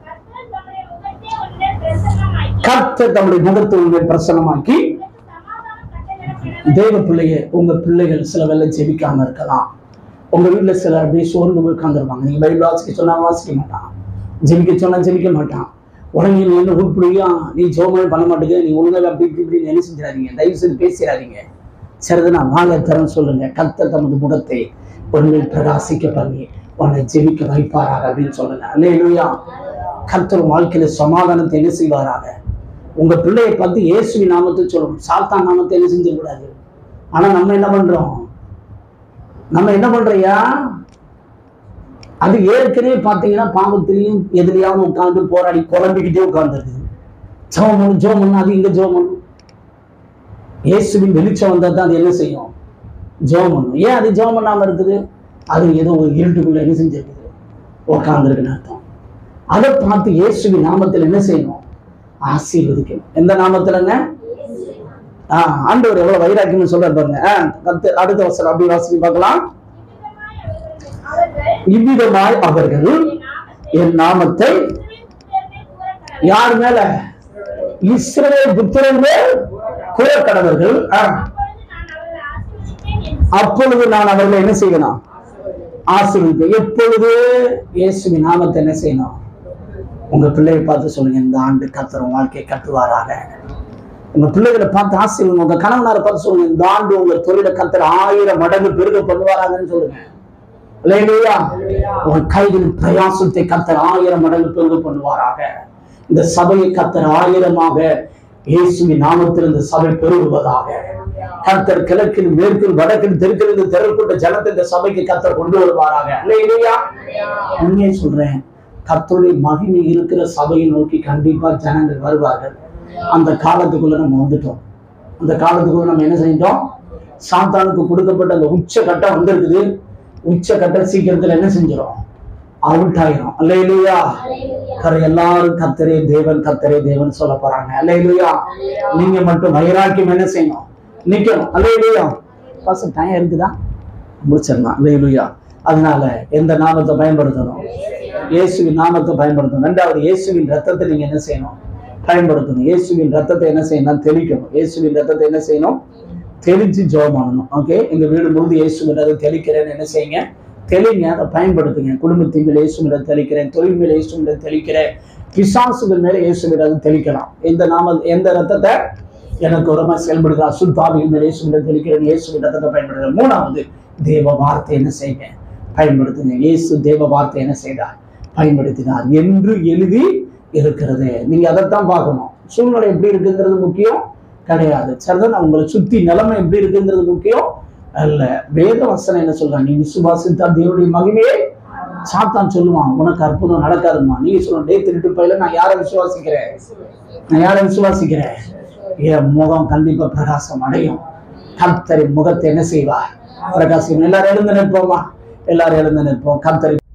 கர்த்தர் தம்முடைய முகத்தை உங்கள் மேல் பிரசன்னமாக்கி கர்த்தர் தம்முடைய முகத்தை உங்கள் மேல் பிரசன்னமாக்கி சமாதானம் கட்டளையிட தேவ பிள்ளையே உங்க பிள்ளைகள் சில வேலை ஜெபிக்காம இருக்கலாம் உங்க வீட்டுல சிலர் அப்படியே சோர்ந்து போய் உட்காந்துருப்பாங்க நீங்க பைபிள் வாசிக்க சொன்னா வாசிக்க மாட்டான் ஜெபிக்க சொன்னா ஜெபிக்க மாட்டான் உடனே நீ என்ன உருப்படியா நீ ஜோமே பண்ண மாட்டேங்க நீ ஒழுங்காக அப்படி இப்படி இப்படி என்ன செஞ்சிடாதீங்க தயவு செய்து பேசிடாதீங்க சரிது நான் வாங்க தரேன் சொல்லுங்க கர்த்தர் தமது முகத்தை உன்னில் பிரகாசிக்க பண்ணி உன்னை ஜெபிக்க வைப்பாராக அப்படின்னு சொல்லுங்க அல்லேலூயா கர்த்தர் உன் வாழ்க்கையில சமாதானத்தை என்ன செய்வாராக உங்க பிள்ளையை பார்த்து இயேசுவின் நாமத்தை சொல்லணும் சாத்தான் நாமத்தை என்ன செஞ்சிடக்கூடாது ஆனா நம்ம என்ன பண்றோம் நம்ம என்ன பண்றியா அது ஏற்கனவே பார்த்தீங்கன்னா பாவத்திலையும் எதிரியாவும் உட்கார்ந்து போராடி குழம்பிக்கிட்டே உட்கார்ந்துருக்குது ஜோம் பண்ணு ஜோம் பண்ணு அது இங்க ஜோம் பண்ணு இயேசுவின் வெளிச்சம் வந்தா தான் அது என்ன செய்யும் ஜோம் பண்ணும் ஏன் அது ஜோம் பண்ணாம இருக்குது அது ஏதோ ஒரு இருட்டுக்குள்ள என்ன செஞ்சிருக்குது உட்கார்ந்துருக்குன்னு அர்த்தம் அதை பார்த்து இயேசுவின் நாமத்தில் என்ன செய்யணும் ஆசீர்வதிக்கணும் எந்த நாமத்துலங்க ஆஹ் ஆண்டவர் எவ்வளவு வைராக்கியம்னு சொல்றாரு பாருங்க ஆஹ் கத்து அடுத்த வசனம் அப்படி வாசிக்க பார்க்கலாம் அவர்கள் இவ்விதமாய் அவர்கள் என் நாமத்தை யார் மேல இஸ்ரவேல் புத்திரன் மேல் குலக்கடவர்கள் ஆஹ், அப்பொழுது நான் அவர்களை ஆசீர்வதிப்பேன் என்று அப்பொழுது நான் அவர்களை என்ன செய்யணும் ஆசீர்வதிப்பேன் எப்பொழுது இயேசுவின் நாமத்தை என்ன செய்யணும் உங்க பிள்ளையை பார்த்து சொல்லுங்க இந்த ஆண்டு கத்தர் உங்க வாழ்க்கையை கட்டுவாராக உங்க பிள்ளைகளை பார்த்து ஆசீர்வதிங்க உங்க கணவனாரை பார்த்து சொல்லுங்க இந்த ஆண்டு உங்க தொழிலை கத்தர் ஆயிரம் மடங்கு பெருக பண்ணுவாராங்கன்னு சொல்லுங்க அல்லேலூயா உன் கைகளின் பிரயாசத்தை கத்தர் ஆயிரம் மடங்கு பெருக பண்ணுவாராக இந்த சபையை கத்தர் ஆயிரமாக இயேசுவின் நாமத்தில் இந்த சபை பெருகுவதாக கர்த்தர் கிழக்கில் மேற்கில் வடக்கில் தெற்கிலிருந்து திரள்கொண்ட ஜனத்தை இந்த சபைக்கு கத்தர் கொண்டு வருவாராக அல்லேலூயா உண்மையை சொல்றேன் கர்த்தருடைய மகிமை இருக்கிற சபையை நோக்கி கண்டிப்பா ஜனங்கள் வருவார்கள் அந்த காலத்துக்குள்ள நம்ம வந்துட்டோம் அந்த காலத்துக்குள்ள நம்ம என்ன செஞ்சோம் சாத்தானுக்கு கொடுக்கப்பட்ட அந்த உச்ச கட்டம் வந்திருக்குது உச்ச கட்டம் சீக்கிரத்துல என்ன செஞ்சிடும் அவுட் ஆயிரும் அல்லையிலுயா கரை எல்லாரும் கத்தரே தேவன் கத்தரே தேவன் சொல்ல போறாங்க அல்லையிலுயா நீங்க மட்டும் வைராக்கியம் என்ன செய்யணும் நிக்கணும் அல்லையிலுயா பாச டைம் இருக்குதா முடிச்சிடலாம் அல்லையிலுயா அதனால எந்த நாமத்தை பயன்படுத்தணும் இயேசுவின் நாமத்தை பயன்படுத்தணும் ரெண்டாவது இயேசுவின் ரத்தத்தை நீங்க என்ன செய்யணும் பயன்படுத்தணும் இயேசுவின் ரத்தத்தை என்ன செய்யணும் தெளிக்கணும் இயேசுவின் ரத்தத்தை என்ன செய்யணும் தெளிச்சு ஜெபம் பண்ணணும் ஓகே எங்க வீடு முழுது இயேசுவின் ரத்தம் தெளிக்கிறேன்னு என்ன செய்யுங்க தெளிங்க அதை பயன்படுத்துங்க குடும்பத்தின் மேல இயேசுவின் ரத்தம் தெளிக்கிறேன் தொழில் மேல இயேசுவின் ரத்தம் தெளிக்கிறேன் பிசாசுகள் மேல இயேசுவின் ரத்தம் தெளிக்கலாம் எந்த நாம எந்த ரத்தத்தை எனக்கு உரமா செயல்படுகிற அசுத்தாவிகள் மேல இயேசுவின் ரத்தம் தெளிக்கிறேன் இயேசுவின் ரத்தத்தை பயன்படுத்துகிறேன் மூணாவது தேவ வார்த்தை என்ன செய்யுங்க பயன்படுத்துங்க இயேசு தேவ வார்த்தை என்ன செய்தார் பயன்படுத்தினார் என்று எழுதி இருக்கிறது நீங்க அதைத்தான் பார்க்கணும் சூழ்நிலை எப்படி இருக்குங்கிறது முக்கியம் கிடையாது சரிதான் உங்களை சுத்தி நிலைமை எப்படி இருக்குங்கிறது முக்கியம் அல்ல வேத வசனம் என்ன சொல்றாங்க நீ விசுவாசித்தா தேவனுடைய மகிமையை சாத்தான் சொல்லுவான் உனக்கு அற்புதம் நடக்காதுமா நீங்க சொல்லணும் டே திருட்டு பையில நான் யாரை விசுவாசிக்கிறேன் நான் யாரை விசுவாசிக்கிறேன் என் முகம் கண்டிப்பா பிரகாசம் அடையும் கர்த்தரின் முகத்தை என்ன செய்வார் பிரகாசம் எல்லாரும் எழுந்து நிற்போமா எல்லாரும் எழுந்து நிற்போம் கர்த்தரை